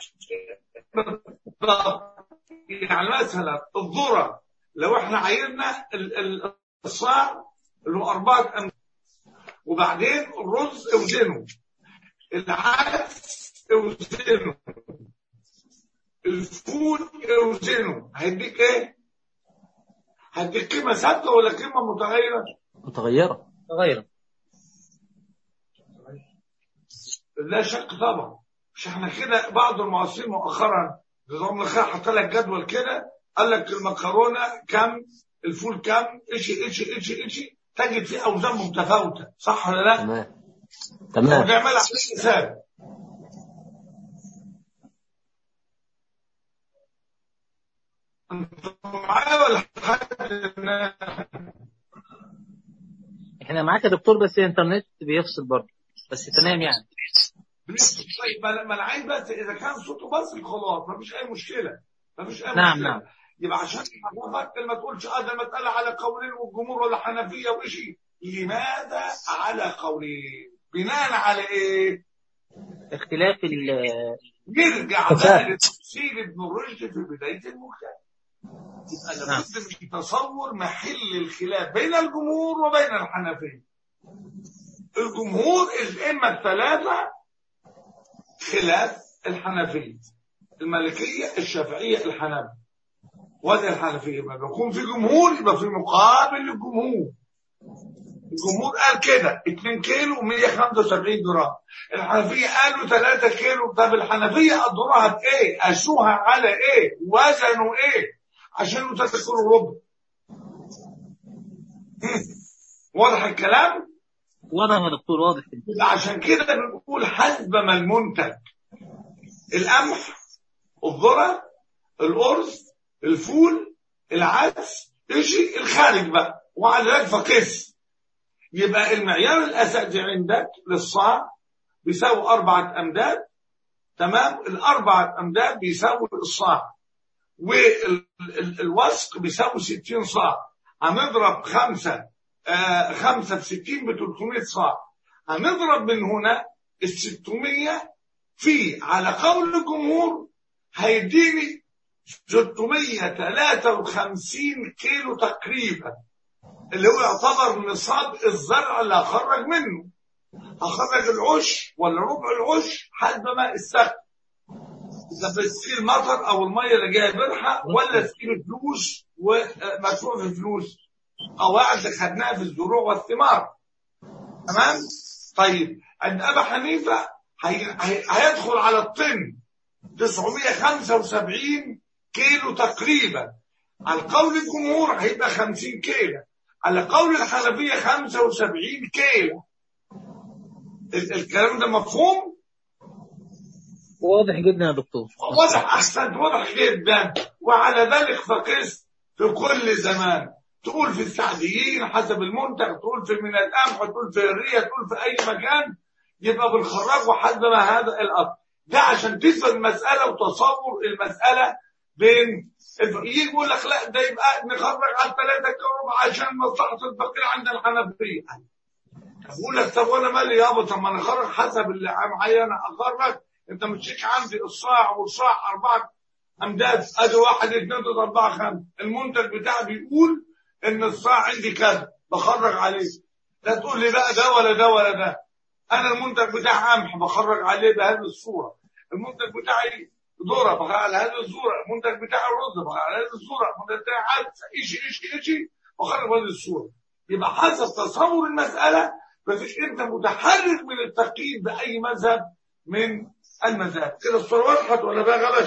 يعني مثلا الذره لو احنا عايرنا ال- ال- الصاع اللي هو أربعة أمداد وبعدين الرز اوزنه العدس اوزنه الفول اوزنه هيديك ايه؟ هيديك قيمة ثابتة ولا قيمة متغيرة؟ متغيره غيره لا شك طبعا مش احنا كده بعض المعاصرين مؤخرا نظام الخير حط لك جدول كده قال لك المكرونه كم الفول كم ايش ايش ايش ايش تجد فيه اوزان متفاوته صح ولا لا؟ تمام هو تمام بيعمل عليه حساب انتوا معايا ولا حد احنا معاك يا دكتور بس الانترنت بيفصل برضه بس تمام يعني طيب ما ما انا عايز بس اذا كان صوته بس خلاص مفيش اي مشكله مفيش اي نعم، مشكله نعم. يبقى عشان حضرتك ما تقولش اه ده المساله على قولين والجمهور ولا حنفيه وشيء لماذا على قولين بناء على ايه اختلاف ال يرجع بقى لتفسير ابن رشد في بدايه المجتمع يبقى نعم. لابد من تصور محل الخلاف بين الجمهور وبين الحنفيه الجمهور الائمه الثلاثه خلاف الحنفيه المالكيه الشافعيه الحنابله وادي الحنفيه يبقى بيكون في جمهور يبقى في مقابل للجمهور الجمهور قال كده 2 كيلو و175 جرام الحنفيه قالوا 3 كيلو طب الحنفيه قدروها بايه؟ قاسوها على ايه؟ وزنوا ايه؟ عشان 3 كيلو ربع هم. واضح الكلام؟ واضح يا دكتور واضح يبقى عشان كده بنقول حسب ما المنتج القمح الذرة الأرز الفول العدس إشي الخارج بقى وعلى ذلك فقس يبقى المعيار الأساسي عندك للصاع بيساوي أربعة أمداد تمام الأربعة أمداد بيساوي الصاع والوسق بيساوي 60 صاع هنضرب خمسة آه خمسة في 60 ب 300 صاع هنضرب من هنا ال 600 في على قول الجمهور هيديني 653 كيلو تقريبا اللي هو يعتبر نصاب الزرع اللي هخرج منه هخرج العش ولا ربع العش حسب ما السقف اذا بتسقي المطر او الميه اللي جايه برحه ولا تسقي فلوس ومدفوع في فلوس قواعد خدناها في الزروع والثمار تمام طيب عند ابا حنيفه هي- هي- هيدخل على الطن 975 كيلو تقريبا على قول الجمهور هيبقى 50 كيلو على قول الحنفيه 75 كيلو ال- الكلام ده مفهوم واضح جدا يا دكتور واضح احسن واضح جدا وعلى ذلك فقس في كل زمان تقول في السعديين حسب المنتج تقول في من القمح تقول في الريه تقول في اي مكان يبقى بنخرجه حسب ما هذا الامر ده عشان تفهم المساله وتصور المساله بين الف- يجي يقول لك لا ده يبقى نخرج على ثلاثه كرب عشان مصلحه الفقير عند الحنفيه بقول لك طب وانا مالي يابا طب ما انا اخرج حسب اللي معايا انا اخرج انت مشيك عندي الصاع والصاع اربعه امداد ادي واحد اثنين ثلاثه اربعه خمسه المنتج بتاعي بيقول ان الصاع عندي كذا بخرج عليه لا تقول لي لا ده ولا ده ولا ده انا المنتج بتاعي قمح بخرج عليه بهذه الصوره المنتج بتاعي ذره بخرج على هذه الصوره المنتج بتاعي رز بخرج على هذه الصوره المنتج بتاعي عدس ايش ايش ايش بخرج بهذه الصوره يبقى حسب تصور المساله مفيش انت متحرر من التقييد باي مذهب من المذاهب كده الصوره وضحت ولا بقى غلش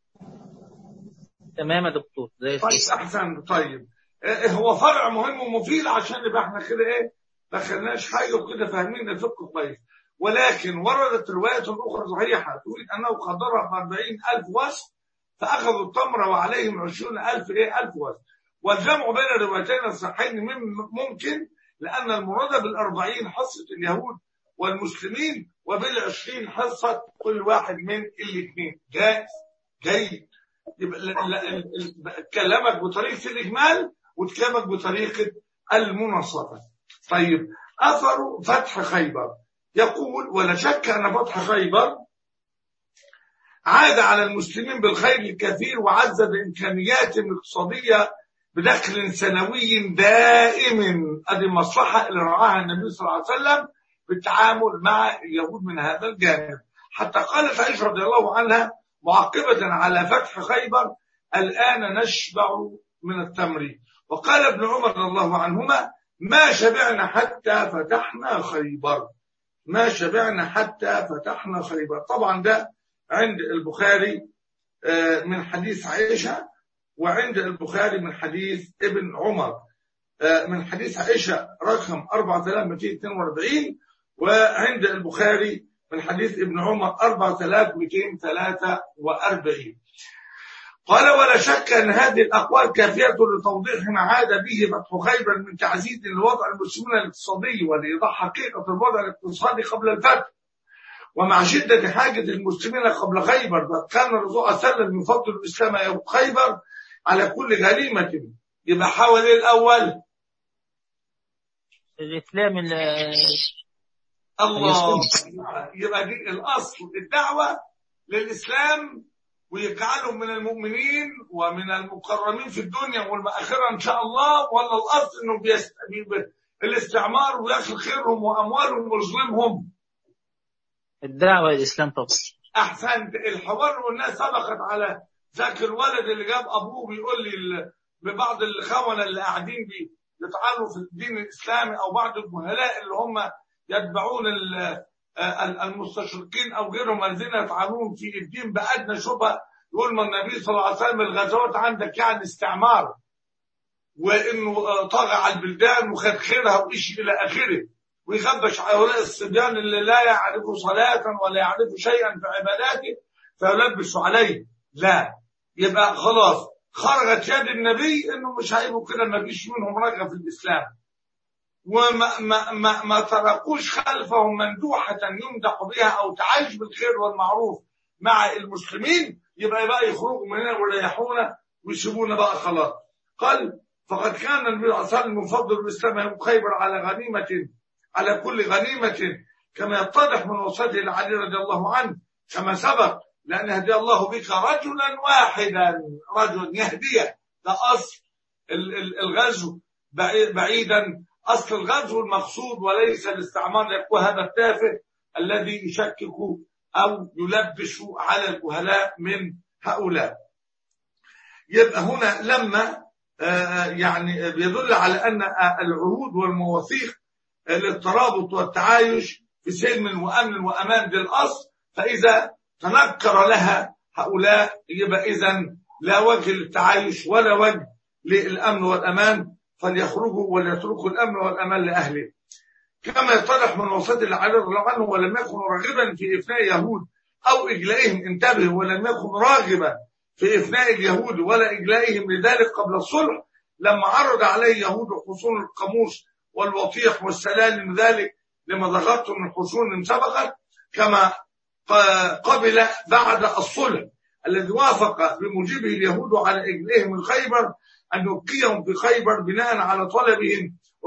تمام يا دكتور زي طيب الفل احسن طيب إيه هو فرع مهم ومفيد عشان يبقى احنا كده ايه ما خلناش حاجه وكده فاهمين الفقه كويس ولكن وردت رواية أخرى صحيحة تقول أنه قد ضرب 40000 وسط فأخذوا التمر وعليهم 20000 إيه 1000 وسط والجمع بين الروايتين الصحيحين مم- ممكن لأن المراد بالأربعين حصة اليهود والمسلمين وبالعشرين حصة كل واحد من الاثنين جائز جيد يبقى ل- ل- ال- ال- كلامك بطريقة الإجمال وتكلمك بطريقة المناصفة طيب أثر فتح خيبر يقول ولا شك أن فتح خيبر عاد على المسلمين بالخير الكثير وعزز إمكانياتهم الاقتصادية بدخل سنوي دائم هذه المصلحة اللي رعاها النبي صلى الله عليه وسلم بالتعامل مع اليهود من هذا الجانب حتى قالت عائشة رضي الله عنها معقبة على فتح خيبر الآن نشبع من التمر وقال ابن عمر رضي الله عنهما ما شبعنا حتى فتحنا خيبر ما شبعنا حتى فتحنا خيبر طبعا ده عند البخاري آه، من حديث عائشة وعند البخاري من حديث ابن عمر آه، من حديث عائشة رقم 4242 وعند البخاري من حديث ابن عمر 4243 قال ولا شك أن هذه الأقوال كافية لتوضيح ما عاد به فتح خيبر من تعزيز لوضع المسلمين الاقتصادي ولإيضاح حقيقة الوضع الاقتصادي قبل الفتح ومع شدة حاجة المسلمين قبل خيبر بل كان الرسول صلى الله عليه وسلم يفضل الإسلام يوم خيبر على كل غنيمة يبقى حاول إيه الأول الإسلام ال- الله يبقى دي الأصل الدعوة للإسلام ويجعلهم من المؤمنين ومن المكرمين في الدنيا والآخرة إن شاء الله ولا الأصل إنه بيست... بي- الاستعمار وياخذ خيرهم وأموالهم ويظلمهم الدعوة للإسلام طبعا احسنت الحوار والناس سبقت على ذاك الولد اللي جاب ابوه بيقول لي ال- ببعض الخونه اللي قاعدين بي- يتعاملوا في الدين الاسلامي او بعض الجهلاء اللي هم يتبعون ال- آه، ال- المستشرقين او غيرهم الذين يفعلون في الدين بادنى شبهه يقول ما النبي صلى الله عليه وسلم الغزوات عندك يعني استعمار وانه آه، طغى على البلدان وخد خيرها وايش الى اخره ويخبش هؤلاء الصبيان اللي لا يعرفوا صلاة ولا يعرفوا شيئا في عباداته فيلبسوا عليه لا يبقى خلاص خرجت يد النبي انه مش هيبقوا كده ما فيش منهم رجعه في الاسلام وما ما ما, ما تركوش خلفهم مندوحة يمدح بها او تعيش بالخير والمعروف مع المسلمين يبقى بقى يخرجوا من هنا ويريحونا ويسيبونا بقى خلاص قال فقد كان النبي صلى الله عليه وسلم يفضل الاسلام يوم خيبر على غنيمه على كل غنيمة كما يتضح من وصيته لعلي رضي الله عنه كما سبق لأن يهدي الله بك رجلا واحدا رجل يهديه ده أصل ال- ال- الغزو بعي- بعيدا أصل الغزو المقصود وليس الاستعمار يكون هذا التافه الذي يشكك أو يلبس على الجهلاء من هؤلاء يبقى هنا لما آه، يعني بيدل على أن آه، العهود والمواثيق للترابط والتعايش في سلم وامن وامان دي الاصل فاذا تنكر لها هؤلاء يبقى اذا لا وجه للتعايش ولا وجه للامن والامان فليخرجوا وليتركوا الامن والامان لاهله. كما يتضح من وصيه العلي رضي الله عنه ولم يكن راغبا في افناء يهود او اجلائهم انتبه ولم يكن راغبا في افناء اليهود ولا اجلائهم لذلك قبل الصلح لما عرض عليه يهود حصون القاموس والوطيح والسلالم ذلك لما ضغطت من حصون سبقت كما ق- قبل بعد الصلح الذي وافق بموجبه اليهود على إجلائهم من خيبر أن يبقيهم في خيبر بناء على طلبهم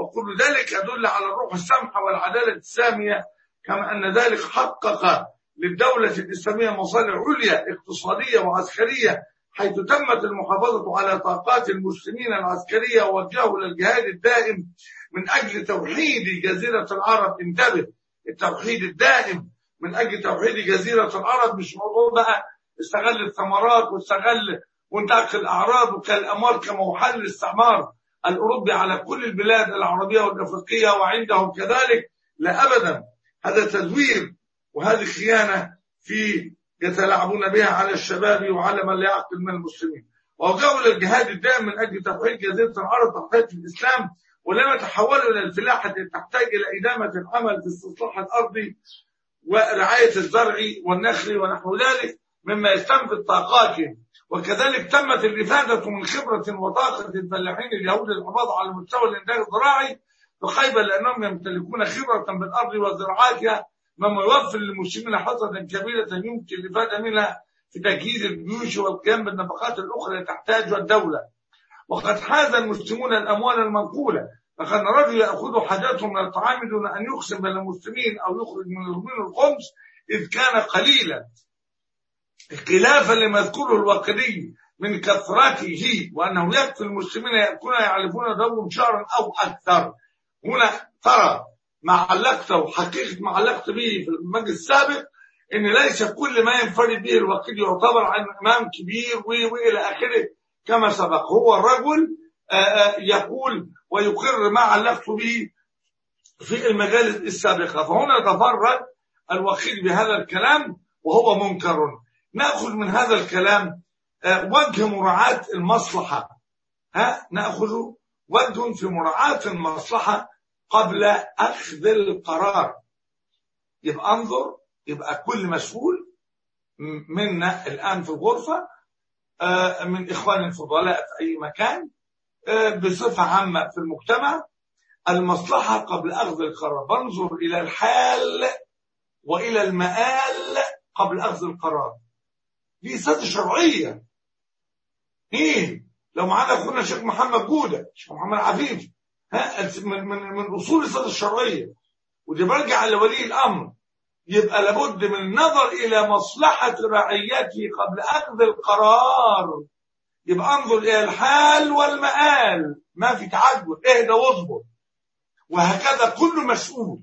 وكل ذلك يدل على الروح السمحة والعدالة السامية كما أن ذلك حقق للدولة الإسلامية مصالح عليا اقتصادية وعسكرية حيث تمت المحافظة على طاقات المسلمين العسكرية ووجهوا إلى الجهاد الدائم من أجل توحيد جزيرة العرب انتبه التوحيد الدائم من أجل توحيد جزيرة العرب مش موضوع بقى استغل الثمرات واستغل وانتهك الأعراض وكالأموال كمحل الاستعمار الأوروبي على كل البلاد العربية والأفريقية وعندهم كذلك لا أبدا هذا تزوير وهذه خيانة في يتلاعبون بها على الشباب وعلى من لا يعقل من المسلمين ووجهوا إلى الجهاد الدائم من أجل توحيد جزيرة العرب تحتاج في الإسلام ولما تحولوا إلى الفلاحة التي تحتاج إلى إدامة العمل في استصلاح الأرض ورعاية الزرع والنخل ونحو ذلك مما يستنفذ طاقاتهم وكذلك تمت الإفادة من خبرة وطاقة الفلاحين اليهود الحفاظ على مستوى الإنتاج الزراعي وخيبة لأنهم يمتلكون خبرة بالأرض وزراعاتها مما يوفر للمسلمين حصة كبيرة يمكن الإفادة منها في تجهيز الجيوش والقيام بالنفقات الأخرى التي تحتاجها الدولة وقد حاز المسلمون الأموال المنقولة فكان الرجل يأخذ حاجاتهم من الطعام دون أن يقسم بين المسلمين أو يخرج من المسلمين الخمس إذ كان قليلا خلافا لما يذكره الواقدي من كثرته وأنه يكفي المسلمين يأكلون يعرفون دوم شهرا أو أكثر هنا ترى ما علقته حقيقة ما علقت به في المجلس السابق ان ليس كل ما ينفرد به الوكيل يعتبر عن امام كبير و- والى اخره كما سبق هو الرجل آه، آه، يقول ويقر ما علقت به في المجالس السابقة فهنا تفرد الوكيل بهذا الكلام وهو منكر نأخذ من هذا الكلام آه، وجه مراعاة المصلحة ها نأخذ وجه في مراعاة المصلحة قبل أخذ القرار يبقى انظر يبقى كل مسؤول م- منا الآن في الغرفة آه، من إخوان الفضلاء في أي مكان آه، بصفة عامة في المجتمع المصلحة قبل أخذ القرار بنظر إلى الحال وإلى المآل قبل أخذ القرار دي سياسة شرعية إيه لو معانا أخونا الشيخ محمد جودة الشيخ محمد عفيف ها من من من أصول السياسة الشرعية ودي برجع لولي الأمر يبقى لابد من النظر إلى مصلحة رعيته قبل أخذ القرار يبقى انظر إلى الحال والمآل ما في تعجب اهدى واصبر وهكذا كل مسؤول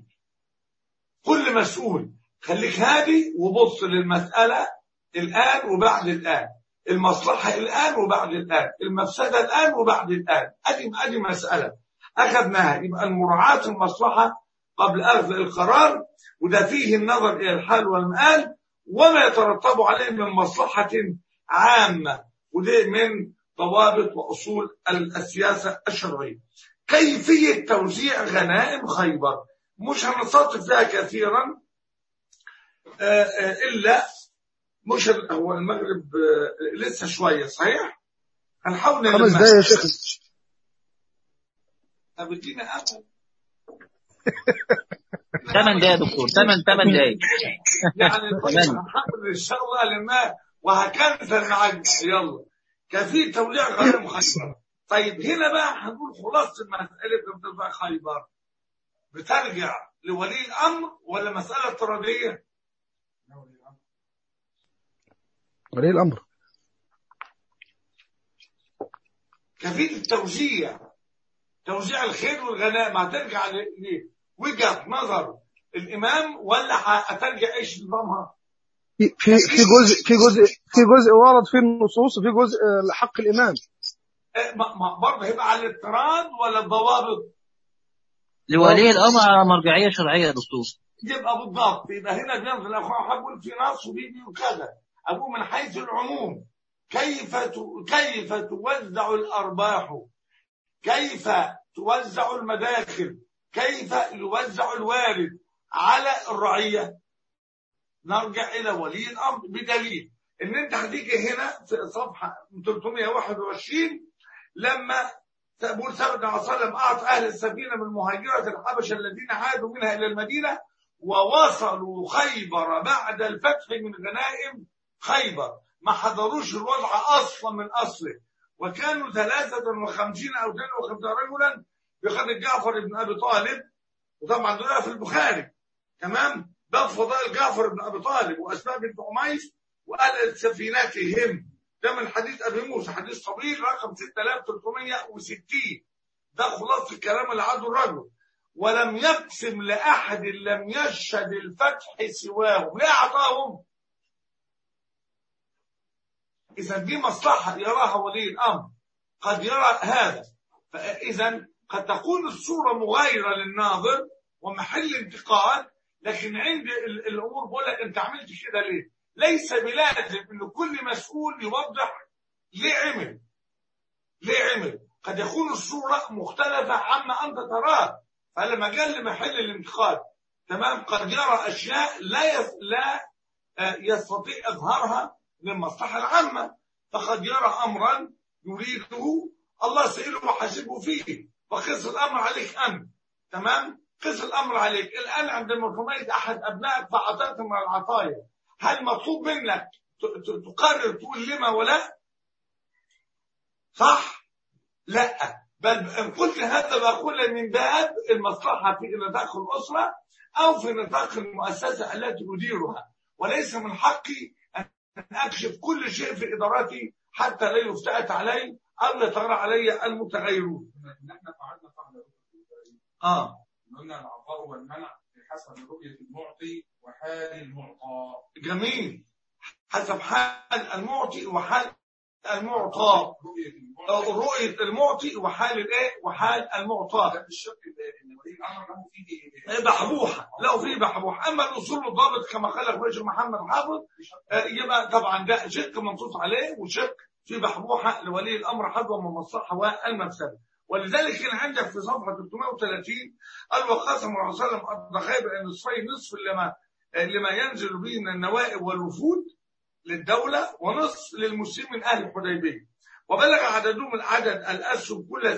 كل مسؤول خليك هادي وبص للمسألة الآن وبعد الآن المصلحة الآن وبعد الآن المفسدة الآن وبعد الآن أدي أدي مسألة أخذناها يبقى المراعاة المصلحة قبل أخذ القرار وده فيه النظر إلى الحال والمآل وما يترتب عليه من مصلحة عامة وده من ضوابط وأصول السياسة الشرعية كيفية توزيع غنائم خيبر مش هنستطيع فيها كثيرا آه، آه، إلا مش ال- هو المغرب آه، لسه شوية صحيح هنحاول خمس نلمها. دقايق يا شيخ طب ادينا أمل ثمان دقايق يا دكتور ثمان ثمان دقايق يعني تمام. هنحاول ان شاء الله لما وهكنسل معاك يلا كفي توزيع غنائم خيبر طيب هنا بقى هنقول خلاصة مسألة بتوزيع خيبر بترجع لولي الأمر ولا مسألة افتراضية؟ ولي الامر كفيل التوزيع توزيع الخير والغنائم هترجع ل- لوجهة نظر الإمام ولا هترجع إيش نظامها؟ في في في جزء في جزء في جزء ورد فيه النصوص وفي جزء آه، لحق الامام إيه، ما- ما- برضه هيبقى على الاضطراد ولا الضوابط؟ لولي الامر على مرجعيه شرعيه يا دكتور يبقى بالضبط يبقى هنا بينزل الاخوان هقول في نص وبيجي وكذا اقول من حيث العموم كيف ت- كيف توزع الارباح كيف توزع المداخل كيف يوزع الوارد على الرعيه نرجع الى ولي الامر بدليل ان انت هتيجي هنا في صفحه 321 لما تقول سيدنا عليه وسلم اعطى اهل السفينه من مهاجره الحبشه الذين عادوا منها الى المدينه ووصلوا خيبر بعد الفتح من غنائم خيبر ما حضروش الوضع اصلا من اصله وكانوا 53 او 52 رجلا بقدر جعفر بن ابي طالب وطبعا دول في البخاري تمام باب فضائل جعفر بن ابي طالب واسماء بنت عميس وقال سفينتهم ده من حديث ابي موسى حديث طويل رقم 6360 ده خلاصه الكلام اللي عنده الرجل ولم يقسم لاحد لم يشهد الفتح سواهم ليه اعطاهم اذا دي مصلحه يراها ولي الامر قد يرى هذا فاذا قد تكون الصوره مغايره للناظر ومحل انتقاد لكن عند ال- الامور بقول لك انت عملت كده ليه؟ ليس بلازم ان كل مسؤول يوضح ليه عمل ليه عمل قد يكون الصورة مختلفة عما أنت تراه فلما جاء لمحل الانتقاد تمام قد يرى أشياء لا يس... لا آه، يستطيع إظهارها للمصلحة العامة فقد يرى أمرا يريده الله سئله وحاسبه فيه وقص الأمر عليك أنت تمام قص الأمر عليك الآن عندما تميز أحد أبنائك فأعطيت من العطايا هل مطلوب منك ت- ت- تقرر تقول لما ولا صح لا بل ان قلت هذا بقول من باب المصلحه في نطاق الاسره او في نطاق المؤسسه التي اديرها وليس من حقي ان اكشف كل شيء في ادارتي حتى لا يفتأت علي او يطغى علي المتغيرون ان احنا فعلنا فعل اه قلنا العطاء والمنع بحسب رؤيه المعطي وحال المعطى جميل حسب حال المعطي وحال المعطى رؤيه أو المعطي رؤيه المعطي وحال الايه وحال المعطى ده بالشق ان ولي الامر له فيه بحبوحه لا في بحبوحه اما الاصول الضابط كما قال الرجل محمد حافظ آه، يبقى طبعا ده شق منصوص عليه وشق في بحبوحه لولي الامر حظا من المصلحه والمفسده ولذلك كان عندك في صفحه 330 قال وقسم الرسول صلى الله عليه وسلم أرض خيبر ان نصفين نصف لما آه، لما ينزل به من النوائب والوفود للدوله ونصف للمسلمين من اهل الحديبيه وبلغ عددهم العدد الاسهم كلها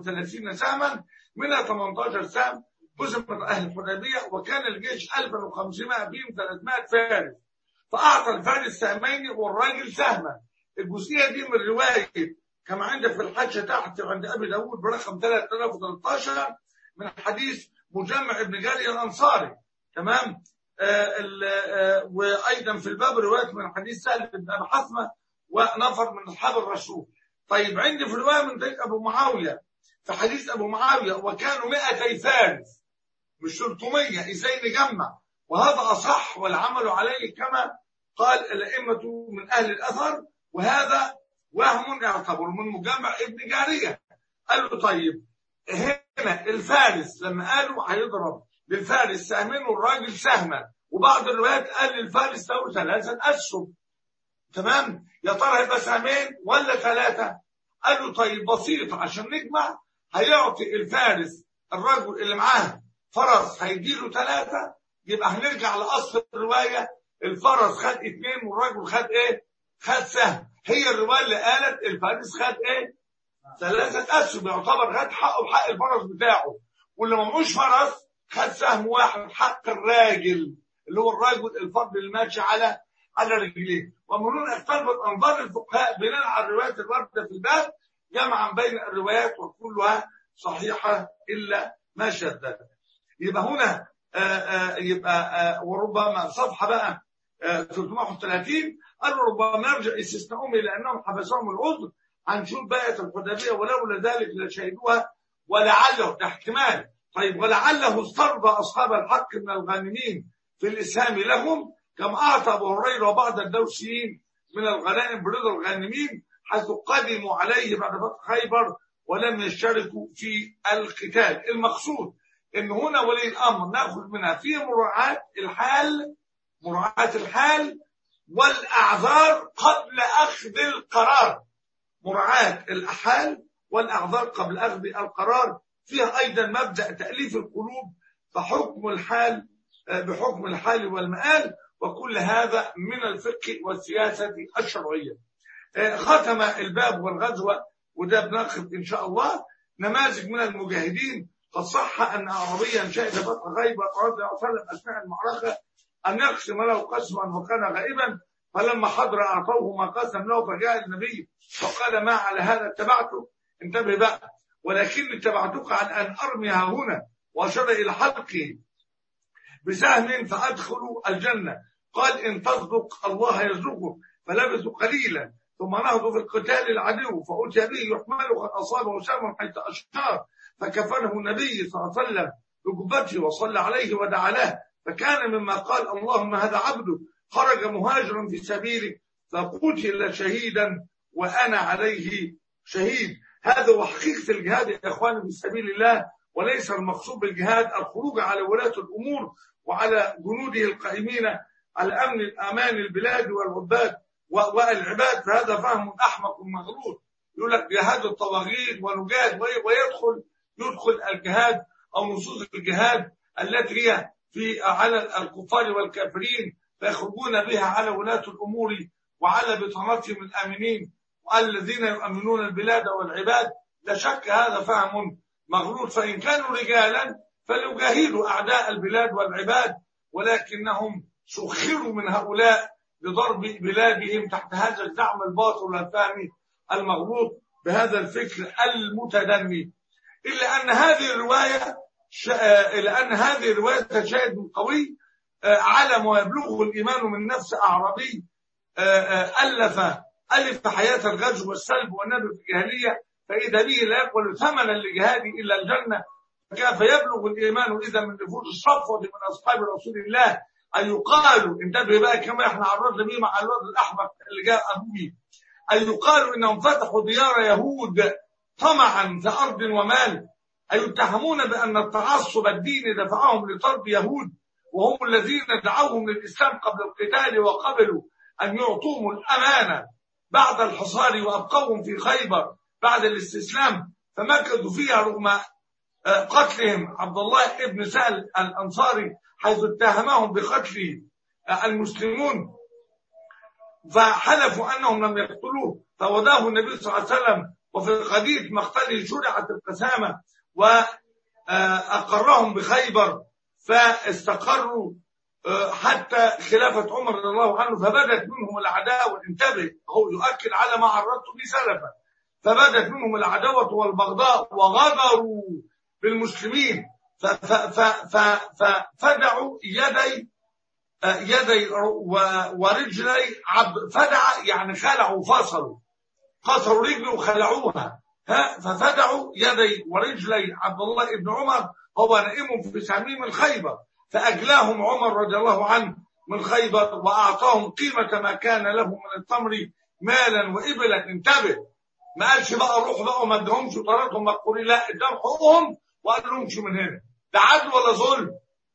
36 سهما منها 18 سهم قسمت اهل الحديبيه وكان الجيش 1500 بهم 300 فارس فاعطى الفارس سهمين والراجل سهما الجزئيه دي من روايه كما عندك في الحاشيه تحت عند ابي داود برقم 3013 من حديث مجمع ابن جاري الانصاري تمام آه ال- آه وايضا في الباب روايه من حديث سهل بن ابي حثمه ونفر من اصحاب الرسول طيب عندي في روايه من طريق ابو معاويه في حديث ابو معاويه وكانوا 200 فارس مش 300 ازاي نجمع وهذا اصح والعمل عليه كما قال الائمه من اهل الاثر وهذا وهم يعتبر من مجمع ابن جاريه قال له طيب هنا الفارس لما قالوا هيضرب للفارس سهمين والراجل سهما وبعض الروايات قال للفارس له ثلاثه اسهم تمام يا ترى هيبقى سهمين ولا ثلاثه قال له طيب بسيط عشان نجمع هيعطي الفارس الرجل اللي معاه فرس هيديله ثلاثة يبقى هنرجع لأصل الرواية الفرس خد اثنين والرجل خد ايه؟ خد سهم هي الرواية اللي قالت الفارس خد ايه؟ ثلاثة أسهم يعتبر خد حقه بحق الفرس بتاعه واللي ما معوش فرس خد سهم واحد حق الراجل اللي هو الراجل الفرد اللي ماشي على على رجليه ومن هنا اختلفت انظار الفقهاء بناء على الروايات الوارده في الباب جمعا بين الروايات وكلها صحيحه الا ما شدد يبقى هنا آآ آآ يبقى آآ وربما صفحه بقى آه، 331 قالوا ربما يرجع استثناؤهم الى انهم حبسهم العذر عن شهود بيعه الحديبيه ولولا ذلك لشهدوها ولعله ده احتمال طيب ولعله استرضى اصحاب الحق من الغانمين في الاسهام لهم كما اعطى ابو هريره وبعض الدوسيين من الغنائم برضا الغانمين حيث قدموا عليه بعد فتح خيبر ولم يشتركوا في القتال المقصود ان هنا ولي الامر ناخذ منها في مراعاه الحال مراعاه الحال والاعذار قبل اخذ القرار مراعاه الحال والاعذار قبل اخذ القرار فيها ايضا مبدا تاليف القلوب فحكم الحال آه، بحكم الحال والمآل وكل هذا من الفقه والسياسه الشرعيه آه، ختم الباب والغزوه وده بناخذ ان شاء الله نماذج من المجاهدين قد صح ان اعرابيا شهد فتح غيبه رضي الله عنه وسلم اثناء المعركه ان يقسم له قسما وكان غائبا فلما حضر اعطوه ما قسم له فجاء النبي فقال ما على هذا اتبعته انتبه بقى ولكني اتبعتك عن أن أرمي ها هنا وأشار إلى حلقه بسهم فأدخل الجنة قال إن تصدق الله يرزقك فلبثوا قليلا ثم نهضوا في القتال العدو فأتي به يحمل قد أصابه سهم حيث أشار فكفنه النبي صلى الله عليه وسلم بجبته وصلى عليه ودعا له فكان مما قال اللهم هذا عبدك خرج مهاجرا في سبيلك فقتل شهيدا وأنا عليه شهيد هذا هو حقيقة الجهاد يا إخواني في سبيل الله وليس المقصود بالجهاد الخروج على ولاة الأمور وعلى جنوده القائمين على أمن الأمان البلاد والعباد و- والعباد فهذا فهم أحمق مغلوط يقول لك جهاد الطواغيت ونجاهد وي- ويدخل يدخل الجهاد أو نصوص الجهاد التي هي في على الكفار والكافرين فيخرجون بها على ولاة الأمور وعلى بطانتهم الآمنين الذين يؤمنون البلاد والعباد لا شك هذا فهم مغلوط فإن كانوا رجالا فليجاهدوا أعداء البلاد والعباد ولكنهم سخروا من هؤلاء لضرب بلادهم تحت هذا الزعم الباطل والفهم المغلوط بهذا الفكر المتدني إلا أن هذه الرواية ش... آه، إلا أن هذه الرواية شاهد قوي آه، على ما يبلغه الإيمان من نفس أعرابي آه، آه، ألف ألف حياة الغزو والسلب والنبي في الجاهلية فإذا به لا يقبل ثمنا لجهاده إلا الجنة فكيف يبلغ الإيمان إذا من نفوس الصفوة من أصحاب رسول الله أن يقالوا انتبه بقى كما احنا عرضنا به مع الواد الأحمق اللي جاء أبوه أن يقالوا إنهم فتحوا ديار يهود طمعا في أرض ومال أي يتهمون بأن التعصب الديني دفعهم لطرد يهود وهم الذين دعوهم للإسلام قبل القتال وقبلوا أن يعطوهم الأمانة بعد الحصار وأبقوهم في خيبر بعد الاستسلام فمكثوا فيها رغم آه، قتلهم عبد الله ابن سهل الأنصاري حيث اتهمهم بقتل آه، المسلمون فحلفوا أنهم لم يقتلوه فوداه النبي صلى الله عليه وسلم وفي قضية مقتله شرعت القسامة وأقرهم بخيبر فاستقروا آه، حتى خلافة عمر رضي الله عنه فبدت منهم العداوة انتبه هو يؤكد على ما عرضت به سلفا فبدت منهم العداوة والبغضاء وغدروا بالمسلمين ف- ف- ف- ف- ففدعوا يدي آه، يدي و- ورجلي عبد فدع يعني خلعوا فصلوا قصروا رجله وخلعوها ها ففدعوا يدي ورجلي عبد الله بن عمر هو نائم في سميم الخيبر فأجلاهم عمر رضي الله عنه من خيبر وأعطاهم قيمة ما كان له من التمر مالا وإبلا انتبه ما قالش بقى روح بقى وما ادهمش وطردهم مقبولين لا اداهم حقوقهم وقال لهم امشوا من هنا ده عدل ولا ظلم؟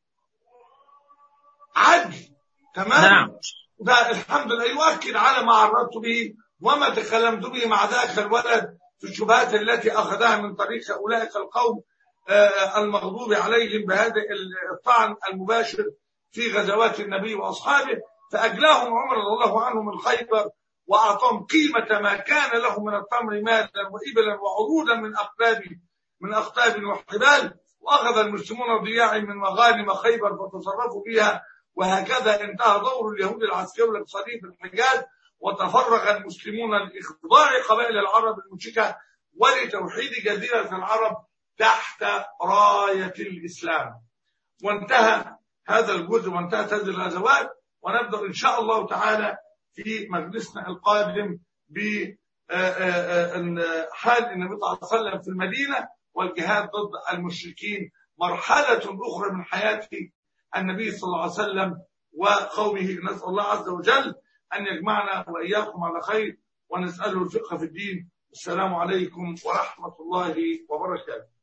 عدل تمام؟ نعم ده الحمد لله يؤكد على ما عرضت به وما تكلمت به مع ذاك الولد في الشبهات التي أخذها من طريق أولئك القوم آه، المغضوب عليهم بهذا الطعن المباشر في غزوات النبي وأصحابه فأجلاهم عمر رضي الله عنه من خيبر وأعطاهم قيمة ما كان له من التمر مالا وإبلا وعروضا من أقطاب من أقطاب وحبال وأخذ المسلمون ضياع من مغانم خيبر فتصرفوا بها وهكذا انتهى دور اليهود العسكري والاقتصادي في الحجاز وتفرغ المسلمون لإخضاع قبائل العرب المشركة ولتوحيد جزيرة العرب تحت راية الإسلام وانتهى هذا الجزء وانتهت هذه الغزوات ونبدأ إن شاء الله تعالى في مجلسنا القادم ب آه، آه، آه، حال النبي صلى الله عليه وسلم في المدينة والجهاد ضد المشركين مرحلة أخرى من حياة النبي صلى الله عليه وسلم وقومه نسأل الله عز وجل أن يجمعنا وإياكم على خير ونسأله الفقه في الدين السلام عليكم ورحمة الله وبركاته